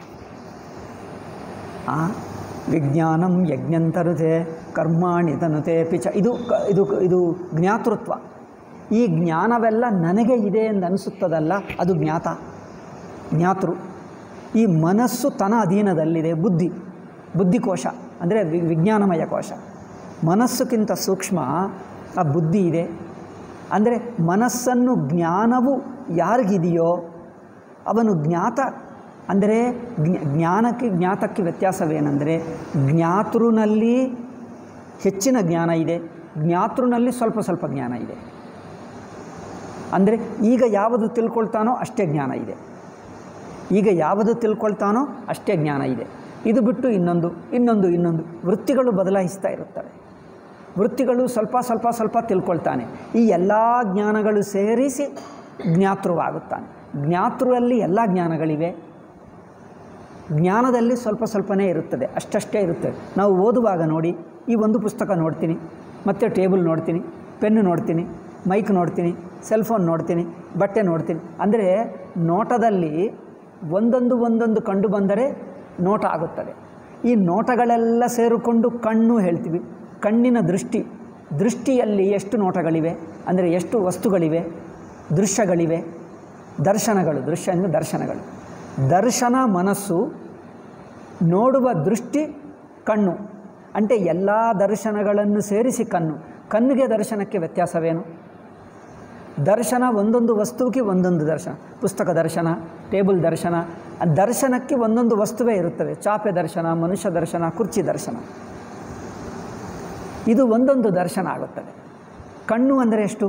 Speaker 1: ಆ ವಿಜ್ಞಾನಂ ಯಜ್ಞಂತರುತೆ ಕರ್ಮಾಣಿ ತನುತೆ ಪಿಚ ಇದು ಕ ಇದು ಇದು ಜ್ಞಾತೃತ್ವ ಈ ಜ್ಞಾನವೆಲ್ಲ ನನಗೆ ಇದೆ ಎಂದು ಅನಿಸುತ್ತದಲ್ಲ ಅದು ಜ್ಞಾತ ಜ್ಞಾತೃ ಈ ಮನಸ್ಸು ತನ್ನ ಅಧೀನದಲ್ಲಿದೆ ಬುದ್ಧಿ ಬುದ್ಧಿಕೋಶ ಅಂದರೆ ವಿ ವಿಜ್ಞಾನಮಯ ಕೋಶ ಮನಸ್ಸುಕ್ಕಿಂತ ಸೂಕ್ಷ್ಮ ಆ ಬುದ್ಧಿ ಇದೆ ಅಂದರೆ ಮನಸ್ಸನ್ನು ಜ್ಞಾನವು ಯಾರಿಗಿದೆಯೋ ಅವನು ಜ್ಞಾತ ಅಂದರೆ ಜ್ಞ ಜ್ಞಾನಕ್ಕೆ ಜ್ಞಾತಕ್ಕೆ ವ್ಯತ್ಯಾಸವೇನೆಂದರೆ ಜ್ಞಾತೃನಲ್ಲಿ ಹೆಚ್ಚಿನ ಜ್ಞಾನ ಇದೆ ಜ್ಞಾತೃನಲ್ಲಿ ಸ್ವಲ್ಪ ಸ್ವಲ್ಪ ಜ್ಞಾನ ಇದೆ ಅಂದರೆ ಈಗ ಯಾವುದು ತಿಳ್ಕೊಳ್ತಾನೋ ಅಷ್ಟೇ ಜ್ಞಾನ ಇದೆ ಈಗ ಯಾವುದು ತಿಳ್ಕೊಳ್ತಾನೋ ಅಷ್ಟೇ ಜ್ಞಾನ ಇದೆ ಇದು ಬಿಟ್ಟು ಇನ್ನೊಂದು ಇನ್ನೊಂದು ಇನ್ನೊಂದು ವೃತ್ತಿಗಳು ಬದಲಾಯಿಸ್ತಾ ಇರುತ್ತವೆ ವೃತ್ತಿಗಳು ಸ್ವಲ್ಪ ಸ್ವಲ್ಪ ಸ್ವಲ್ಪ ತಿಳ್ಕೊಳ್ತಾನೆ ಈ ಎಲ್ಲ ಜ್ಞಾನಗಳು ಸೇರಿಸಿ ಜ್ಞಾತೃವಾಗುತ್ತಾನೆ ಜ್ಞಾತೃವಲ್ಲಿ ಎಲ್ಲ ಜ್ಞಾನಗಳಿವೆ ಜ್ಞಾನದಲ್ಲಿ ಸ್ವಲ್ಪ ಸ್ವಲ್ಪನೇ ಇರುತ್ತದೆ ಅಷ್ಟಷ್ಟೇ ಇರುತ್ತದೆ ನಾವು ಓದುವಾಗ ನೋಡಿ ಈ ಒಂದು ಪುಸ್ತಕ ನೋಡ್ತೀನಿ ಮತ್ತು ಟೇಬಲ್ ನೋಡ್ತೀನಿ ಪೆನ್ನು ನೋಡ್ತೀನಿ ಮೈಕ್ ನೋಡ್ತೀನಿ ಸೆಲ್ ಫೋನ್ ನೋಡ್ತೀನಿ ಬಟ್ಟೆ ನೋಡ್ತೀನಿ ಅಂದರೆ ನೋಟದಲ್ಲಿ ಒಂದೊಂದು ಒಂದೊಂದು ಕಂಡು ಬಂದರೆ ನೋಟ ಆಗುತ್ತದೆ ಈ ನೋಟಗಳೆಲ್ಲ ಸೇರಿಕೊಂಡು ಕಣ್ಣು ಹೇಳ್ತೀವಿ ಕಣ್ಣಿನ ದೃಷ್ಟಿ ದೃಷ್ಟಿಯಲ್ಲಿ ಎಷ್ಟು ನೋಟಗಳಿವೆ ಅಂದರೆ ಎಷ್ಟು ವಸ್ತುಗಳಿವೆ ದೃಶ್ಯಗಳಿವೆ ದರ್ಶನಗಳು ದೃಶ್ಯ ಅಂದರೆ ದರ್ಶನಗಳು ದರ್ಶನ ಮನಸ್ಸು ನೋಡುವ ದೃಷ್ಟಿ ಕಣ್ಣು అంటే ಎಲ್ಲ ದರ್ಶನಗಳನ್ನು ಸೇರಿಸಿ ಕಣ್ಣು ಕಣ್ಣಿಗೆ ದರ್ಶನಕ್ಕೆ ವ್ಯತ್ಯಾಸವೇನು ದರ್ಶನ ಒಂದೊಂದು ವಸ್ತುವಿಗೆ ಒಂದೊಂದು ದರ್ಶನ ಪುಸ್ತಕ ದರ್ಶನ ಟೇಬಲ್ ದರ್ಶನ ಆ ದರ್ಶನಕ್ಕೆ ಒಂದೊಂದು ವಸ್ತುವೇ ಇರುತ್ತದೆ ಚಾಪೆ ದರ್ಶನ ಮನುಷ್ಯ ದರ್ಶನ ಕುರ್ಚಿ ದರ್ಶನ ಇದು ಒಂದೊಂದು ದರ್ಶನ ಆಗುತ್ತದೆ ಕಣ್ಣು ಅಂದರೆ ಎಷ್ಟು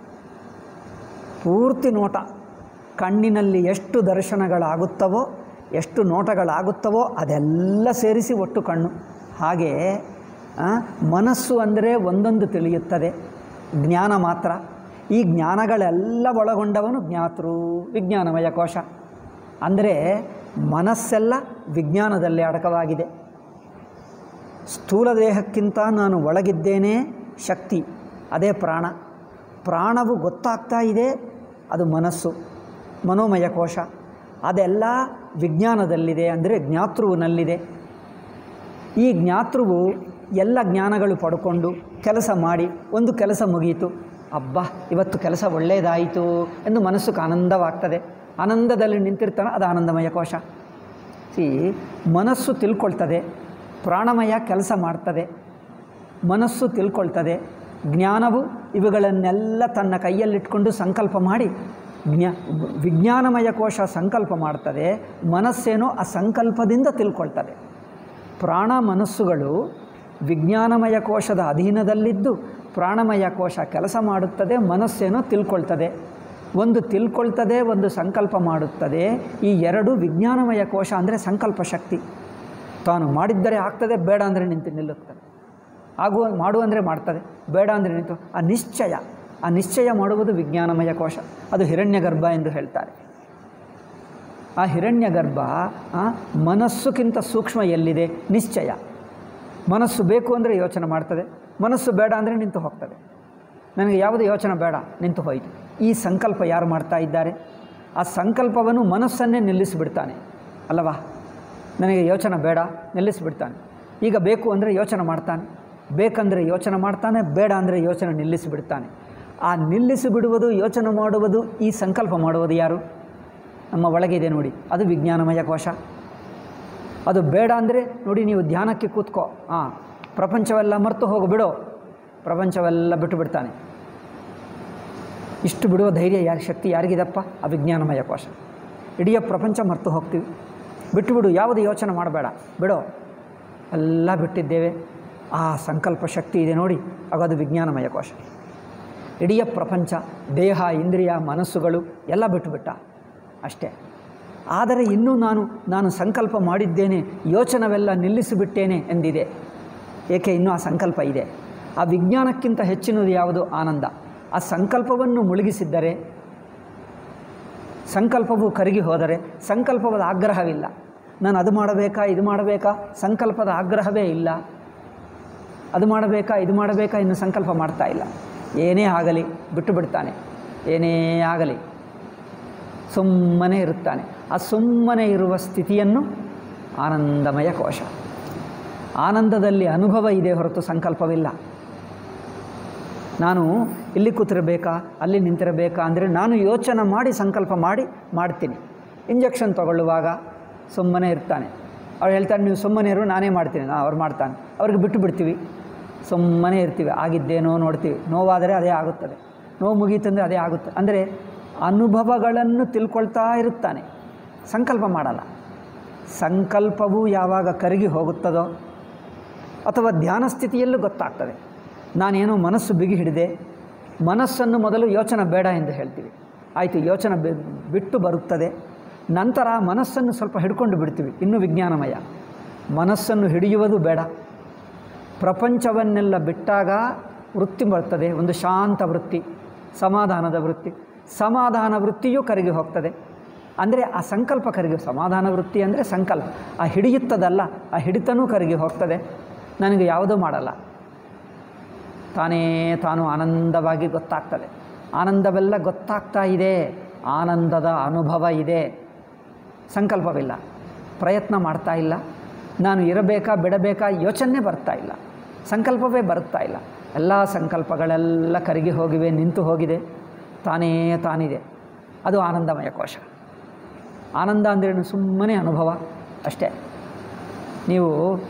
Speaker 1: ಪೂರ್ತಿ ನೋಟ ಕಣ್ಣಿನಲ್ಲಿ ಎಷ್ಟು ದರ್ಶನಗಳಾಗುತ್ತವೋ ಎಷ್ಟು ನೋಟಗಳಾಗುತ್ತವೋ ಅದೆಲ್ಲ ಸೇರಿಸಿ ಒಟ್ಟು ಕಣ್ಣು ಹಾಗೆ ಆ, ಮನಸ್ಸು ಅಂದರೆ ಒಂದೊಂದು ತಿಳಿಯುತ್ತದೆ ಜ್ಞಾನ ಮಾತ್ರ ಈ ಜ್ಞಾನಗಳೆಲ್ಲ ಒಳಗೊಂಡವನು ಜ್ಞಾತೃ ವಿಜ್ಞಾನಮಯ ಕೋಶ ಅಂದರೆ ಮನಸ್ಸೆಲ್ಲ ವಿಜ್ಞಾನದಲ್ಲಿ ಅಡಕವಾಗಿದೆ ಸ್ಥೂಲ ದೇಹಕ್ಕಿಂತ ನಾನು ಒಳಗಿದ್ದೇನೆ ಶಕ್ತಿ ಅದೇ ಪ್ರಾಣ ಪ್ರಾಣವು ಗೊತ್ತಾಗ್ತಾ ಇದೆ ಅದು ಮನಸ್ಸು ಮನೋಮಯ ಕೋಶ ಅದೆಲ್ಲ ವಿಜ್ಞಾನದಲ್ಲಿದೆ ಅಂದರೆ ಜ್ಞಾತೃವಿನಲ್ಲಿದೆ ಈ ಜ್ಞಾತೃವು ಎಲ್ಲ ಜ್ಞಾನಗಳು ಪಡ್ಕೊಂಡು ಕೆಲಸ ಮಾಡಿ ಒಂದು ಕೆಲಸ ಮುಗಿಯಿತು ಅಬ್ಬಾ ಇವತ್ತು ಕೆಲಸ ಒಳ್ಳೆಯದಾಯಿತು ಎಂದು ಮನಸ್ಸುಗೆ ಆನಂದವಾಗ್ತದೆ ಆನಂದದಲ್ಲಿ ನಿಂತಿರ್ತಾನೆ ಅದು ಆನಂದಮಯ ಕೋಶ ಸಿ ಮನಸ್ಸು ತಿಳ್ಕೊಳ್ತದೆ ಪ್ರಾಣಮಯ ಕೆಲಸ ಮಾಡ್ತದೆ ಮನಸ್ಸು ತಿಳ್ಕೊಳ್ತದೆ ಜ್ಞಾನವು ಇವುಗಳನ್ನೆಲ್ಲ ತನ್ನ ಕೈಯಲ್ಲಿಟ್ಕೊಂಡು ಸಂಕಲ್ಪ ಮಾಡಿ ಜ್ಞಾ ವಿಜ್ಞಾನಮಯ ಕೋಶ ಸಂಕಲ್ಪ ಮಾಡ್ತದೆ ಮನಸ್ಸೇನೋ ಆ ಸಂಕಲ್ಪದಿಂದ ತಿಳ್ಕೊಳ್ತದೆ ಪ್ರಾಣ ಮನಸ್ಸುಗಳು ವಿಜ್ಞಾನಮಯ ಕೋಶದ ಅಧೀನದಲ್ಲಿದ್ದು ಪ್ರಾಣಮಯ ಕೋಶ ಕೆಲಸ ಮಾಡುತ್ತದೆ ಮನಸ್ಸೇನೋ ತಿಳ್ಕೊಳ್ತದೆ ಒಂದು ತಿಳ್ಕೊಳ್ತದೆ ಒಂದು ಸಂಕಲ್ಪ ಮಾಡುತ್ತದೆ ಈ ಎರಡು ವಿಜ್ಞಾನಮಯ ಕೋಶ ಅಂದರೆ ಸಂಕಲ್ಪ ಶಕ್ತಿ ತಾನು ಮಾಡಿದ್ದರೆ ಆಗ್ತದೆ ಬೇಡ ಅಂದರೆ ನಿಂತು ನಿಲ್ಲುತ್ತದೆ ಆಗುವ ಮಾಡು ಅಂದರೆ ಮಾಡ್ತದೆ ಬೇಡ ಅಂದರೆ ನಿಂತು ಆ ನಿಶ್ಚಯ ಆ ನಿಶ್ಚಯ ಮಾಡುವುದು ವಿಜ್ಞಾನಮಯ ಕೋಶ ಅದು ಹಿರಣ್ಯ ಗರ್ಭ ಎಂದು ಹೇಳ್ತಾರೆ ಆ ಹಿರಣ್ಯ ಗರ್ಭ ಆ, ಮನಸ್ಸುಕ್ಕಿಂತ ಸೂಕ್ಷ್ಮ ಎಲ್ಲಿದೆ ನಿಶ್ಚಯ ಮನಸ್ಸು ಬೇಕು ಅಂದರೆ ಯೋಚನೆ ಮಾಡ್ತದೆ ಮನಸ್ಸು ಬೇಡ ಅಂದರೆ ನಿಂತು ಹೋಗ್ತದೆ ನನಗೆ ಯಾವುದೇ ಯೋಚನೆ ಬೇಡ ನಿಂತು ಹೋಯಿತು ಈ ಸಂಕಲ್ಪ ಯಾರು ಮಾಡ್ತಾ ಇದ್ದಾರೆ ಆ ಸಂಕಲ್ಪವನ್ನು ಮನಸ್ಸನ್ನೇ ನಿಲ್ಲಿಸಿಬಿಡ್ತಾನೆ ಅಲ್ಲವಾ ನನಗೆ ಯೋಚನೆ ಬೇಡ ನಿಲ್ಲಿಸಿಬಿಡ್ತಾನೆ ಈಗ ಬೇಕು ಅಂದರೆ ಯೋಚನೆ ಮಾಡ್ತಾನೆ ಬೇಕಂದರೆ ಯೋಚನೆ ಮಾಡ್ತಾನೆ ಬೇಡ ಅಂದರೆ ಯೋಚನೆ ನಿಲ್ಲಿಸಿಬಿಡ್ತಾನೆ ಆ ನಿಲ್ಲಿಸಿಬಿಡುವುದು ಯೋಚನೆ ಮಾಡುವುದು ಈ ಸಂಕಲ್ಪ ಮಾಡುವುದು ಯಾರು ನಮ್ಮ ಒಳಗಿದೆ ನೋಡಿ ಅದು ವಿಜ್ಞಾನಮಯ ಕೋಶ ಅದು ಬೇಡ ಅಂದರೆ ನೋಡಿ ನೀವು ಧ್ಯಾನಕ್ಕೆ ಕೂತ್ಕೋ ಹಾಂ ಪ್ರಪಂಚವೆಲ್ಲ ಮರೆತು ಹೋಗು ಬಿಡೋ ಪ್ರಪಂಚವೆಲ್ಲ ಬಿಟ್ಟು ಬಿಡ್ತಾನೆ ಇಷ್ಟು ಬಿಡುವ ಧೈರ್ಯ ಯಾರು ಶಕ್ತಿ ಯಾರಿಗಿದಪ್ಪ ಆ ವಿಜ್ಞಾನಮಯ ಕೋಶ ಇಡೀ ಪ್ರಪಂಚ ಮರೆತು ಹೋಗ್ತೀವಿ ಬಿಟ್ಟು ಬಿಡು ಯಾವುದು ಯೋಚನೆ ಮಾಡಬೇಡ ಬಿಡೋ ಎಲ್ಲ ಬಿಟ್ಟಿದ್ದೇವೆ ಆ ಸಂಕಲ್ಪ ಶಕ್ತಿ ಇದೆ ನೋಡಿ ಆಗ ಅದು ವಿಜ್ಞಾನಮಯ ಕೋಶ ಇಡೀ ಪ್ರಪಂಚ ದೇಹ ಇಂದ್ರಿಯ ಮನಸ್ಸುಗಳು ಎಲ್ಲ ಬಿಟ್ಟುಬಿಟ್ಟ ಅಷ್ಟೇ ಆದರೆ ಇನ್ನೂ ನಾನು ನಾನು ಸಂಕಲ್ಪ ಮಾಡಿದ್ದೇನೆ ಯೋಚನವೆಲ್ಲ ನಿಲ್ಲಿಸಿಬಿಟ್ಟೇನೆ ಎಂದಿದೆ ಏಕೆ ಇನ್ನೂ ಆ ಸಂಕಲ್ಪ ಇದೆ ಆ ವಿಜ್ಞಾನಕ್ಕಿಂತ ಹೆಚ್ಚಿನದು ಯಾವುದು ಆನಂದ ಆ ಸಂಕಲ್ಪವನ್ನು ಮುಳುಗಿಸಿದ್ದರೆ ಸಂಕಲ್ಪವು ಕರಗಿ ಹೋದರೆ ಸಂಕಲ್ಪದ ಆಗ್ರಹವಿಲ್ಲ ನಾನು ಅದು ಮಾಡಬೇಕಾ ಇದು ಮಾಡಬೇಕಾ ಸಂಕಲ್ಪದ ಆಗ್ರಹವೇ ಇಲ್ಲ ಅದು ಮಾಡಬೇಕಾ ಇದು ಮಾಡಬೇಕಾ ಇನ್ನು ಸಂಕಲ್ಪ ಮಾಡ್ತಾ ಇಲ್ಲ ಏನೇ ಆಗಲಿ ಬಿಟ್ಟು ಬಿಡ್ತಾನೆ ಏನೇ ಆಗಲಿ ಸುಮ್ಮನೆ ಇರುತ್ತಾನೆ ಆ ಸುಮ್ಮನೆ ಇರುವ ಸ್ಥಿತಿಯನ್ನು ಆನಂದಮಯ ಕೋಶ ಆನಂದದಲ್ಲಿ ಅನುಭವ ಇದೆ ಹೊರತು ಸಂಕಲ್ಪವಿಲ್ಲ ನಾನು ಇಲ್ಲಿ ಕೂತಿರಬೇಕಾ ಅಲ್ಲಿ ನಿಂತಿರಬೇಕಾ ಅಂದರೆ ನಾನು ಯೋಚನೆ ಮಾಡಿ ಸಂಕಲ್ಪ ಮಾಡಿ ಮಾಡ್ತೀನಿ ಇಂಜೆಕ್ಷನ್ ತಗೊಳ್ಳುವಾಗ ಸುಮ್ಮನೆ ಇರ್ತಾನೆ ಅವ್ರು ಹೇಳ್ತಾರೆ ನೀವು ಸುಮ್ಮನೆ ಇರು ನಾನೇ ಮಾಡ್ತೀನಿ ನಾ ಅವ್ರು ಮಾಡ್ತಾನೆ ಅವ್ರಿಗೆ ಬಿಟ್ಟು ಬಿಡ್ತೀವಿ ಸುಮ್ಮನೆ ಇರ್ತೀವಿ ಆಗಿದ್ದೇನೋ ನೋಡ್ತೀವಿ ನೋವಾದರೆ ಅದೇ ಆಗುತ್ತದೆ ನೋವು ಮುಗೀತಂದರೆ ಅದೇ ಆಗುತ್ತೆ ಅಂದರೆ ಅನುಭವಗಳನ್ನು ತಿಳ್ಕೊಳ್ತಾ ಇರುತ್ತಾನೆ ಸಂಕಲ್ಪ ಮಾಡಲ್ಲ ಸಂಕಲ್ಪವು ಯಾವಾಗ ಕರಗಿ ಹೋಗುತ್ತದೋ ಅಥವಾ ಧ್ಯಾನ ಸ್ಥಿತಿಯಲ್ಲೂ ಗೊತ್ತಾಗ್ತದೆ ನಾನೇನೋ ಮನಸ್ಸು ಬಿಗಿ ಹಿಡಿದೆ ಮನಸ್ಸನ್ನು ಮೊದಲು ಯೋಚನೆ ಬೇಡ ಎಂದು ಹೇಳ್ತೀವಿ ಆಯಿತು ಯೋಚನೆ ಬಿ- ಬಿಟ್ಟು ಬರುತ್ತದೆ ನಂತರ ಮನಸ್ಸನ್ನು ಸ್ವಲ್ಪ ಹಿಡ್ಕೊಂಡು ಬಿಡ್ತೀವಿ ಇನ್ನೂ ವಿಜ್ಞಾನಮಯ ಮನಸ್ಸನ್ನು ಹಿಡಿಯುವುದು ಬೇಡ ಪ್ರಪಂಚವನ್ನೆಲ್ಲ ಬಿಟ್ಟಾಗ ವೃತ್ತಿ ಬರ್ತದೆ ಒಂದು ಶಾಂತ ವೃತ್ತಿ ಸಮಾಧಾನದ ವೃತ್ತಿ ಸಮಾಧಾನ ವೃತ್ತಿಯೂ ಕರಗಿ ಹೋಗ್ತದೆ ಅಂದರೆ ಆ ಸಂಕಲ್ಪ ಕರಗಿ ಸಮಾಧಾನ ವೃತ್ತಿ ಅಂದರೆ ಸಂಕಲ್ಪ ಆ ಹಿಡಿಯುತ್ತದಲ್ಲ ಆ ಹಿಡಿತನೂ ಕರಗಿ ಹೋಗ್ತದೆ ನನಗೆ ಯಾವುದೂ ಮಾಡಲ್ಲ ತಾನೇ ತಾನು ಆನಂದವಾಗಿ ಗೊತ್ತಾಗ್ತದೆ ಆನಂದವೆಲ್ಲ ಗೊತ್ತಾಗ್ತಾ ಇದೆ ಆನಂದದ ಅನುಭವ ಇದೆ ಸಂಕಲ್ಪವಿಲ್ಲ ಪ್ರಯತ್ನ ಮಾಡ್ತಾ ಇಲ್ಲ ನಾನು ಇರಬೇಕಾ ಬಿಡಬೇಕಾ ಯೋಚನೆ ಬರ್ತಾ ಇಲ್ಲ ಸಂಕಲ್ಪವೇ ಬರುತ್ತಾ ಇಲ್ಲ ಎಲ್ಲ ಸಂಕಲ್ಪಗಳೆಲ್ಲ ಕರಗಿ ಹೋಗಿವೆ ನಿಂತು ಹೋಗಿದೆ ತಾನೇ ತಾನಿದೆ ಅದು ಆನಂದಮಯ ಕೋಶ ಆನಂದ ಅಂದ್ರೇನು ಸುಮ್ಮನೆ ಅನುಭವ ಅಷ್ಟೇ ನೀವು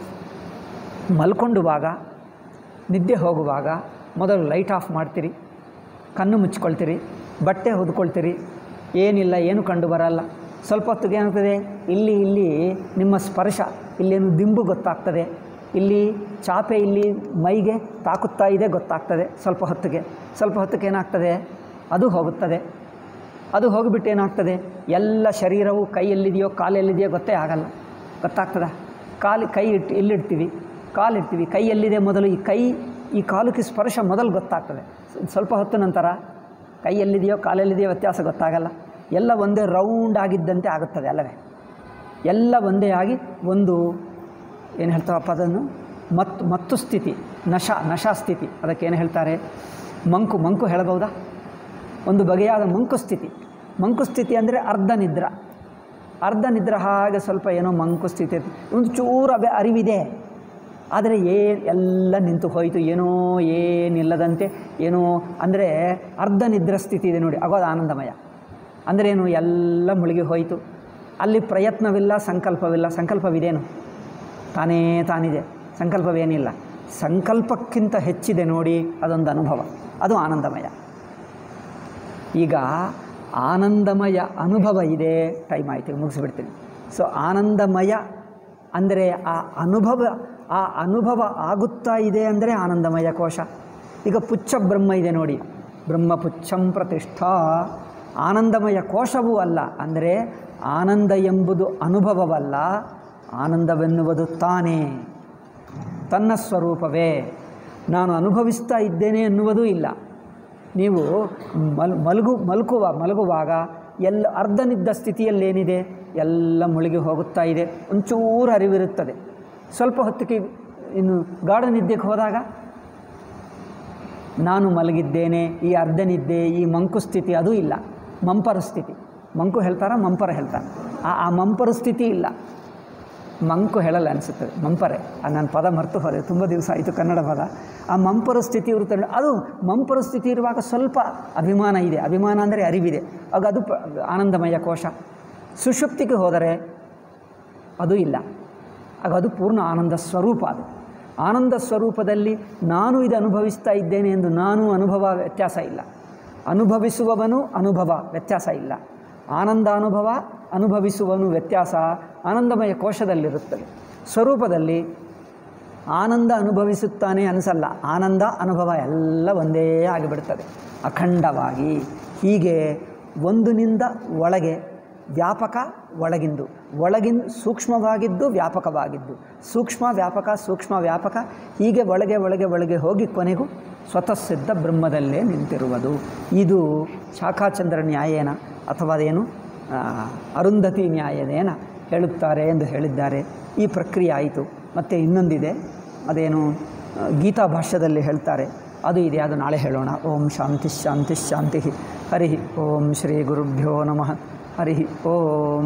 Speaker 1: ಮಲ್ಕೊಂಡುವಾಗ ನಿದ್ದೆ ಹೋಗುವಾಗ ಮೊದಲು ಲೈಟ್ ಆಫ್ ಮಾಡ್ತೀರಿ ಕಣ್ಣು ಮುಚ್ಕೊಳ್ತೀರಿ ಬಟ್ಟೆ ಹೊದ್ಕೊಳ್ತೀರಿ ಏನಿಲ್ಲ ಏನು ಕಂಡು ಬರಲ್ಲ ಸ್ವಲ್ಪ ಹೊತ್ತಿಗೆ ಏನಾಗ್ತದೆ ಇಲ್ಲಿ ಇಲ್ಲಿ ನಿಮ್ಮ ಸ್ಪರ್ಶ ಇಲ್ಲೇನು ದಿಂಬು ಗೊತ್ತಾಗ್ತದೆ ಇಲ್ಲಿ ಚಾಪೆ ಇಲ್ಲಿ ಮೈಗೆ ತಾಕುತ್ತಾ ಇದೆ ಗೊತ್ತಾಗ್ತದೆ ಸ್ವಲ್ಪ ಹೊತ್ತಿಗೆ ಸ್ವಲ್ಪ ಹೊತ್ತಿಗೆ ಏನಾಗ್ತದೆ ಅದು ಹೋಗುತ್ತದೆ ಅದು ಹೋಗಿಬಿಟ್ಟು ಏನಾಗ್ತದೆ ಎಲ್ಲ ಶರೀರವು ಕೈ ಎಲ್ಲಿದೆಯೋ ಕಾಲು ಎಲ್ಲಿದೆಯೋ ಗೊತ್ತೇ ಆಗಲ್ಲ ಗೊತ್ತಾಗ್ತದ ಕಾಲು ಕೈ ಇಟ್ಟು ಇಲ್ಲಿಡ್ತೀವಿ ಕಾಲು ಇಡ್ತೀವಿ ಕೈ ಎಲ್ಲಿದೆ ಮೊದಲು ಈ ಕೈ ಈ ಕಾಲಕ್ಕೆ ಸ್ಪರ್ಶ ಮೊದಲು ಗೊತ್ತಾಗ್ತದೆ ಸ್ವಲ್ಪ ಹೊತ್ತು ನಂತರ ಕೈ ಎಲ್ಲಿದೆಯೋ ಕಾಲೆಲ್ಲಿದೆಯೋ ವ್ಯತ್ಯಾಸ ಗೊತ್ತಾಗಲ್ಲ ಎಲ್ಲ ಒಂದೇ ರೌಂಡ್ ಆಗಿದ್ದಂತೆ ಆಗುತ್ತದೆ ಅಲ್ಲವೇ ಎಲ್ಲ ಒಂದೇ ಆಗಿ ಒಂದು ಏನು ಹೇಳ್ತಾವಪ್ಪ ಅದನ್ನು ಮತ್ತು ಮತ್ತು ಸ್ಥಿತಿ ನಶ ನಶಾ ಸ್ಥಿತಿ ಅದಕ್ಕೆ ಏನು ಹೇಳ್ತಾರೆ ಮಂಕು ಮಂಕು ಹೇಳಬಹುದಾ ಒಂದು ಬಗೆಯಾದ ಮಂಕು ಸ್ಥಿತಿ ಮಂಕು ಸ್ಥಿತಿ ಅಂದರೆ ಅರ್ಧ ನಿದ್ರ ಅರ್ಧ ನಿದ್ರೆ ಹಾಗೆ ಸ್ವಲ್ಪ ಏನೋ ಮಂಕು ಸ್ಥಿತಿ ಇರ್ತದೆ. ಒಂದು ಚೂರು ಅವೆ ಅರಿವಿದೆ ಆದರೆ ಏನು ಎಲ್ಲ ನಿಂತು ಹೋಯಿತು ಏನೋ ಏನಿಲ್ಲದಂತೆ ಏನೋ ಅಂದರೆ ಅರ್ಧ ನಿದ್ರ ಸ್ಥಿತಿ ಇದೆ ನೋಡಿ ಆಗೋದು ಆನಂದಮಯ ಅಂದರೆ ಏನು ಎಲ್ಲ ಮುಳುಗಿ ಹೋಯಿತು ಅಲ್ಲಿ ಪ್ರಯತ್ನವಿಲ್ಲ ಸಂಕಲ್ಪವಿಲ್ಲ ಸಂಕಲ್ಪವಿದೇನು ತಾನೇ ತಾನಿದೆ ಸಂಕಲ್ಪವೇನಿಲ್ಲ ಸಂಕಲ್ಪಕ್ಕಿಂತ ಹೆಚ್ಚಿದೆ ನೋಡಿ ಅದೊಂದು ಅನುಭವ ಅದು ಆನಂದಮಯ ಈಗ ಆನಂದಮಯ ಅನುಭವ ಇದೆ ಟೈಮ್ ಆಯಿತು ಮುಗಿಸ್ಬಿಡ್ತೀನಿ ಸೊ ಆನಂದಮಯ ಅಂದರೆ ಆ ಅನುಭವ ಆ ಅನುಭವ ಆಗುತ್ತಾ ಇದೆ ಅಂದರೆ ಆನಂದಮಯ ಕೋಶ ಈಗ ಪುಚ್ಛ ಬ್ರಹ್ಮ ಇದೆ ನೋಡಿ ಬ್ರಹ್ಮ ಪುಚ್ಛಂ ಪ್ರತಿಷ್ಠಾ ಆನಂದಮಯ ಕೋಶವೂ ಅಲ್ಲ ಅಂದರೆ ಆನಂದ ಎಂಬುದು ಅನುಭವವಲ್ಲ ಆನಂದವೆನ್ನುವುದು ತಾನೇ ತನ್ನ ಸ್ವರೂಪವೇ ನಾನು ಅನುಭವಿಸ್ತಾ ಇದ್ದೇನೆ ಎನ್ನುವುದೂ ಇಲ್ಲ ನೀವು ಮಲ್ ಮಲಗು ಮಲಗುವ ಮಲಗುವಾಗ ಎಲ್ಲ ಅರ್ಧನಿದ್ದ ಸ್ಥಿತಿಯಲ್ಲೇನಿದೆ ಎಲ್ಲ ಮುಳುಗಿ ಹೋಗುತ್ತಾ ಇದೆ ಒಂಚೂರು ಅರಿವಿರುತ್ತದೆ ಸ್ವಲ್ಪ ಹೊತ್ತಿಗೆ ಇನ್ನು ಗಾಢ ನಿದ್ದೆಗೆ ಹೋದಾಗ ನಾನು ಮಲಗಿದ್ದೇನೆ ಈ ಅರ್ಧನಿದ್ದೆ ಈ ಮಂಕು ಸ್ಥಿತಿ ಅದೂ ಇಲ್ಲ ಮಂಪರ ಸ್ಥಿತಿ ಮಂಕು ಹೇಳ್ತಾರ ಮಂಪರ ಹೇಳ್ತಾರೆ ಆ ಆ ಮಂಪರ ಸ್ಥಿತಿ ಇಲ್ಲ ಮಂಕು ಹೇಳಲ್ಲ ಅನಿಸುತ್ತದೆ ಮಂಪರೆ ಆ ನನ್ನ ಪದ ಮರ್ತು ಹೋದೆ ತುಂಬ ದಿವಸ ಆಯಿತು ಕನ್ನಡ ಪದ ಆ ಮಂಪರ ಸ್ಥಿತಿ ಇರುತ್ತದೆ ಅದು ಮಂಪರ ಸ್ಥಿತಿ ಇರುವಾಗ ಸ್ವಲ್ಪ ಅಭಿಮಾನ ಇದೆ ಅಭಿಮಾನ ಅಂದರೆ ಅರಿವಿದೆ ಆಗ ಅದು ಪ- ಆನಂದಮಯ ಕೋಶ ಸುಷುಪ್ತಿಗೆ ಹೋದರೆ ಅದು ಇಲ್ಲ ಆಗ ಅದು ಪೂರ್ಣ ಆನಂದ ಸ್ವರೂಪ ಅದು ಆನಂದ ಸ್ವರೂಪದಲ್ಲಿ ನಾನು ಇದು ಅನುಭವಿಸ್ತಾ ಇದ್ದೇನೆ ಎಂದು ನಾನು ಅನುಭವ ವ್ಯತ್ಯಾಸ ಇಲ್ಲ ಅನುಭವಿಸುವವನು ಅನುಭವ ವ್ಯತ್ಯಾಸ ಇಲ್ಲ ಆನಂದ ಅನುಭವ ಅನುಭವಿಸುವನು ವ್ಯತ್ಯಾಸ ಆನಂದಮಯ ಕೋಶದಲ್ಲಿರುತ್ತದೆ ಸ್ವರೂಪದಲ್ಲಿ ಆನಂದ ಅನುಭವಿಸುತ್ತಾನೆ ಅನಿಸಲ್ಲ ಆನಂದ ಅನುಭವ ಎಲ್ಲ ಒಂದೇ ಆಗಿಬಿಡುತ್ತದೆ ಅಖಂಡವಾಗಿ ಹೀಗೆ ಒಂದಿನಿಂದ ಒಳಗೆ ವ್ಯಾಪಕ ಒಳಗಿಂದು ಒಳಗಿನ್ ಸೂಕ್ಷ್ಮವಾಗಿದ್ದು ವ್ಯಾಪಕವಾಗಿದ್ದು ಸೂಕ್ಷ್ಮ ವ್ಯಾಪಕ ಸೂಕ್ಷ್ಮ ವ್ಯಾಪಕ ಹೀಗೆ ಒಳಗೆ ಒಳಗೆ ಒಳಗೆ ಹೋಗಿ ಕೊನೆಗೂ ಸ್ವತಃ ಸಿದ್ಧ ಬ್ರಹ್ಮದಲ್ಲೇ ನಿಂತಿರುವುದು ಇದು ಶಾಖಾಚಂದ್ರ ನ್ಯಾಯೇನ ಅಥವಾ ಅದೇನು ಆ, ಅರುಂಧತಿ ನ್ಯಾಯದೇನ ಹೇಳುತ್ತಾರೆ ಎಂದು ಹೇಳಿದ್ದಾರೆ ಈ ಪ್ರಕ್ರಿಯೆ ಆಯಿತು ಮತ್ತು ಇನ್ನೊಂದಿದೆ ಅದೇನು ಆ, ಗೀತಾ ಭಾಷ್ಯದಲ್ಲಿ ಹೇಳ್ತಾರೆ ಅದು ಇದೆ ಅದು ನಾಳೆ ಹೇಳೋಣ ಓಂ ಶಾಂತಿ ಶಾಂತಿ ಶಾಂತಿ ಹರಿ ಓಂ ಶ್ರೀ ಗುರುಭ್ಯೋ ನಮಃ ಹರಿ ಓಂ